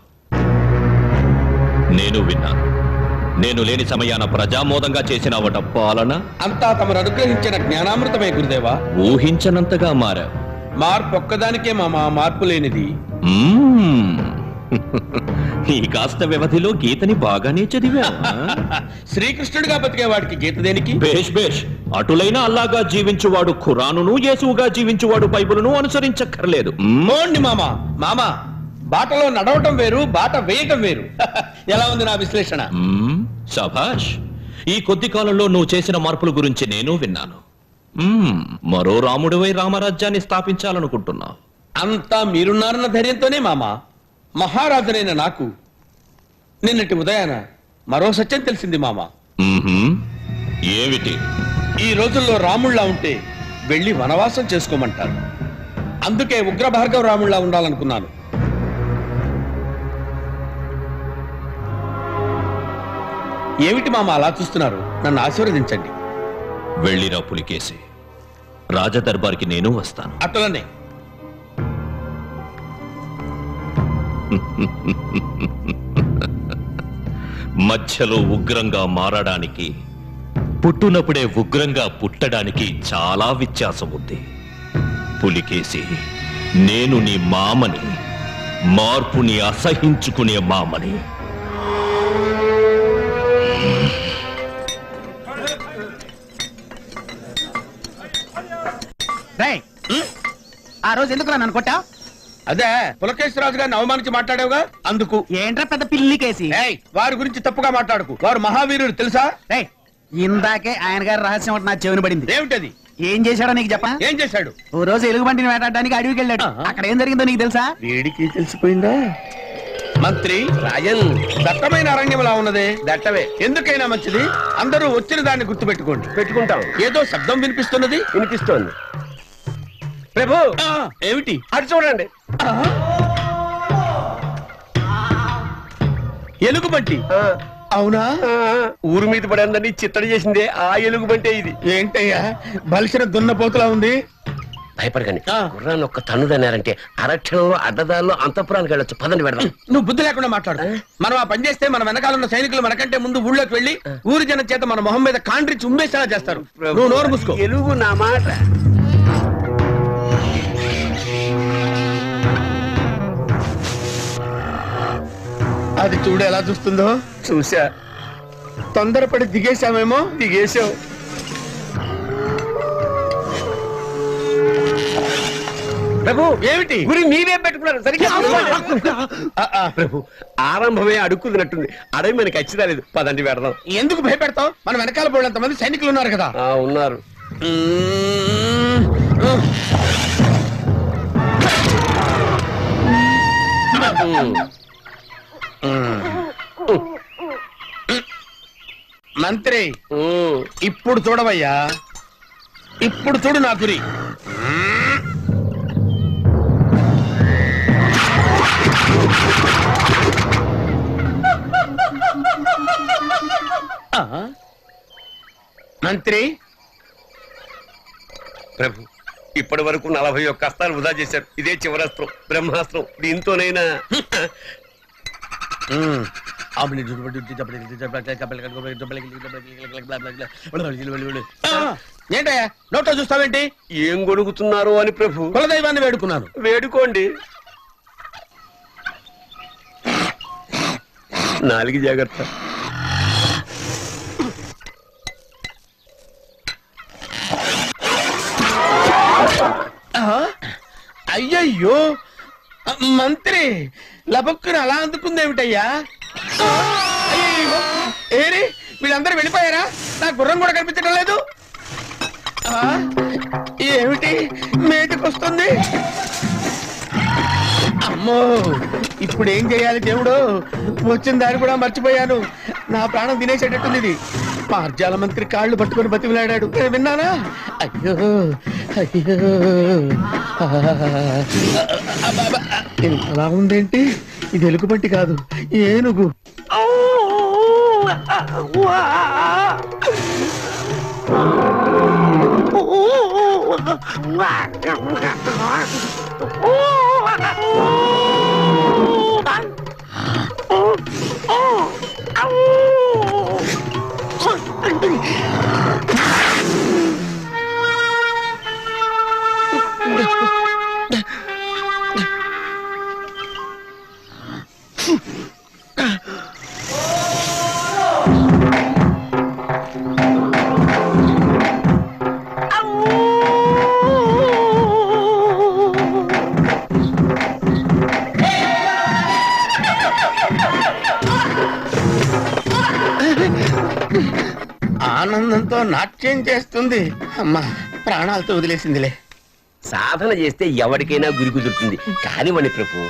నేను విన్నాను నేను లేని సమయాన ప్రజామోదంగా చేసిన అవట పాలన అంతా తమరు అనుగ్రహించిన జ్ఞానామృతమే గురుదేవా ఊహించనంతగా మారావు మార్పు ఒక్కదానికే మామా మార్పు లేనిది మ్మ్. ఈ కాస్త వ్యవధిలో గీతని బాగానే చదివా శ్రీకృష్ణుడిగా బతికే వాడికి గీత దేనికి బేష్ బేష్ అటులైన అల్లాగా జీవించువాడు ఖురానును యేసువుగా జీవించువాడు బైబిలును అనుసరించక్కర్లేదు మ్మ్. మోండి మామా మామా బాటలో నడవటం వేరు బాట వేయటం వేరు ఎలా ఉంది నా విశ్లేషణ మ్మ్. శభాష్ ఈ కొద్ది కాలంలో నువ్వు చేసిన మార్పుల గురించి నేను విన్నాను మ్మ్. మరో రాముడివై రామరాజ్యాన్ని స్థాపించాలనుకుంటున్నావు అంతా మీరున్నారన్న ధైర్యంతోనే మామా మహారాజునైన నాకు నిన్నటి ఉదయాన మరో సత్యం తెలిసింది మామా మ్మ్హ్మ్. ఏమిటి ఈ రోజుల్లో రాముళ్ళ ఉంటే వెళ్ళి వనవాసం చేసుకోమంటారు అందుకే ఉగ్ర భార్గవ రాముళ్ళ ఉండాలనుకున్నాను ఏమిటి మామ అలా చూస్తున్నారు నన్ను ఆశీర్వదించండి వెళ్ళిరా పులికేసి రాజదర్బార్కి నేను వస్తాను అట్లనే మధ్యలో ఉగ్రంగా మారడానికి పుట్టునప్పుడే ఉగ్రంగా పుట్టడానికి చాలా వ్యత్యాసం ఉంది పులికేసి నేను నీ మామని మార్పుని అసహించుకునే మామని రేయ్, ఆ రోజు ఎందుకు నన్ను కొట్టా అదే పులకేశ్వరరాజు గారిని అవమానించి మాట్లాడావుగా అందుకు ఏంట్రా పెద్ద పిల్లి కేసి ఏయ్, వారి గురించి తప్పుగా మాట్లాడుకు వారు మహావీరుడు తెలుసా రేయ్, ఇందాకే ఆయన గారి రహస్యం ఒకటి నా చెవిని పడింది ఏమిటది ఏం చేశాడో నీకు చెప్పా ఏం చేశాడు ఓ రోజు ఎలుగుబంటిని వేటాడడానికి అడవికి వెళ్ళాడు అక్కడ ఏం జరిగిందో నీకు తెలుసా వేడికి తెలిసిపోయిందా మంత్రి రాజన్ దట్టమైన అరణ్యంలా ఉన్నదే దట్టమే ఎందుకైనా మంచిది అందరూ వచ్చిన దాన్ని గుర్తు పెట్టుకోండి పెట్టుకుంటాం ఏదో శబ్దం వినిపిస్తున్నది వినిపిస్తోంది ప్రభు ఏమిటి అటు చూడండి ఎలుగుబంటి అవునా ఊరు మీద పడందని చిత్తడి చేసిందే ఆ ఎలుగుబంటే ఇది ఏంటయ్యా బలిసిన దున్నపోతులా ఉంది భయపడకండి గుర్రాన్ని ఒక్క తన్నుదన్నారంటే అరక్షణంలో అడ్డదారిలో అంతఃపురానికి వెళ్ళొచ్చు పదండి పెడదాం నువ్వు బుద్ధి లేకుండా మాట్లాడు మనం ఆ పని చేస్తే మన వెనకాల ఉన్న సైనికులు మనకంటే ముందు ఊళ్ళోకి వెళ్ళి ఊరి జనం చేత మన మొహం మీద కాండ్రించి ఉమ్మేసేలా చేస్తారు నువ్వు నోరు మూసుకో ఎలుగు నా మాట అది చూడు ఎలా చూస్తుందో చూసా తొందరపడి దిగేశామేమో దిగేశావు ప్రభు ఏమిటి గురి మీరే పెట్టుకున్నారు సరిగ్గా చూసుకోండి. ఆ, ఆ, ప్రభు ఆరంభమే అడుక్కున్నట్టుంది అడవి మనకి వచ్చి రాలేదు పదండి పెడదాం ఎందుకు భయపెడతావు మన వెనకాల పోయినంత మంది సైనికులు ఉన్నారు కదా ఆ, ఉన్నారు మంత్రి ఇప్పుడు చూడవయ్యా ఇప్పుడు చూడు నా గురి మంత్రి ప్రభు ఇప్పటి వరకు నలభై ఒక్క అస్త్రాలు వృధా చేశారు ఇదే చివరస్త్రం బ్రహ్మాస్త్రం దీంతోనైనా ఉమ్. ఆ, ఏంటయ్యా నోట్లో చూస్తావేంటి ఏం గొడుగుతున్నారు అని ప్రభు కులదైవాన్ని వేడుకున్నాను వేడుకోండి నాలుగు జాగ్రత్త ఆ, అయ్యయ్యో ఆ, మంత్రి లబక్కున అలా అందుకుందేమిటయ్యా ఆ, అయ్యయ్యో ఏరి వీళ్ళందరూ వెళ్ళిపోయారా నా గుర్రం కూడా కనిపించడం లేదు ఆ, ఏమిటి మేటికొస్తుంది అమ్మో ఇప్పుడు ఏం చేయాలి దేవుడు వచ్చిన దారి కూడా మర్చిపోయాను నా ప్రాణం తినేసేటట్టుంది ఇది మార్జాల మంత్రి కాళ్ళు పట్టుకొని బతిమిలాడాడు నేను విన్నానా అయ్యో అయ్యో ఆ, అబ్బబ్బ, ఇది అలా ఉందేంటి ఇది ఎలుగుబంటి కాదు ఏనుగు ఆనందంతో నాట్యం చేస్తుంది అమ్మా ప్రాణాలతో వదిలేసిందిలే సాధన చేస్తే ఎవరికైనా గురి కుదురుతుంది కానివ్వండి ప్రభు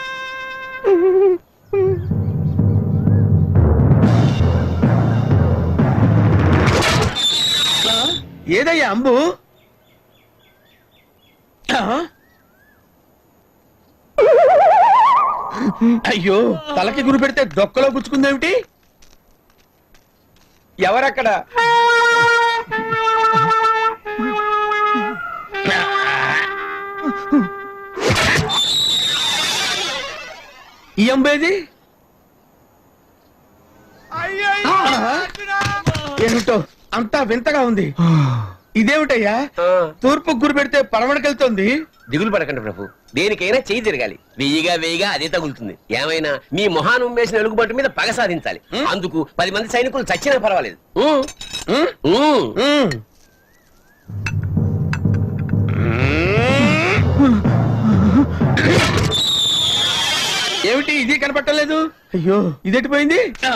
ఆ, ఏదయ్యా అంబు ఆ? అయ్యో తలకి గురి పెడితే డొక్కలో గుచ్చుకుందేమిటి ఎవరక్కడ ఈ అంబేది ఏమిటో అంతా వింతగా ఉంది ఇదేమిటయ్యా తూర్పు గురి పెడితే పడమడకెళ్తోంది దిగులు పడకండి ప్రభు దేనికైనా చెయ్యి తిరగాలి వెయ్యిగా వెయ్యిగా అదే తగులుతుంది ఏమైనా మీ మొహాన్ని ఉమ్మేసిన ఎలుగుబంటి మీద పగ సాధించాలి అందుకు పది మంది సైనికులు చచ్చినా పర్వాలేదు ఉమ్, ఉమ్, ఉమ్. ఏమిటి ఇది కనపట్టలేదు అయ్యో ఇదెట్టిపోయింది ఆ.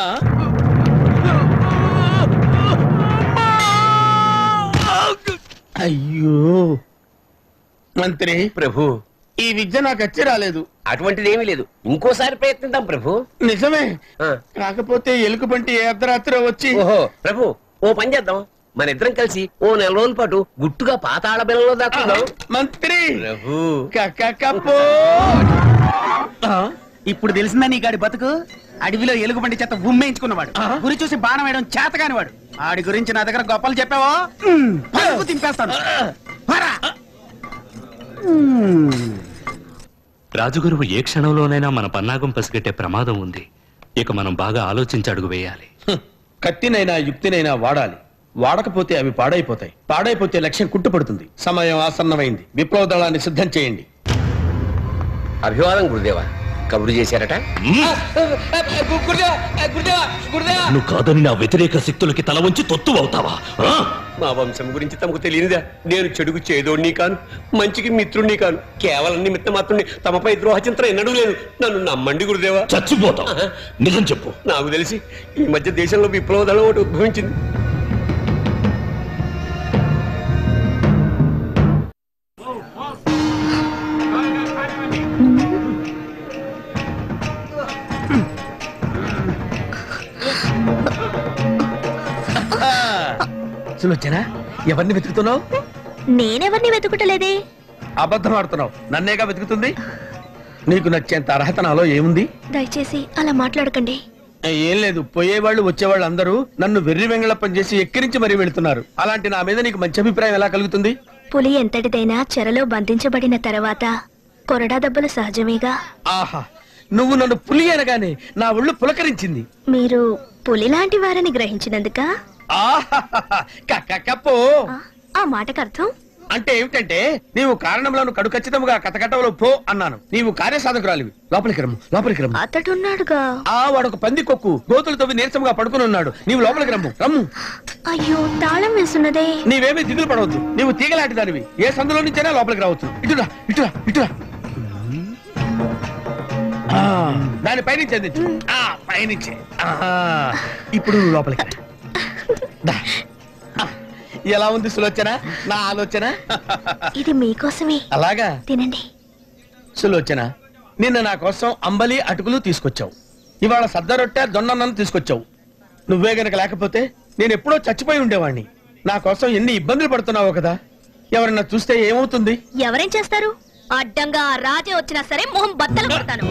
అయ్యో మంత్రి ప్రభు ఈ విద్య నాకు వచ్చి రాలేదు అటువంటిది ఏమీ లేదు ఇంకోసారి ప్రయత్నిద్దాం ప్రభు నిజమే కాకపోతే ఎలుకబంటి ఏ అర్ధరాత్రి వచ్చి ఓహో ప్రభు ఓ పని చేద్దాం మన ఇద్దరం కలిసి ఓ నెల రోజుల పాటు గుట్టుగా పాతాళ బెల్లలో దాక్కుందాం మంత్రి ప్రభు కక్కకపో ఇప్పుడు తెలిసిందా నీ గాడి బతుకు అడవిలో ఎలుగుబంటి చేత ఉమ్మేయించుకున్నవాడు గురి చూసి బాణం వేయడం చేతగాని వాడు ఆడి గురించి నా దగ్గర గొప్పలు చెప్పావో ఉమ్, పలుకు తింపేస్తాను పరా. రాజుగురువు ఏ క్షణంలోనైనా మన పన్నాగం పసిగట్టే ప్రమాదం ఉంది ఇక మనం బాగా ఆలోచించి అడుగు వేయాలి కత్తినైనా యుక్తినైనా వాడాలి వాడకపోతే అవి పాడైపోతాయి పాడైపోతే లక్ష్యం కుట్టుపడుతుంది సమయం ఆసన్నమైంది విప్లవ దళాన్ని సిద్ధం చేయండి అభివాదం గురుదేవా కబురు చేశారట నువ్వు కాదని నా వ్యతిరేక శక్తులకి తల వంచి తొత్తు అవుతావా ఆ? మా వంశం గురించి తమకు తెలియనిదా నేను చెడుకు చేదోడిని కాను మంచికి మిత్రుణ్ణి కాను కేవలం నిమిత్త మాత్రుణ్ణి తమపై ద్రోహచింత్రం ఎన్నడూ లేదు నన్ను నమ్మండి గురుదేవా చచ్చిపోతావు నిజం చెప్పు నాకు తెలిసి ఈ మధ్య దేశంలో విప్లవ దళం ఒకటి ఉద్భవించింది సులోచన ఎవరిని వెతుకుతున్నావు నేనెవరిని వెతుకుటలేదే అబద్ధం ఆడుతున్నావు నన్నేగా వెతుకుతుంది నీకు నచ్చేంత అర్హత నాలో ఏముంది దయచేసి అలా మాట్లాడకండి ఏం లేదు పోయేవాళ్ళు వచ్చేవాళ్ళు అందరూ నన్ను వెర్రి వెంగళప్పం చేసి ఎక్కిరించి మరీ వెళ్తున్నారు అలాంటి నా మీద నీకు మంచి అభిప్రాయం ఎలా కలుగుతుంది పులి ఎంతటిదైనా చెరలో బంధించబడిన తర్వాత కొరడా దెబ్బలు సహజమేగా ఆహా నువ్వు నన్ను పులి అనగానే నా ఒళ్ళు పులకరించింది మీరు పులి లాంటి వారని గ్రహించినందుక ఆహాహాహా. కక్కక్కపో ఆ మాటకు అర్థం అంటే ఏమిటంటే నీవు కారణంలో కడు ఖచ్చితంగా కథకట్టవలో పో అన్నాను నీవు కార్యసాధకురాలివి లోపలికి రమ్ము లోపలికి రమ్ము అతడున్నాడుగా ఆ వాడు ఒక పంది కొక్కు గోతులు తవ్వి నీరసంగా పడుకుని ఉన్నాడు నీవు లోపలికి రమ్ము రమ్ము అయ్యో తాళం వేసున్నదే నీవేమీ దిగులు పడవద్దు నీవు తీగలాంటి దానివి ఏ సందులో నుంచైనా లోపలికి రావచ్చు ఇటురా ఇటురా ఇటురా ఆ, దాని పైనుంచి అందించు ఆ పైనుంచి ఆహా. ఇప్పుడు నువ్వు లోపలికి రా. దా. ఆ, ఎలా ఉంది సులోచన నా ఆలోచన ఇది మీకోసమే అలాగా తినండి సులోచన నిన్న నా కోసం అంబలి అటుకులు తీసుకొచ్చావు ఇవాళ సద్ద రొట్టె దొన్నన్నం తీసుకొచ్చావు నువ్వే గనక లేకపోతే నేను ఎప్పుడో చచ్చిపోయి ఉండేవాణ్ణి నా కోసం ఎన్ని ఇబ్బందులు పడుతున్నావు కదా ఎవరన్నా చూస్తే ఏమవుతుంది ఎవరేం చేస్తారు అడ్డంగా ఆ రాజే వచ్చినా సరే మొహం బద్దలు కొడతాను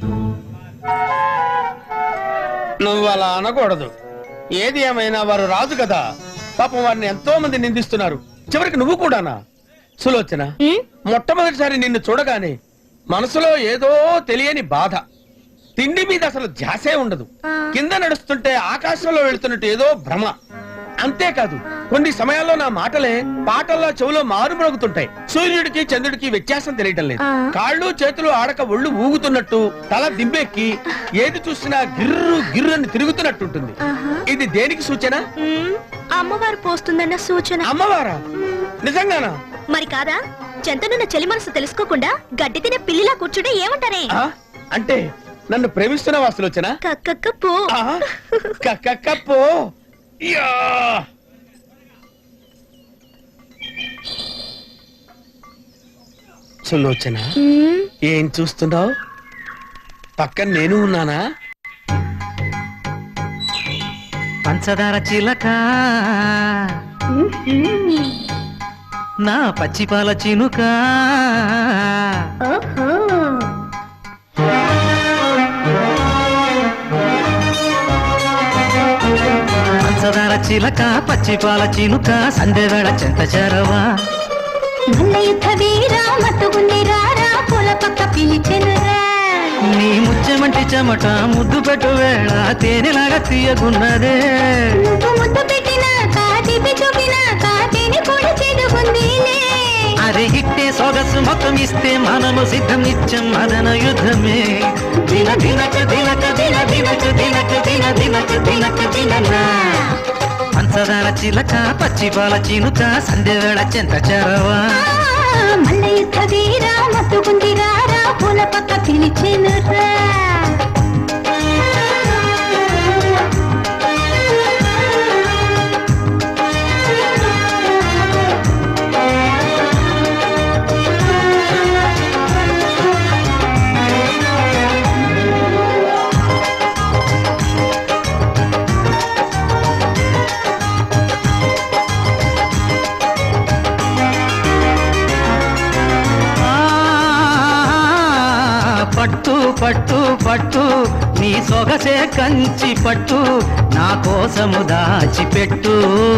నువ్వు అలా అనకూడదు ఏది ఏమైనా వారు రాజు కదా పాపం వారిని ఎంతో మంది నిందిస్తున్నారు చివరికి నువ్వు కూడానా సులోచన మొట్టమొదటిసారి నిన్ను చూడగానే మనసులో ఏదో తెలియని బాధ తిండి మీద అసలు ధ్యాసే ఉండదు కింద నడుస్తుంటే ఆకాశంలో వెళ్తున్నట్టు ఏదో భ్రమ అంతేకాదు కొన్ని సమయాల్లో నా మాటలే పాటల్లో చెవులో మారుమ్రోగుతుంటాయి సూర్యుడికి చంద్రుడికి వ్యత్యాసం తెలియటం లేదు కాళ్ళు చేతులు ఆడక ఒళ్ళు ఊగుతున్నట్టు తల దింబెక్కి ఏది చూసినా గిర్రు గిర్రు అని తిరుగుతున్నట్టుంటుంది ఇది దేనికి సూచన మ్మ్, అమ్మవారు పోస్తుందన్న సూచన అమ్మవారా నిజంగానా మరి కాదా చెంతనున్న చెలి మనసు తెలుసుకోకుండా గడ్డి తినే పిల్లిలా కూర్చుంటే ఏమంటారే ఆ? అంటే నన్ను ప్రేమిస్తున్న వాసులోచన కక్కక్క పో కక్కప్పో యా! సులోచన ఏం చూస్తున్నావు పక్కన నేను ఉన్నానా పంచదార చిలక నా పచ్చిపాల చినుక పంచదార చిలక పచ్చిపాల చినుక సందెవేళ చెంత చేరవా మల్ల యుద్ధ వీరా మత్తుగుంది రారా పూల పక్క పిలిచెనురా నీ ముచ్చమంటి చెమట ముద్దు పెట్టు వేళ తేనెలాగా తీయగున్నదే నువ్వు ముద్దు పెట్టినాక తీపి చూపినాక తేనె కూడా చెడుగుందిలే అరే ఇట్టే సొగసు మొత్తం ఇస్తే మనము సిద్ధం నిత్యం మదన యుద్ధమే దిన దినక దినక దిన దినక దినక దిన దినక దినక దిననా పంచదార చిలక పచ్చిపాల చినుక సంధ్యవేళ చెంత చెరవా మల్ల యుద్ధ వీరా మత్తుగుంది రారా పూల పక్క పిలిచెనురా ఆ, పట్టు పట్టు పట్టు నీ సొగసే కంచి పట్టు నా కోసము దాచిపెట్టు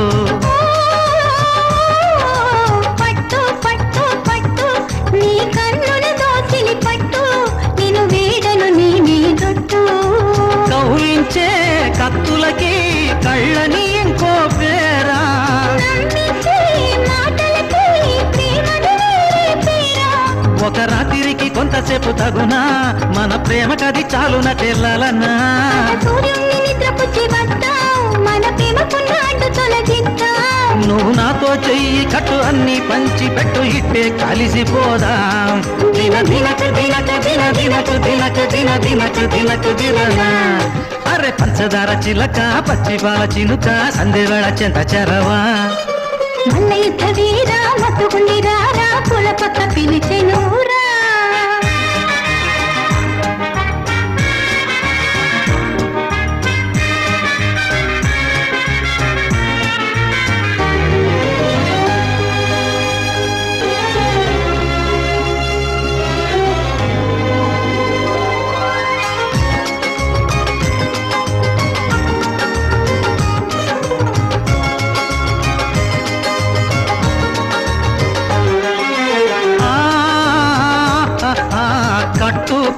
పట్టు పట్టు పట్టు నీ కన్నుల దోసిలి పట్టు నేను వీడను నీ మీదొట్టు కౌలించే కత్తులకి కళ్ళని ఇంకో పేరా నమ్మించే మాటలకి ప్రేమను వేరే పేరా ఒక రాత్రికి కొంతసేపు తగునా మన ప్రేమ కది చాలున తెల్లాలన్నా సూర్యుని నిద్రపుచ్చి వస్తాం మన ప్రేమకున్న అడ్డు తొలగిద్దాం నువ్వు నాతో చెయ్యి కట్టు అన్ని పంచి పెట్టు ఇట్టే కలిసిపోదాం దిన దినక దినక దిన దినక దినక దిన దినక దినక దిననా అరే పంచదార చిలక పచ్చిపాల చినుక సందేవేళ చెంత చెరవా మల్ల యుద్ధ వీరా మత్తుగుండి రారా పూల పక్క పిలిచెనురా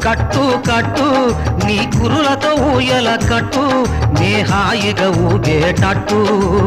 కట్టు కట్టు నీ కురులతో ఊయల కట్టు నే హాయిగా ఊగేటట్టు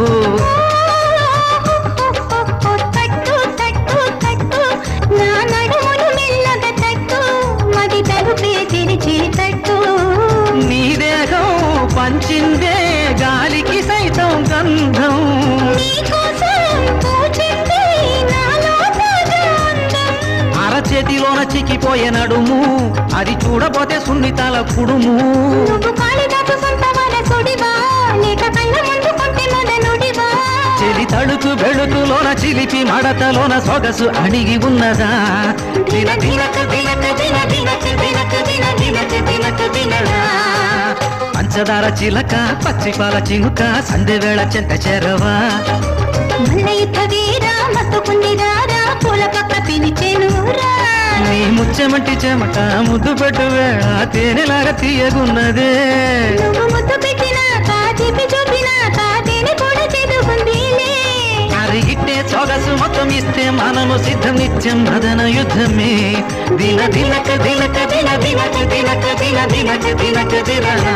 తట్టు తట్టు తట్టు నా నడుమును మెల్లగా తట్టు మది తలుపే తెరిచి తట్టు నీ దేహం పంచిందే గాలికి సైతం గంధం నీకోసం పూచింది నాలో తాజా అందం. అరచేతిలోన చిక్కిపోయే నడుము అది చూడపోతే సున్నితాల కుడుము నువ్వు కాళిదాసు సొంత వాళ్ళ సుడివా లేక కళ్ళ ముందు కొంటే మొదలుడివా చెలి తడుకు బెడుకులోన చిలిపి మడతలోన సొగసు అణిగి ఉన్నదా దిన దినక దినక దిన దినక దినక దిన దినక దినక దినడా పంచదార చిలక పచ్చిపాల చినుక సంధ్య వేళ చెంత చెరవా మల్ల యుద్ధ వీరా మత్తుకుంది రారా పూల పక్క పిలిచెను రా నీ ముచ్చెమంటి చెమట ముద్దు పెట్టు వేళ తేనెలాగా తీయగున్నదే నువ్వు ముద్దు పెట్టినా కాచిపి చూపినా కాదేని కూడా చదువుకుందిలే అరిగిట్టే సొగసు మొత్తం ఇస్తే మనము సిద్ధం నిత్యం మదన యుద్ధమే దిన దినక దినక దిన దినక దినక దిన దినక దినక దిన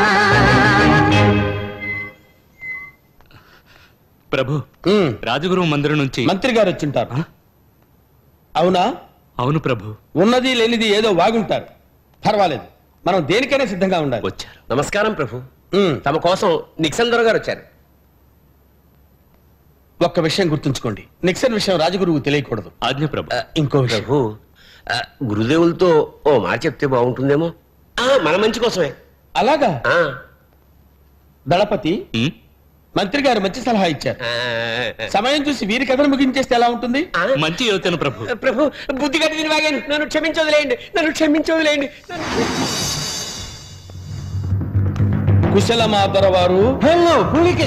ప్రభు రాజగురు మందిరం నుంచి మంత్రి గారు వచ్చింటారు అవునా అవును ప్రభు ఉన్నది లేనిది ఏదో వాగుంటారు పర్వాలేదు మనం దేనికైనా సిద్ధంగా ఉండాలి వచ్చారు నమస్కారం ప్రభు తమ కోసం నిక్సన్ దొర గారు వచ్చారు ఒక్క విషయం గుర్తుంచుకోండి నిక్సన్ విషయం రాజగురువు తెలియకూడదు ఆజ్ఞ ప్రభు ఇంకో విషయం ప్రభు ఆ, గురుదేవులతో ఓ మాట చెప్తే బాగుంటుందేమో ఆ, మన మంచి కోసమే అలాగా ఆ, దళపతి మంత్రి గారు మంచి సలహా ఇచ్చారు సమయం చూసి వీరి కథను ముగించేస్తే ఎలా ఉంటుంది మంచి యోచన ప్రభు ప్రభు బుద్ధి గట్టి వాగాను నన్ను క్షమించవదిలేయండి నన్ను క్షమించవదిలేయండి కుశలమా దొరవారు హలో పులికి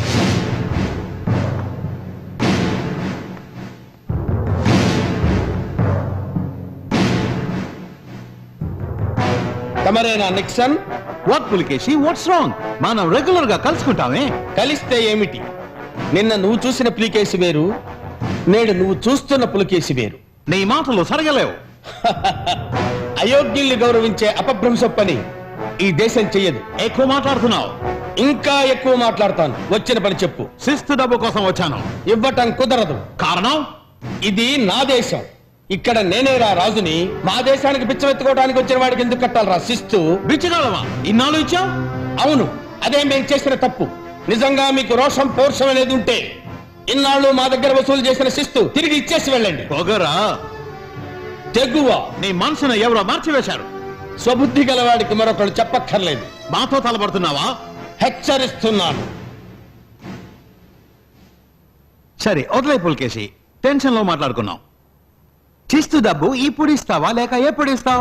తమరేనా Nixon what Pulikesi what's wrong మనం రెగ్యులర్ గా కలుసుకుంటామే కలిస్తే ఏమిటి నిన్న నువ్వు చూసిన పులికేసి వేరు నేడు నువ్వు చూస్తున్న పులికేసి వేరు నీ మాటలు సరగలేవు అయోగ్యుల్ని గౌరవించే అపభ్రంశ పని ఈ దేశం చెయ్యదు ఎక్కువ మాట్లాడుతున్నావు ఇంకా ఎక్కువ మాట్లాడతాను వచ్చిన పని చెప్పు శిస్తు డబ్బు కోసం వచ్చాను ఇవ్వటం కుదరదు కారణం ఇది నా దేశం ఇక్కడ నేనేరా రాజుని మా దేశానికి పిచ్చమెత్తుకోవడానికి వచ్చిన వాడికి ఎందుకు కట్టాలరా శిస్తు బిచ్చగలవా ఇన్నాళ్ళు ఇచ్చావు అవును అదే మేము చేసిన తప్పు నిజంగా మీకు రోషం పౌరుషం అనేది ఉంటే ఇన్నాళ్ళు మా దగ్గర వసూలు చేసిన శిస్తు తిరిగి ఇచ్చేసి వెళ్ళండి పొగరా తెగువ నీ మనసును ఎవరో మార్చివేశారు స్వబుద్ధి గలవాడికి మరొకరు చెప్పక్కర్లేదు మాతో తలబడుతున్నావా హెచ్చరిస్తున్నాను సరే వదిలే పులికేసి టెన్షన్ లో మాట్లాడుకున్నాం చిస్తు డబ్బు ఇప్పుడు ఇస్తావా లేక ఎప్పుడు ఇస్తావు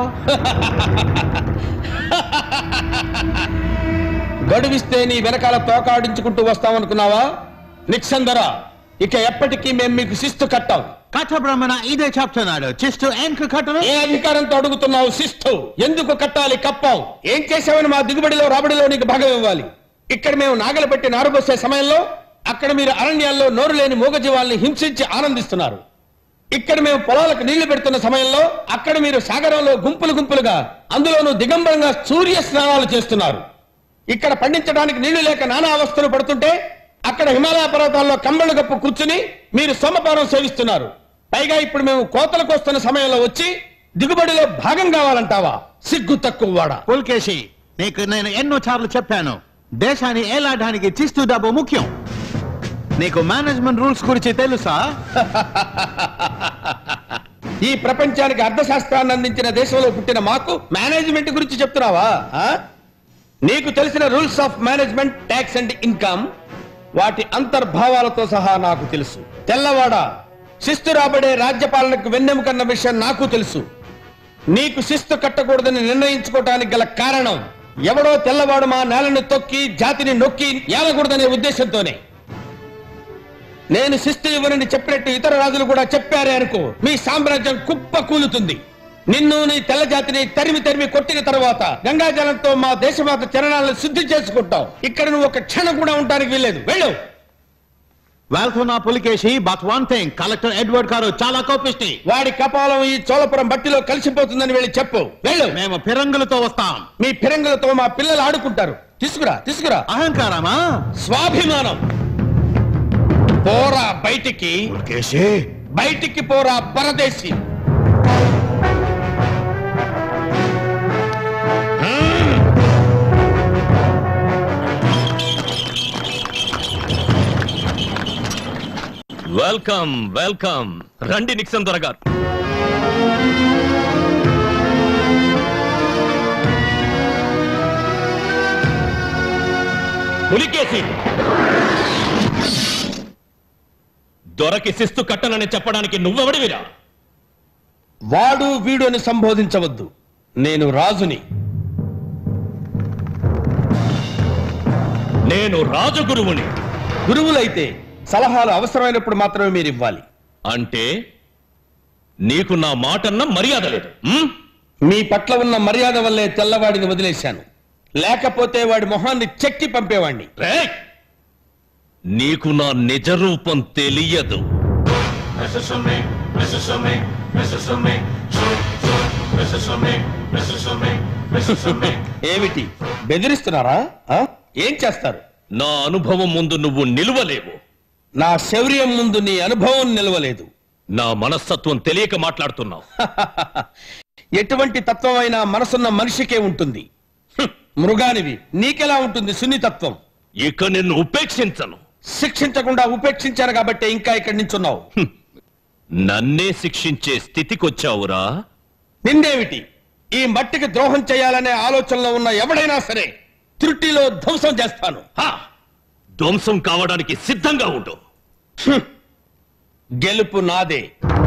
గడువిస్తే నీ వెనకాల తోకాడించుకుంటూ వస్తామనుకున్నావా నిక్సందర ఇక ఎప్పటికీ మేము మీకు శిస్తు కట్టాం కథ బ్రహ్మణ ఇదే చెప్తున్నాడు చిస్తు ఎంకు కట్టను ఏ అధికారంతో అడుగుతున్నావు శిస్తు ఎందుకు కట్టాలి కప్పాం ఏం చేసావని మా దిగుబడిలో రాబడిలో నీకు భాగం ఇవ్వాలి ఇక్కడ మేము నాగలు పెట్టి నారుబోసే సమయంలో అక్కడ మీరు అరణ్యాల్లో నోరు లేని మూగజీవాల్ని హింసించి ఆనందిస్తున్నారు ఇక్కడ మేము పొలాలకు నీళ్లు పెడుతున్న సమయంలో అక్కడ మీరు సాగరంలో గుంపులు గుంపులుగా అందులోనూ దిగంబరంగా సూర్య స్నానాలు చేస్తున్నారు ఇక్కడ పండించడానికి నీళ్లు లేక నానా అవస్థలు పడుతుంటే అక్కడ హిమాలయ పర్వతాల్లో కంబళ్ళు గప్పు కూర్చుని మీరు సోమపానం సేవిస్తున్నారు పైగా ఇప్పుడు మేము కోతలకు వస్తున్న సమయంలో వచ్చి దిగుబడిలో భాగం కావాలంటావా సిగ్గు తక్కువ వాడా పుల్కేసి నీకు నేను ఎన్నో సార్లు చెప్పాను దేశాన్ని ఏలాడడానికి చిస్తు డబ్బు ముఖ్యం నీకు మేనేజ్మెంట్ రూల్స్ గురించి తెలుసా ఈ ప్రపంచానికి అర్థశాస్త్రాన్ని అందించిన దేశంలో పుట్టిన మాకు మేనేజ్మెంట్ గురించి చెప్తున్నావా ఆ? నీకు తెలిసిన rules of management tax and income వాటి అంతర్భావాలతో సహా నాకు తెలుసు తెల్లవాడ శిస్తు రాబడే రాజ్యపాలనకు వెన్నెముకన్న విషయం నాకు తెలుసు నీకు శిస్తు కట్టకూడదని నిర్ణయించుకోవటానికి గల కారణం ఎవడో తెల్లవాడు మా నేలను తొక్కి జాతిని నొక్కి ఏలకూడదనే ఉద్దేశంతోనే నేను శిస్తు ఇవ్వనని చెప్పినట్టు ఇతర రాజులు కూడా చెప్పారే అనుకో మీ సామ్రాజ్యం కుప్ప కూలుతుంది నిన్ను నీ తెల్ల జాతిని తరిమి తరిమి కొట్టిన తర్వాత గంగాజలంతో మా దేశమాత చరణాలను శుద్ధి చేసుకుంటావు ఇక్కడ నువ్వు ఒక క్షణం కూడా ఉండడానికి వీల్లేదు వెళ్ళు వెళ్తున్నా Pulikesi but one thing collector Edward గారు చాలా కోపిష్టి వాడి కపాలం ఈ చోళపురం బట్టిలో కలిసిపోతుందని వెళ్ళి చెప్పు వెళ్ళు మేము ఫిరంగులతో వస్తాం మీ ఫిరంగులతో మా పిల్లలు ఆడుకుంటారు తీసుకురా తీసుకురా అహంకారమా స్వాభిమానం పోరా బయటికి బయటికి పోరా పరదేశి వెల్కమ్ వెల్కమ్ రండి నిక్సన్ దొరగారు పులికేసి దొరకి శిస్తు కట్టనని చెప్పడానికి నువ్వెవడివిరా వాడు వీడు అని సంబోధించవద్దు నేను రాజుని నేను రాజగురువుని గురువులైతే సలహాలు అవసరమైనప్పుడు మాత్రమే మీరు ఇవ్వాలి అంటే నీకు నా మాటన్న మర్యాద లేదు ఉమ్? మీ పట్ల ఉన్న మర్యాద వల్లే తెల్లవాడిని వదిలేశాను లేకపోతే వాడి మొహాన్ని చెక్కి పంపేవాణ్ణి రేయ్! నీకు నా నిజ రూపం తెలియదు ఏమిటి బెదిరిస్తున్నారా ఆ? ఏం చేస్తారు నా అనుభవం ముందు నువ్వు నిలువలేవు నా శౌర్యం ముందు నీ అనుభవం నిలవలేదు నా మనస్తత్వం తెలియక మాట్లాడుతున్నావు ఎటువంటి తత్వమైనా మనసున్న మనిషికే ఉంటుంది హ్మ్. మృగానివి నీకెలా ఉంటుంది సున్నితత్వం ఇక నిన్ను ఉపేక్షించను శిక్షించకుండా ఉపేక్షించాను కాబట్టి ఇంకా ఇక్కడి నుంచున్నావు నన్నే శిక్షించే స్థితికొచ్చావురా నిందేమిటి ఈ మట్టికి ద్రోహం చేయాలనే ఆలోచనలో ఉన్న ఎవడైనా సరే త్రుటిలో ధ్వంసం చేస్తాను హా! ధ్వంసం కావడానికి సిద్ధంగా ఉండు హ్మ్. గెలుపు నాదే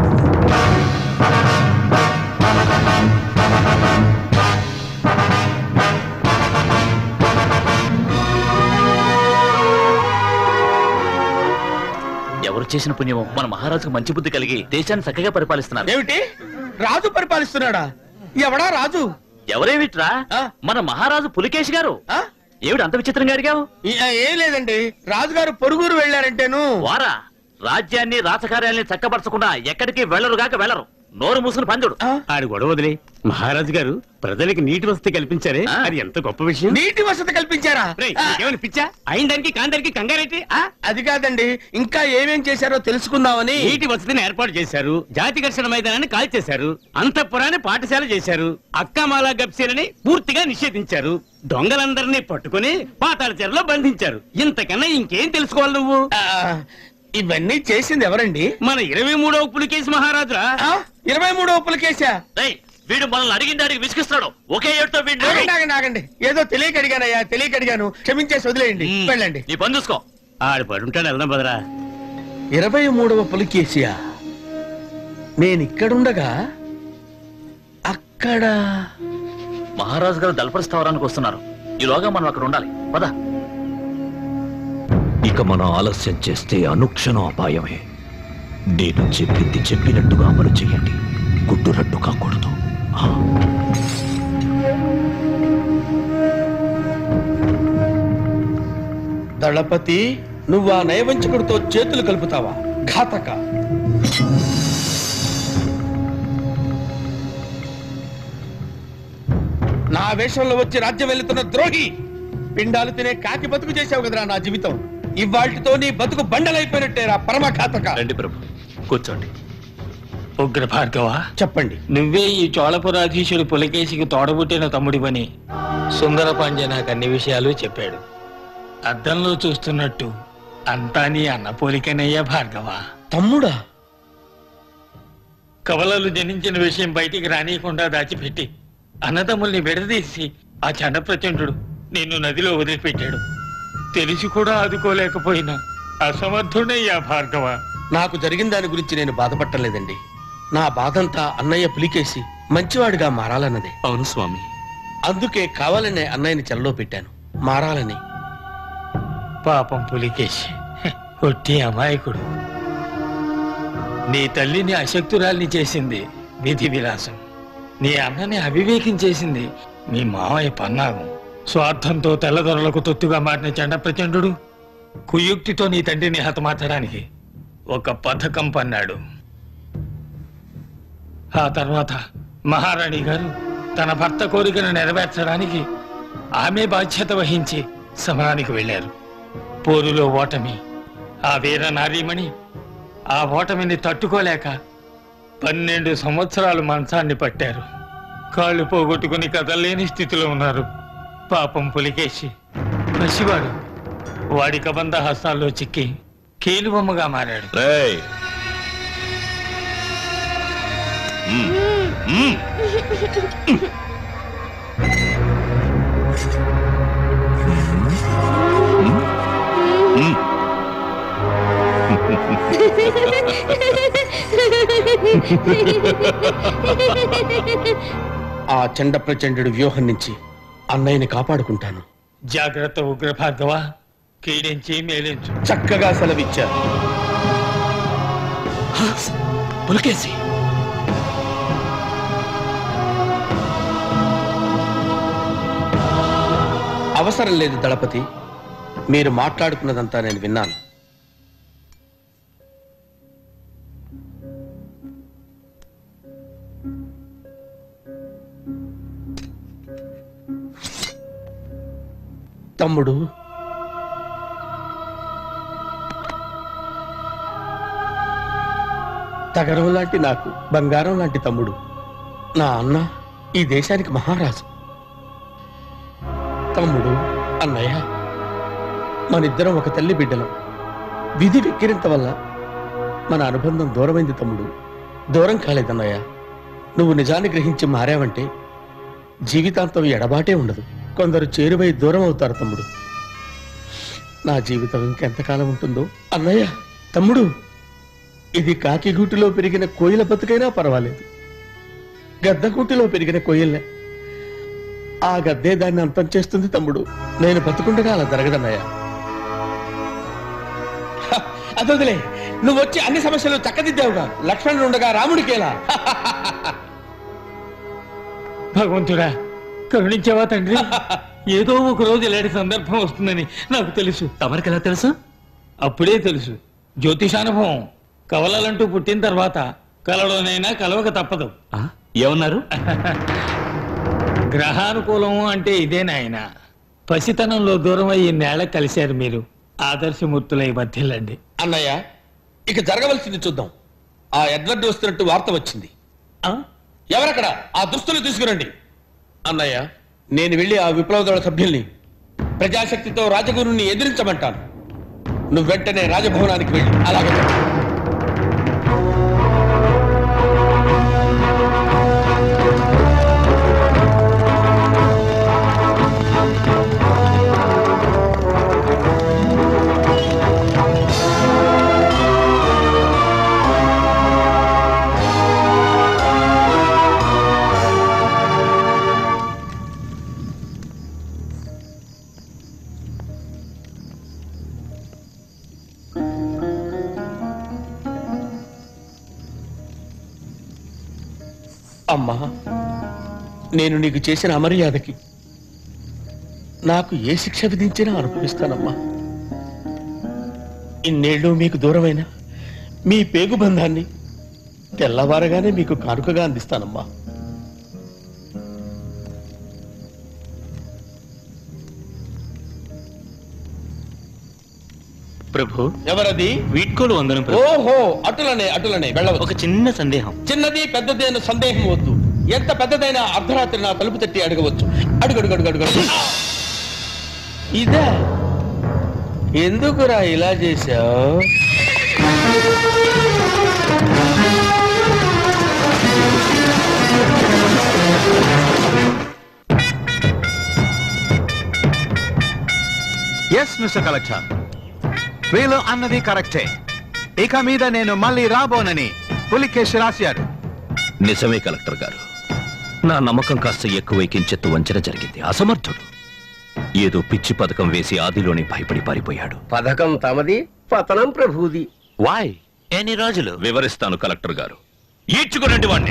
ఎవరు చేసిన పుణ్యమో మన మహారాజుకు మంచి బుద్ధి కలిగి దేశాన్ని చక్కగా పరిపాలిస్తున్నారు ఏమిటి రాజు పరిపాలిస్తున్నాడా ఎవడా రాజు ఎవరేమిట్రా మన మహారాజు పులికేష్ గారు ఏమిటి అంత విచిత్రంగా అడిగావు ఈ- ఏం లేదండి రాజుగారు పొరుగురు వెళ్ళారంటేను వారా రాజ్యాన్ని రాజకార్యాల్ని చక్కపరచకుండా ఎక్కడికి వెళ్ళరుగాక వెళ్ళరు నోరు మూసుకుని పందుడు ఆడి గొడవ వదిలే మహారాజు గారు ప్రజలకి నీటి వసతి కల్పించారే అది ఎంత గొప్ప విషయం నీటి వసతి కల్పించారా రేయ్, నీకేమైనా పిచ్చా అయిన దానికి కాని దానికి కంగారెట్టి ఆ? అది కాదండి ఇంకా ఏమేం చేశారో తెలుసుకుందామని నీటి వసతిని ఏర్పాటు చేశారు జాతి ఘర్షణ మైదానాన్ని కాల్చేశారు అంతఃపురాన్ని పాఠశాల చేశారు అక్కమాల గప్సీలని పూర్తిగా నిషేధించారు దొంగలందరినీ పట్టుకుని పాతాళ చెరలో బంధించారు ఇంతకన్నా ఇంకేం తెలుసుకోవాలి నువ్వు ఇవన్నీ చేసింది ఎవరండి మన ఇరవై మూడవ పులికేసి మహారాజురా ఇరవై మూడో పులకేశా రేయ్, వీడు మనల్ని అడిగిన దానికి విసిగిస్తున్నాడు ఒకే ఏడుతో వీడిని ఆగండి ఆగండి ఆగండి ఏదో తెలియక అడిగానయ్యా తెలియక అడిగాను క్షమించేసి వదిలేయండి వెళ్ళండి నీ పని చూసుకో ఆడు పడుంటాడు వెళ్దాం బదరా ఇరవై మూడవ పులికేసియా నేను ఇక్కడుండగా అక్కడ మహారాజు గారు దళపరి స్థావరానికి వస్తున్నారు ఈలోగా మనం అక్కడ ఉండాలి పద ఇక మన ఆలస్యం చేస్తే అనుక్షణం అపాయమే నేను చెప్పింది చెప్పినట్టుగా అమలు చేయండి గుడ్డు రట్టు కాకూడదు ఆ. దళపతి నువ్వు ఆ నయవంచకుడితో చేతులు కలుపుతావా ఘాతక నా వేషంలో వచ్చి రాజ్యం వెళ్తున్న ద్రోహి పిండాలు తినే కాకి బతుకు చేశావు కదరా నా జీవితం ఇవాళ్టితో నీ బతుకు బండలైపోయినట్టేరా పరమ ఘాతక రండి ప్రభు కూర్చోండి ఉగ్ర భార్గవ చెప్పండి నువ్వే ఈ చోళపురాధీశుడు పులకేశికి తోడబుట్టిన తమ్ముడివని సుందర పాండ్య నాకు అన్ని విషయాలు చెప్పాడు అద్దంలో చూస్తున్నట్టు అంతా నీ అన్న పోలికనయ్యా భార్గవ తమ్ముడా కవలలు జనించిన విషయం బయటికి రానియకుండా దాచిపెట్టి అన్నదమ్ముల్ని విడదీసి ఆ చండప్రచండు నిన్ను నదిలో వదిలిపెట్టాడు తెలిసి కూడా ఆదుకోలేకపోయినా అసమర్థుడయ్యా భార్గవ నాకు జరిగిన దాని గురించి నేను బాధపట్టలేదండి నా బాధంతా అన్నయ్య పులికేసి మంచివాడిగా మారాలన్నదే అవును స్వామి అందుకే కావాలనే అన్నయ్యని చెరలో పెట్టాను మారాలని పాపం పులికేసి ఒట్టి అమాయకుడు నీ తల్లిని అశక్తురాల్ని చేసింది విధి విలాసం నీ అన్నని అవివేకం చేసింది మీ మావయ్య పన్నాగం స్వార్థంతో తెల్లదొరలకు తొత్తుగా మారిన చండ ప్రచండు కుయుక్తితో నీ తండ్రిని హతమార్చడానికి ఒక పథకం పన్నాడు ఆ తర్వాత మహారాణి గారు తన భర్త కోరికను నెరవేర్చడానికి ఆమె బాధ్యత వహించి సమరానికి వెళ్ళారు పోరులో ఓటమి ఆ వీర నారీమణి ఆ ఓటమిని తట్టుకోలేక పన్నెండు సంవత్సరాలు మంచాన్ని పట్టారు కాళ్ళు పోగొట్టుకుని కదలలేని స్థితిలో ఉన్నారు పాపం పులికేసి పసివాడు వాడి కబంధ హస్తాల్లో చిక్కి కీలుబొమ్మగా మారాడు రేయ్ మ్మ్. మ్మ్. మ్మ్. ఆ చండ ప్రచండు వ్యూహం నుంచి అన్నయ్యని కాపాడుకుంటాను జాగ్రత్త ఉగ్ర భార్గవ కీడించి మేలించు చక్కగా సెలవిచ్చారు పులికేసి అవసరం లేదు దళపతి మీరు మాట్లాడుకున్నదంతా నేను విన్నాను తమ్ముడు తగరం లాంటి నాకు బంగారం లాంటి తమ్ముడు నా అన్న ఈ దేశానికి మహారాజు తమ్ముడు అన్నయ్య మనిద్దరం ఒక తల్లి బిడ్డలం విధి వెక్కిరింత వల్ల మన అనుబంధం దూరమైంది తమ్ముడు దూరం కాలేదన్నయ్య నువ్వు నిజాన్ని గ్రహించి మారావంటే జీవితాంతం ఎడబాటే ఉండదు కొందరు చేరువై దూరం అవుతారు తమ్ముడు నా జీవితం ఇంకెంతకాలం ఉంటుందో అన్నయ్య తమ్ముడు ఇది కాకిగూటిలో పెరిగిన కోయిల బతుకైనా పర్వాలేదు గద్దగూటిలో పెరిగిన కోయిల్లే ఆ గద్దే దాన్ని అంతం చేస్తుంది తమ్ముడు నేను బతుకుండగా అలా జరగదన్నయ్య హ, అదొదిలే నువ్వు వచ్చి అన్ని సమస్యలు చక్కదిద్దావుగా లక్ష్మణుడు ఉండగా రాముడికేలా భగవంతుడా కరుణించావా తండ్రి ఏదో ఒక రోజు ఇలాంటి సందర్భం వస్తుందని నాకు తెలుసు తమరికి ఎలా తెలుసు అప్పుడే తెలుసు జ్యోతిషానుభవం కవలలంటూ పుట్టిన తర్వాత కలలోనైనా కలవక తప్పదు ఏమన్నారు గ్రహానుకూలం అంటే ఇదే నాయన పసితనంలో దూరం అయ్యి నేల కలిశారు మీరు ఆదర్శమూర్తులై వర్ధిల్లండి అన్నయ్య ఇక జరగవలసింది చూద్దాం ఆ ఎడ్వర్డ్ వస్తున్నట్టు వార్త వచ్చింది ఎవరక్కడ ఆ దుస్తులు తీసుకురండి అన్నయ్య నేను వెళ్ళి ఆ విప్లవ దళ సభ్యుల్ని ప్రజాశక్తితో రాజగురుని ఎదిరించమంటాను నువ్వు వెంటనే రాజభవనానికి వెళ్ళి అలాగే అమ్మా నేను నీకు చేసిన అమర్యాదకి నాకు ఏ శిక్ష విధించినా అనుభవిస్తానమ్మా ఇన్నేళ్ళు మీకు దూరమైన మీ పేగు బంధాన్ని తెల్లవారగానే మీకు కానుకగా అందిస్తానమ్మా ప్రభు ఎవరది వీడ్కోలు వందనం ఓహో అటులనే అటులనే వెళ్ళవచ్చు ఒక చిన్న సందేహం చిన్నది పెద్దది అన్న సందేహం వద్దు ఎంత పెద్దదైనా అర్ధరాత్రి నా తలుపు తట్టి అడగవచ్చు అడుగు అడుగు అడుగు అడుగు అడుగు. ఇదా ఎందుకురా ఇలా చేశావు ఎస్ మిస్టర్ కలెక్టర్ వీళ్ళు అన్నది కరెక్టే ఇక మీద నేను మళ్ళీ రాబోనని పులికేసి రాశారు నిజమే కలెక్టర్ గారు నా నమ్మకం కాస్త ఎక్కువ కించెత్తు వంచన జరిగింది అసమర్థుడు ఏదో పిచ్చి పథకం వేసి ఆదిలోని భయపడి పారిపోయాడు పథకం తమది పతనం ప్రభుది వాయ్ ఎన్ని రోజులు వివరిస్తాను కలెక్టర్ గారు ఈడ్చుకునండి వాణ్ణి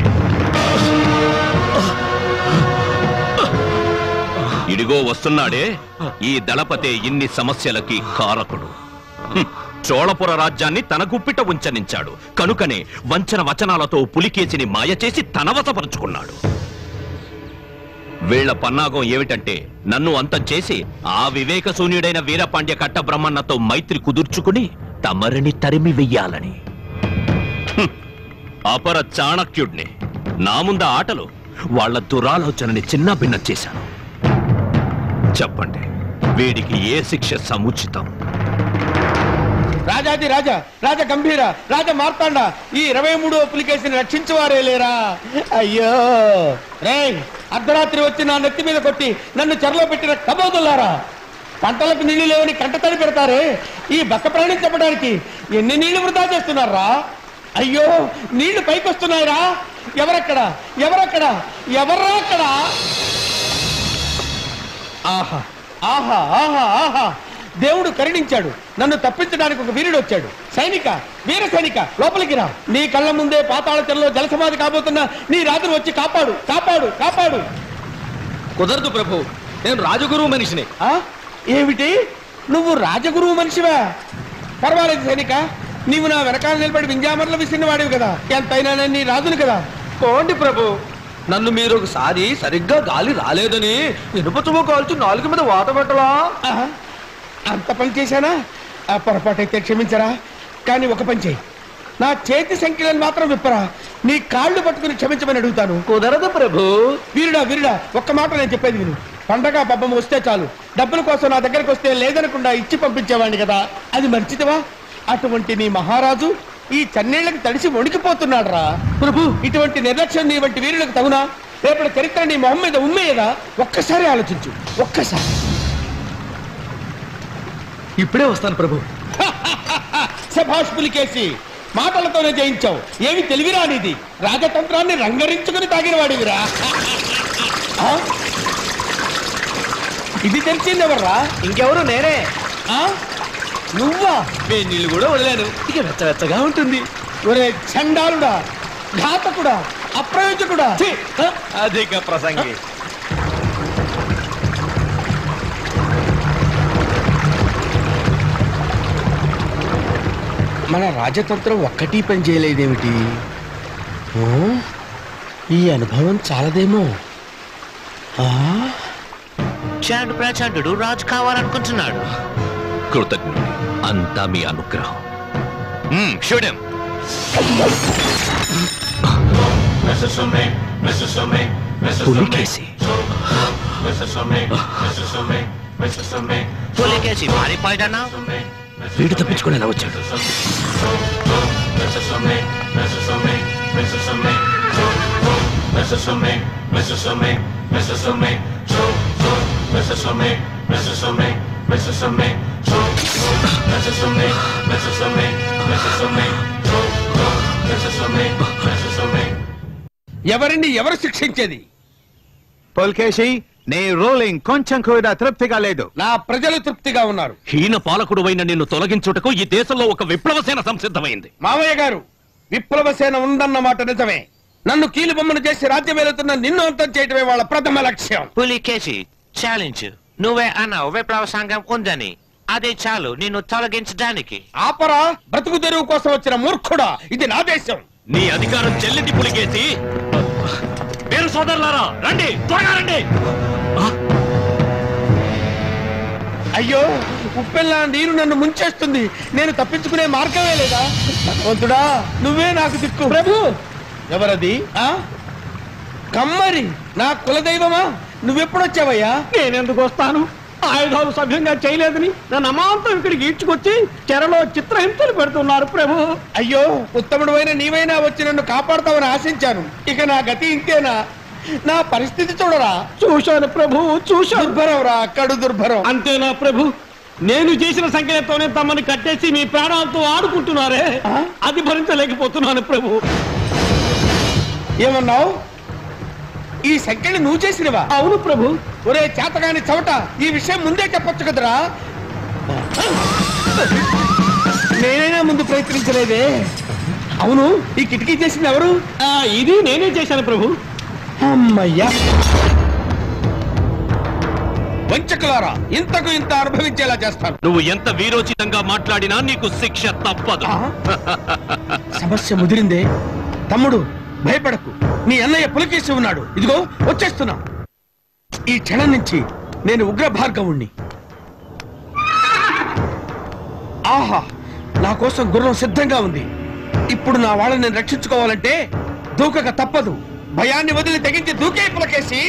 ఇడిగో వస్తున్నాడే ఈ దళపతే ఇన్ని సమస్యలకి కారకుడు హ్మ్. చోళపుర రాజ్యాన్ని తన గుప్పిట ఉంచనించాడు కనుకనే వంచన వచనాలతో పులికేసిని మాయ చేసి తన వశపరుచుకున్నాడు వీళ్ల పన్నాగం ఏమిటంటే నన్ను అంతం చేసి ఆ వివేక శూన్యుడైన వీరపాండ్య కట్ట బ్రహ్మన్నతో మైత్రి కుదుర్చుకుని తమరిని తరిమి వెయ్యాలని హ్మ్. అపర చాణక్యుడిని నా ముంద ఆటలు వాళ్ళ దురాలోచనని చిన్న భిన్నం చేశాను చెప్పండి వీడికి ఏ శిక్ష సముచితం రాజాది రాజా రాజ గంభీర రాజ మార్తాండ ఈ ఇరవై మూడో పులికేసిని రక్షించువారే లేరా అయ్యో రే అర్ధరాత్రి వచ్చి నా నెత్తి మీద కొట్టి నన్ను చెరలో పెట్టిన కబోదులారా పంటలకు నీళ్లు లేవని కంటతడి పెడతారే ఈ బక్క ప్రాణి చెప్పడానికి ఎన్ని నీళ్లు వృధా చేస్తున్నారా అయ్యో నీళ్లు పైకి వస్తున్నాయిరా ఎవరక్కడ ఎవరక్కడ ఎవరా అక్కడ ఆహా ఆహా ఆహా ఆహా దేవుడు కరుణించాడు నన్ను తప్పించడానికి ఒక వీరుడు వచ్చాడు సైనిక వీర సైనిక లోపలికి రా నీ కళ్ళ ముందే పాతాళ తెరలో జలసమాధి కాబోతున్న నీ రాజును వచ్చి కాపాడు కాపాడు కాపాడు కుదరదు ప్రభు నేను రాజగురువు మనిషిని ఆ ఏమిటి నువ్వు రాజగురువు మనిషివా పర్వాలేదు సైనిక నీవు నా వెనకాల నిలబడి వింజామర్లు విసిరిన వాడివి కదా ఎంతైనా నేను నీ రాజును కదా పోండి ప్రభు నన్ను మీరు ఒకసారి సరిగ్గా గాలి రాలేదని ఇనుపచుమ కాల్చి నాలుగు మీద వాత పెట్టలా ఆహా, అంత పని చేశానా ఆ పొరపాటైతే క్షమించరా కానీ ఒక పని చేయి నా చేతి సంఖ్యలను మాత్రం విప్పరా నీ కాళ్ళు పట్టుకుని క్షమించమని అడుగుతాను కుదరదు ప్రభు వీరుడా వీరుడా ఒక్క మాట నేను చెప్పేది విను పండగ పబ్బం వస్తే చాలు డబ్బుల కోసం నా దగ్గరకు వస్తే లేదనకుండా ఇచ్చి పంపించేవాడిని కదా అది మర్చితవా అటువంటి నీ మహారాజు ఈ చన్నీళ్ళకి తడిసి వణికిపోతున్నాడు రా ప్రభు ఇటువంటి నిర్లక్ష్యం నీ వంటి వీరులకు తగునా రేపటి చరిత్ర నీ మొహం మీద ఉమ్మేయదా ఒక్కసారి ఆలోచించు ఒక్కసారి ఇప్పుడే వస్తాను ప్రభు శభాష్ పులికేసి మాటలతోనే జయించావు ఏమి తెలివిరా నీది రాజతంత్రాన్ని రంగరించుకుని తాగినవాడివిరా ఆ? ఇది తెలిసింది ఎవర్రా ఇంకెవరు నేనే ఆ? నువ్వా వేడి నీళ్ళు కూడా వదిలాను ఇక వెచ్చవెచ్చగా ఉంటుంది ఒరే చండాలుడా ఘాతకుడా అప్రయోజకుడా ఛీ! ఆ? అధిక ప్రసంగి మన రాజతంత్రం ఒక్కటి పని చేయలేదేమిటి ఓ, ఈ అనుభవం చాలదేమో ఆ? చాడు ప్రచాడు రాజు కావాలనుకుంటున్నాడు కృతజ్ఞుడి అంతా మీ అనుగ్రహం షూడెం పులికేసి పులికేసి మారిపోయాడన్నా వీడు తప్పించుకొని ఎలా వచ్చాడు ఎవరిని ఎవరు శిక్షించేది పుల్కేశి నీ రూలింగ్ కొంచెం కూడా తృప్తిగా లేదు నా ప్రజలు తృప్తిగా ఉన్నారు హీన పాలకుడువైన నిన్ను తొలగించుటకు ఈ దేశంలో ఒక విప్లవ సేన సంసిద్ధమైంది మామయ్య గారు విప్లవ సేన ఉందన్న మాట నిజమే నన్ను కీలు బొమ్మను చేసి రాజ్యం వెళుతున్న నిన్ను అంతం చేయటమే వాళ్ళ ప్రథమ లక్ష్యం పులికేసి ఛాలెంజ్ నువ్వే అన్నావు విప్లవ సంఘం ఉందని అదే చాలు నిన్ను తొలగించడానికి ఆపరా బ్రతుకు తెరువు కోసం వచ్చిన మూర్ఖుడా ఇది నా దేశం నీ అధికారం చెల్లింది పులికేసి వీరు సోదరులారా రండి త్వరగా రండి అయ్యో ఉప్పెల్లా నీరు నన్ను ముంచేస్తుంది నేను తప్పించుకునే మార్గమే లేదా భగవంతుడా నువ్వే నాకు దిక్కు ప్రభు ఎవరది ఆ కమ్మరి నా కులదైవమా నువ్వెప్పుడొచ్చావయ్యా నేనెందుకు వస్తాను ఆయుధాలు సభ్యంగా చేయలేదని నన్ను అమాంతం ఇక్కడికి ఈడ్చుకొచ్చి చెరలో చిత్రహింసలు పెడుతున్నారు ప్రభు అయ్యో ఉత్తముడువైన నీవైనా వచ్చి నన్ను కాపాడతావని ఆశించాను ఇక నా గతి ఇంతేనా నా పరిస్థితి చూడరా చూశాను ప్రభు చూశాను దుర్భరం రా కడు దుర్భరం అంతేనా ప్రభు నేను చేసిన సంఖ్యతోనే తమని కట్టేసి మీ ప్రాణాలతో ఆడుకుంటున్నారే అది భరించలేకపోతున్నాను ప్రభు ఏమన్నావు ఈ సంఖ్యని నువ్వు చేసినవా అవును ప్రభు ఒరే చేతగాని చవట ఈ విషయం ముందే చెప్పొచ్చు కదరా నేనైనా ముందు ప్రయత్నించలేదే అవును ఈ కిటికీ చేసింది ఎవరు ఆ, ఇది నేనే చేశాను ప్రభు అమ్మయ్యా వంచకులారా ఇంతకు ఇంత అనుభవించేలా చేస్తాను నువ్వు ఎంత వీరోచితంగా మాట్లాడినా నీకు శిక్ష తప్పదు సమస్య ముదిరిందే తమ్ముడు భయపడకు నీ అన్నయ్య పులికేసి ఉన్నాడు ఇదిగో వచ్చేస్తున్నా ఈ క్షణం నుంచి నేను ఉగ్ర భార్గవుణ్ణి ఆహా నా కోసం గుర్రం సిద్ధంగా ఉంది ఇప్పుడు నా వాళ్ళని నేను రక్షించుకోవాలంటే దూకక తప్పదు భయాన్ని వదిలి తెగించి దూకే పులకేసి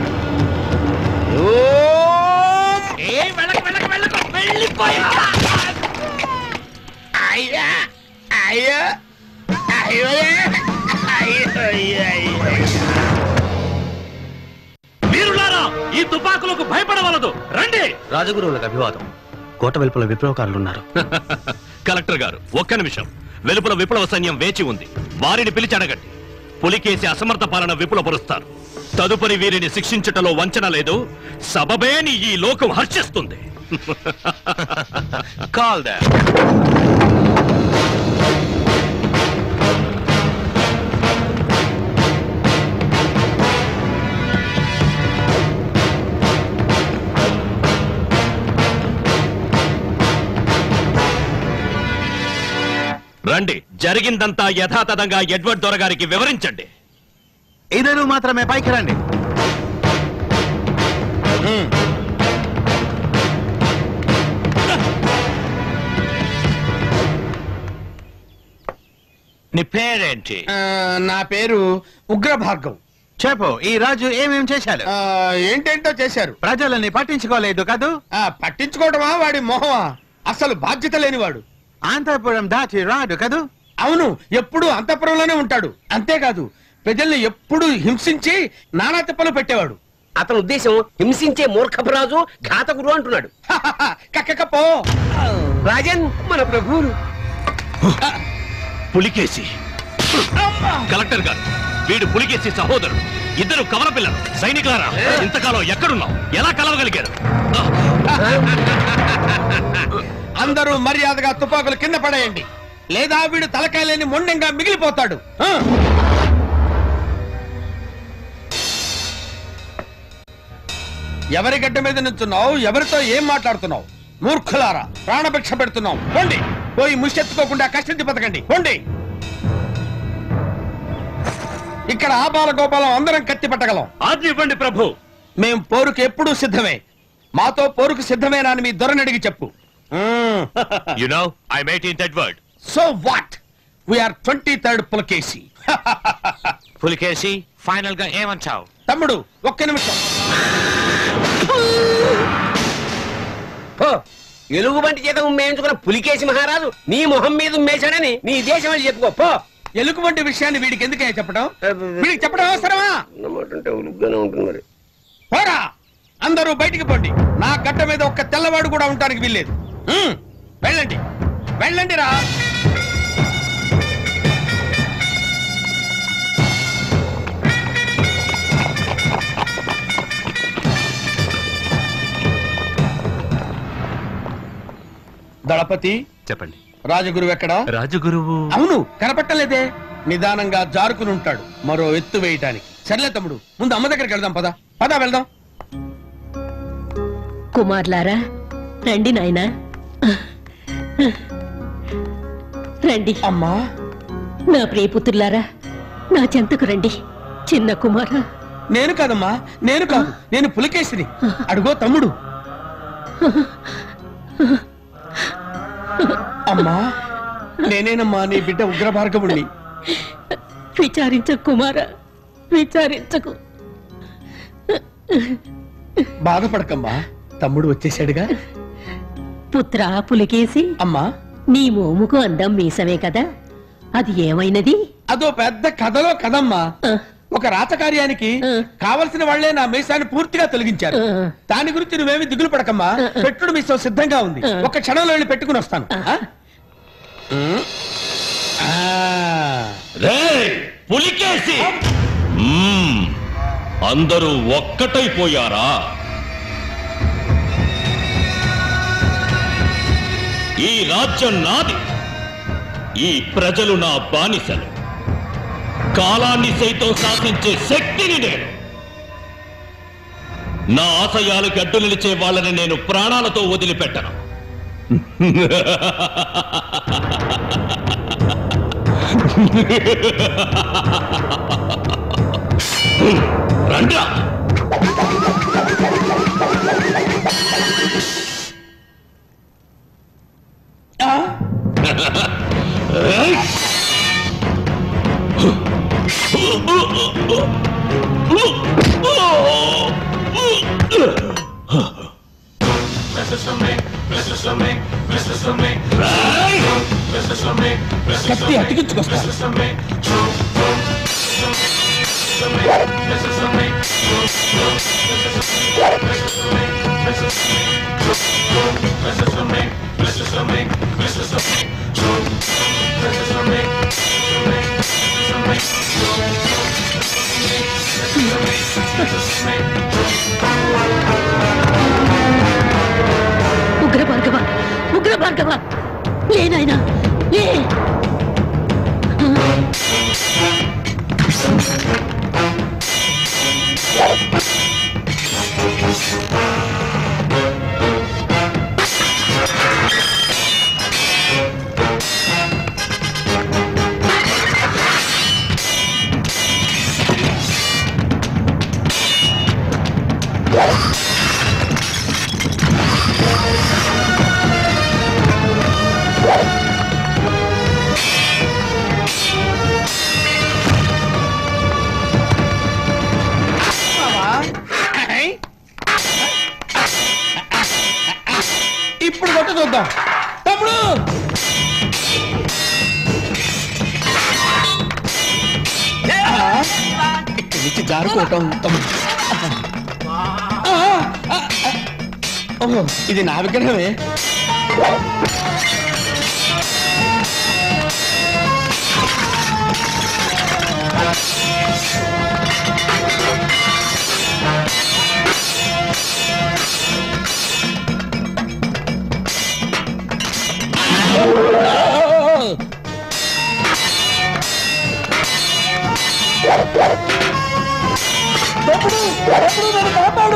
అయ్యా అయ్యా అయ్యో వీరులారా ఈ తుపాకులకు భయపడవలదు రండి రాజగురువులకు అభివాదం కోట వెలుపల విప్లవకారులు ఉన్నారు కలెక్టర్ గారు ఒక్క నిమిషం వెలుపల విప్లవ సైన్యం వేచి ఉంది వారిని పిలిచి అడగండి పులికేసి అసమర్థ పాలన విపులపరుస్తారు తదుపరి వీరిని శిక్షించుటలో వంచన లేదు సబబేని ఈ లోకం హర్షిస్తుంది కాల్ దా రండి జరిగిందంతా యథాతథంగా ఎడ్వర్డ్ దొరగారికి వివరించండి ఇద్దరు మాత్రమే పైకి రండి నీ పేరేంటి ఆ, నా పేరు ఉగ్ర భార్గవ్ చెప్పు ఈ రాజు ఏమేం చేశాడు ఆ, ఏంటేంటో చేశారు ప్రజలని పట్టించుకోలేదు కదూ ఆ, పట్టించుకోవడమా వాడి మొహమా అసలు బాధ్యత లేనివాడు అంతపురం దాటి రాడు కదూ అవును ఎప్పుడు అంతఃపురంలోనే ఉంటాడు అంతేకాదు ప్రజల్ని ఎప్పుడు హింసించి నానా తిప్పలు పెట్టేవాడు అతని ఉద్దేశం హింసించే మూర్ఖపురాజు ఘాతకుడు అంటున్నాడు కక్కకపో రాజన్ మన ప్రభువులు పులికేసి కలెక్టర్ గారు వీడు పులికేసి సహోదరుడు ఇద్దరు కవల పిల్లలు సైనికులారా ఇంతకాలం ఎక్కడున్నావు ఎలా కలవగలిగారు అందరూ మర్యాదగా తుపాకులు కింద పడేయండి లేదా వీడు తలకాయలేని మొండంగా మిగిలిపోతాడు ఆ. ఎవరి గడ్డ మీద నుంచున్నావు ఎవరితో ఏం మాట్లాడుతున్నావు మూర్ఖులారా ప్రాణభిక్ష పెడుతున్నావు పోండి పోయి ముష్టెత్తుకోకుండా కష్టించి బతకండి పోండి ఇక్కడ ఆపాల గోపాలం అందరం కత్తి పట్టగలం ఆజ్ఞ ఇవ్వండి ప్రభు మేం పోరుకు ఎప్పుడూ సిద్ధమే మాతో పోరుకు సిద్ధమేనా అని మీ దొరని అడిగి చెప్పు you know I met in Edward so what we are twenty third Pulakesi Pulikesi final గా ఏమంటావు తమ్ముడు ఒక్క నిమిషం పో ఎలుగుబంటి చేత ఉమ్మేయించుకున్న పులికేసి మహారాజు నీ మొహం మీద ఉమ్మేశాడని నీ దేశం వాళ్ళు చెప్పుకో పో ఎలుగుబంటి విషయాన్ని వీడికి ఎందుకే చెప్పడం వీడికి చెప్పడం అవసరమా ఉంటుంది మరి పోరా అందరూ బయటికి పోండి నా గడ్డ మీద ఒక్క తెల్లవాడు కూడా ఉండడానికి వీల్లేదు ఉమ్, వెళ్ళండి వెళ్ళండి రా దళపతి చెప్పండి రాజగురువు ఎక్కడా రాజగురువు అవును కనపట్టలేదే నిదానంగా జారుకుని ఉంటాడు మరో ఎత్తు వేయటానికి సర్లే తమ్ముడు ముందు అమ్మ దగ్గరికి వెళ్దాం పద పద వెళ్దాం కుమార్లారా రండి నాయనా రండి అమ్మా నా ప్రియపుత్రులారా నా చెంతకు రండి చిన్న కుమార నేను కాదమ్మా నేను కాదు నేను పులికేసిని అడుగో తమ్ముడు అమ్మా నేనేనమ్మా నీ బిడ్డ ఉగ్ర భార్గవుణ్ణి విచారించకు కుమార విచారించకు బాధపడకమ్మా తమ్ముడు వచ్చేసాడుగా పుత్ర పులికేసి అమ్మా నీ మోముకు అందం మీసమే కదా అది ఏమైనది అదో పెద్ద కథలో కదమ్మా ఒక రాచకార్యానికి కావలసిన వాళ్లే నా మీసాన్ని పూర్తిగా తొలగించారు దాని గురించి నువ్వేమి దిగులు పడకమ్మా పెట్టుడు మీసం సిద్ధంగా ఉంది ఒక క్షణంలో వెళ్ళి పెట్టుకుని వస్తాను ఆ? ఉమ్. ఆ. రేయ్, పులికేసి మ్మ్. అందరూ ఒక్కటైపోయారా ఈ రాజ్యం నాది ఈ ప్రజలు నా బానిసలు కాలాన్ని సైతం శాసించే శక్తిని నేను నా ఆశయాలకి అడ్డు నిలిచే వాళ్ళని నేను ప్రాణాలతో వదిలిపెట్టను రండ్రా కత్తి అతికించుకొస్తా ఉగ్ర భార్గవ ఉగ్ర భార్గవ లే నాయనా లే ఇప్పుడు కొట్ట చూద్దాం తమ్ముడు ఇక్కడి నుంచి జారుకోవటం తమ్ముడు ఆ, ఆ, ఆ. ఓహో ఇది నా విగ్రహమే తమ్ముడు తమ్ముడు నన్ను కాపాడు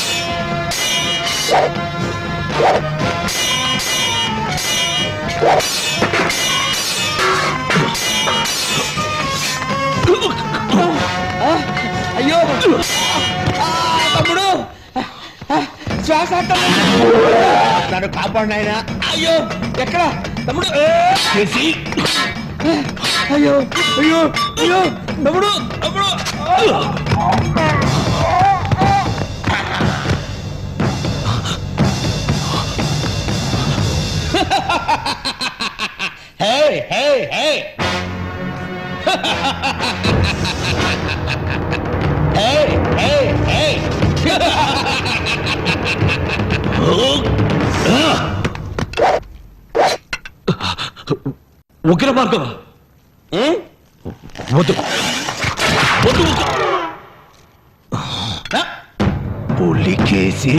ఆ, అయ్యో ఆ, తమ్ముడు ఆ, శ్వాస ఆడటం. నన్ను కాపాడు నాయన అయ్యో ఎక్కడ తమ్ముడు చేసి అయ్యో అయ్యో అయ్యో తమ్ముడు తమ్ముడు హే హే హే హే హే హే ఉగ్ర భార్గవ వద్దు వద్దు పులికేసి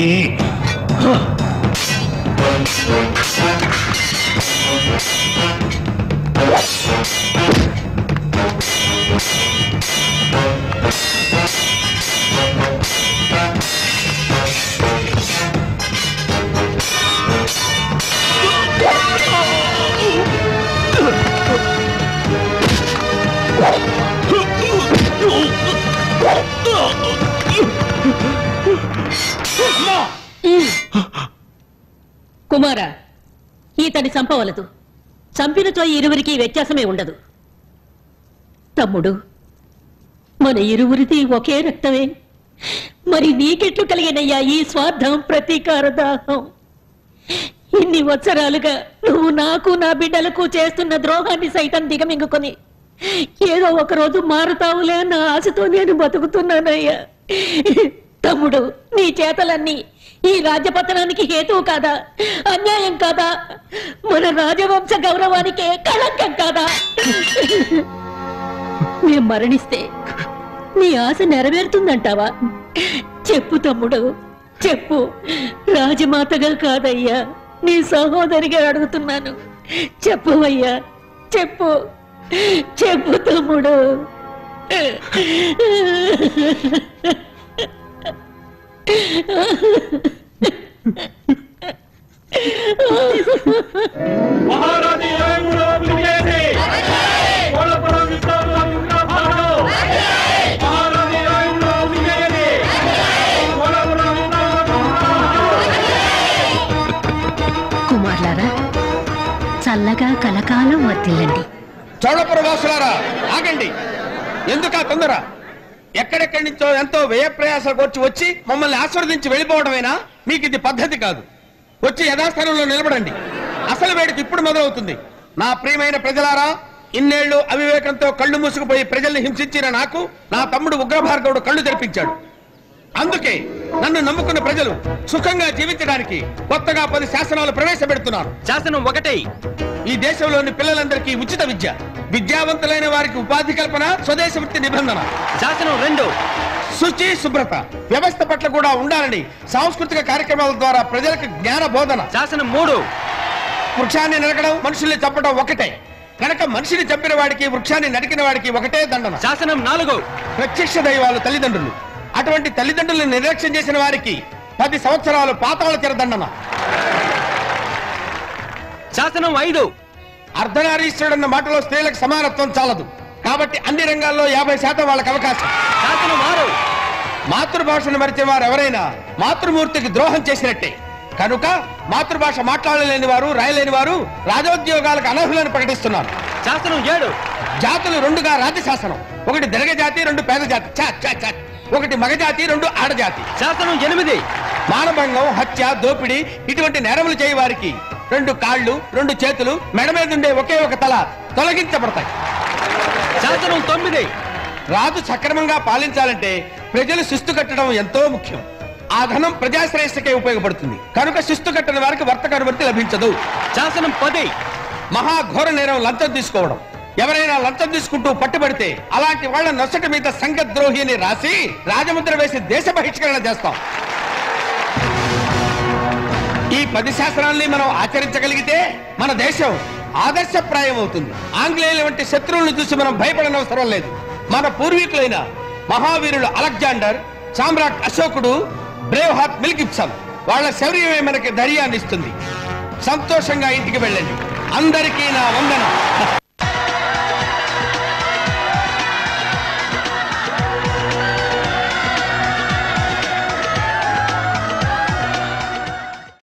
కుమార ఈతని చంపవలదు చంపినతో ఈ ఇరువురికి వ్యత్యాసమే ఉండదు తమ్ముడు మన ఇరువురిది ఒకే రక్తమే మరి నీకెట్లు కలిగినయ్యా ఈ స్వార్థం ప్రతీకార దాహం ఇన్ని వత్సరాలుగా నువ్వు నాకు నా బిడ్డలకు చేస్తున్న ద్రోహాన్ని సైతం దిగమింగుకొని ఏదో ఒక రోజు మారుతావులే అన్న ఆశతో నేను బతుకుతున్నానయ్యా తమ్ముడు నీ చేతలన్నీ ఈ రాజ్యపతనానికి హేతువు కాదా అన్యాయం కాదా మన రాజవంశ గౌరవానికే కళంకం కాదా మేం మరణిస్తే నీ ఆశ నెరవేరుతుందంటావా చెప్పు తమ్ముడు చెప్పు రాజమాతగా కాదయ్యా నీ సహోదరిగా అడుగుతున్నాను చెప్పవయ్యా చెప్పు చెప్పు తమ్ముడు కుమార్లారా చల్లగా కలకాలం వర్తిల్లండి చోళపుర వాసులారా ఆగండి ఎందుకా తొందర ఎక్కడెక్కడి నుంచో ఎంతో వ్యయ ప్రయాసాలు వచ్చి వచ్చి మమ్మల్ని ఆశీర్వదించి వెళ్ళిపోవడమేనా మీకు ఇది పద్ధతి కాదు వచ్చి యథాస్థానంలో నిలబడండి అసలు వేడికి ఇప్పుడు మొదలవుతుంది నా ప్రియమైన ప్రజలారా ఇన్నేళ్లు అవివేకంతో కళ్ళు మూసుకుపోయి ప్రజల్ని హింసించిన నాకు నా తమ్ముడు ఉగ్రభార్గవుడు కళ్ళు తెరిపించాడు అందుకే నన్ను నమ్ముకున్న ప్రజలు సుఖంగా జీవించడానికి కొత్తగా పది శాసనాలు ప్రవేశపెడుతున్నారు శాసనం ఒకటే ఈ దేశంలోని పిల్లలందరికీ ఉచిత విద్య విద్యావంతులైన వారికి ఉపాధి కల్పన స్వదేశ వృత్తి నిబంధన శాసనం రెండు శుచి శుభ్రత వ్యవస్థ పట్ల కూడా ఉండాలని సాంస్కృతిక కార్యక్రమాల ద్వారా ప్రజలకు జ్ఞాన బోధన శాసనం మూడు వృక్షాన్ని నరకడం మనుషుల్ని చంపడం ఒకటే కనుక మనిషిని చంపిన వాడికి వృక్షాన్ని నరికిన వాడికి ఒకటే దండన శాసనం నాలుగు ప్రత్యక్ష దైవాలు తల్లిదండ్రులు అటువంటి తల్లిదండ్రులను నిర్లక్ష్యం చేసిన వారికి పది సంవత్సరాలు పాతాళ తెర దండన శాసనం ఐదు అర్ధనారీశ్వరుడన్న మాటలో స్త్రీలకు సమానత్వం చాలదు కాబట్టి అన్ని రంగాల్లో యాభై శాతం వాళ్ళకి అవకాశం శాసనం ఆరు మాతృభాషను మరిచిన వారు ఎవరైనా మాతృమూర్తికి ద్రోహం చేసినట్టే కనుక మాతృభాష మాట్లాడలేని వారు రాయలేని వారు రాజోద్యోగాలకు అనర్హులని ప్రకటిస్తున్నారు శాసనం ఏడు జాతులు రెండుగా రాజ్య శాసనం ఒకటి దిరగ జాతి రెండు పేద జాతి ఛ, ఛ, ఛ. ఒకటి మగజాతి రెండు ఆడజాతి శాసనం ఎనిమిది మానభంగం హత్య దోపిడీ ఇటువంటి నేరములు చేయ వారికి రెండు కాళ్ళు రెండు చేతులు మెడ మీద ఉండే ఒకే ఒక తల తొలగించబడతాయి శాసనం తొమ్మిది రాజు సక్రమంగా పాలించాలంటే ప్రజలు శిస్తు కట్టడం ఎంతో ముఖ్యం ఆ ధనం ప్రజాశ్రేయస్సుకే ఉపయోగపడుతుంది కనుక శిస్తు కట్టని వారికి వర్తక అనుమతి లభించదు శాసనం పది మహాఘోర నేరం లంచం తీసుకోవడం ఎవరైనా లంచం తీసుకుంటూ పట్టుబడితే అలాంటి వాళ్ళ నొసటి మీద సంఘద్రోహి అని రాసి రాజముద్ర వేసి దేశ బహిష్కరణ చేస్తాం ఈ పది శాస్త్రాల్ని మనం ఆచరించగలిగితే మన దేశం ఆదర్శప్రాయం అవుతుంది ఆంగ్లేయుల వంటి శత్రువులను చూసి మనం భయపడనవసరం లేదు మన పూర్వీకులైన మహావీరులు అలెగ్జాండర్ సామ్రాట్ అశోకుడు బ్రేవ్ హార్ట్ మిల్కిప్సన్ వాళ్ళ శౌర్యమే మనకి ధైర్యాన్ని ఇస్తుంది సంతోషంగా ఇంటికి వెళ్ళండి అందరికీ నా వందనం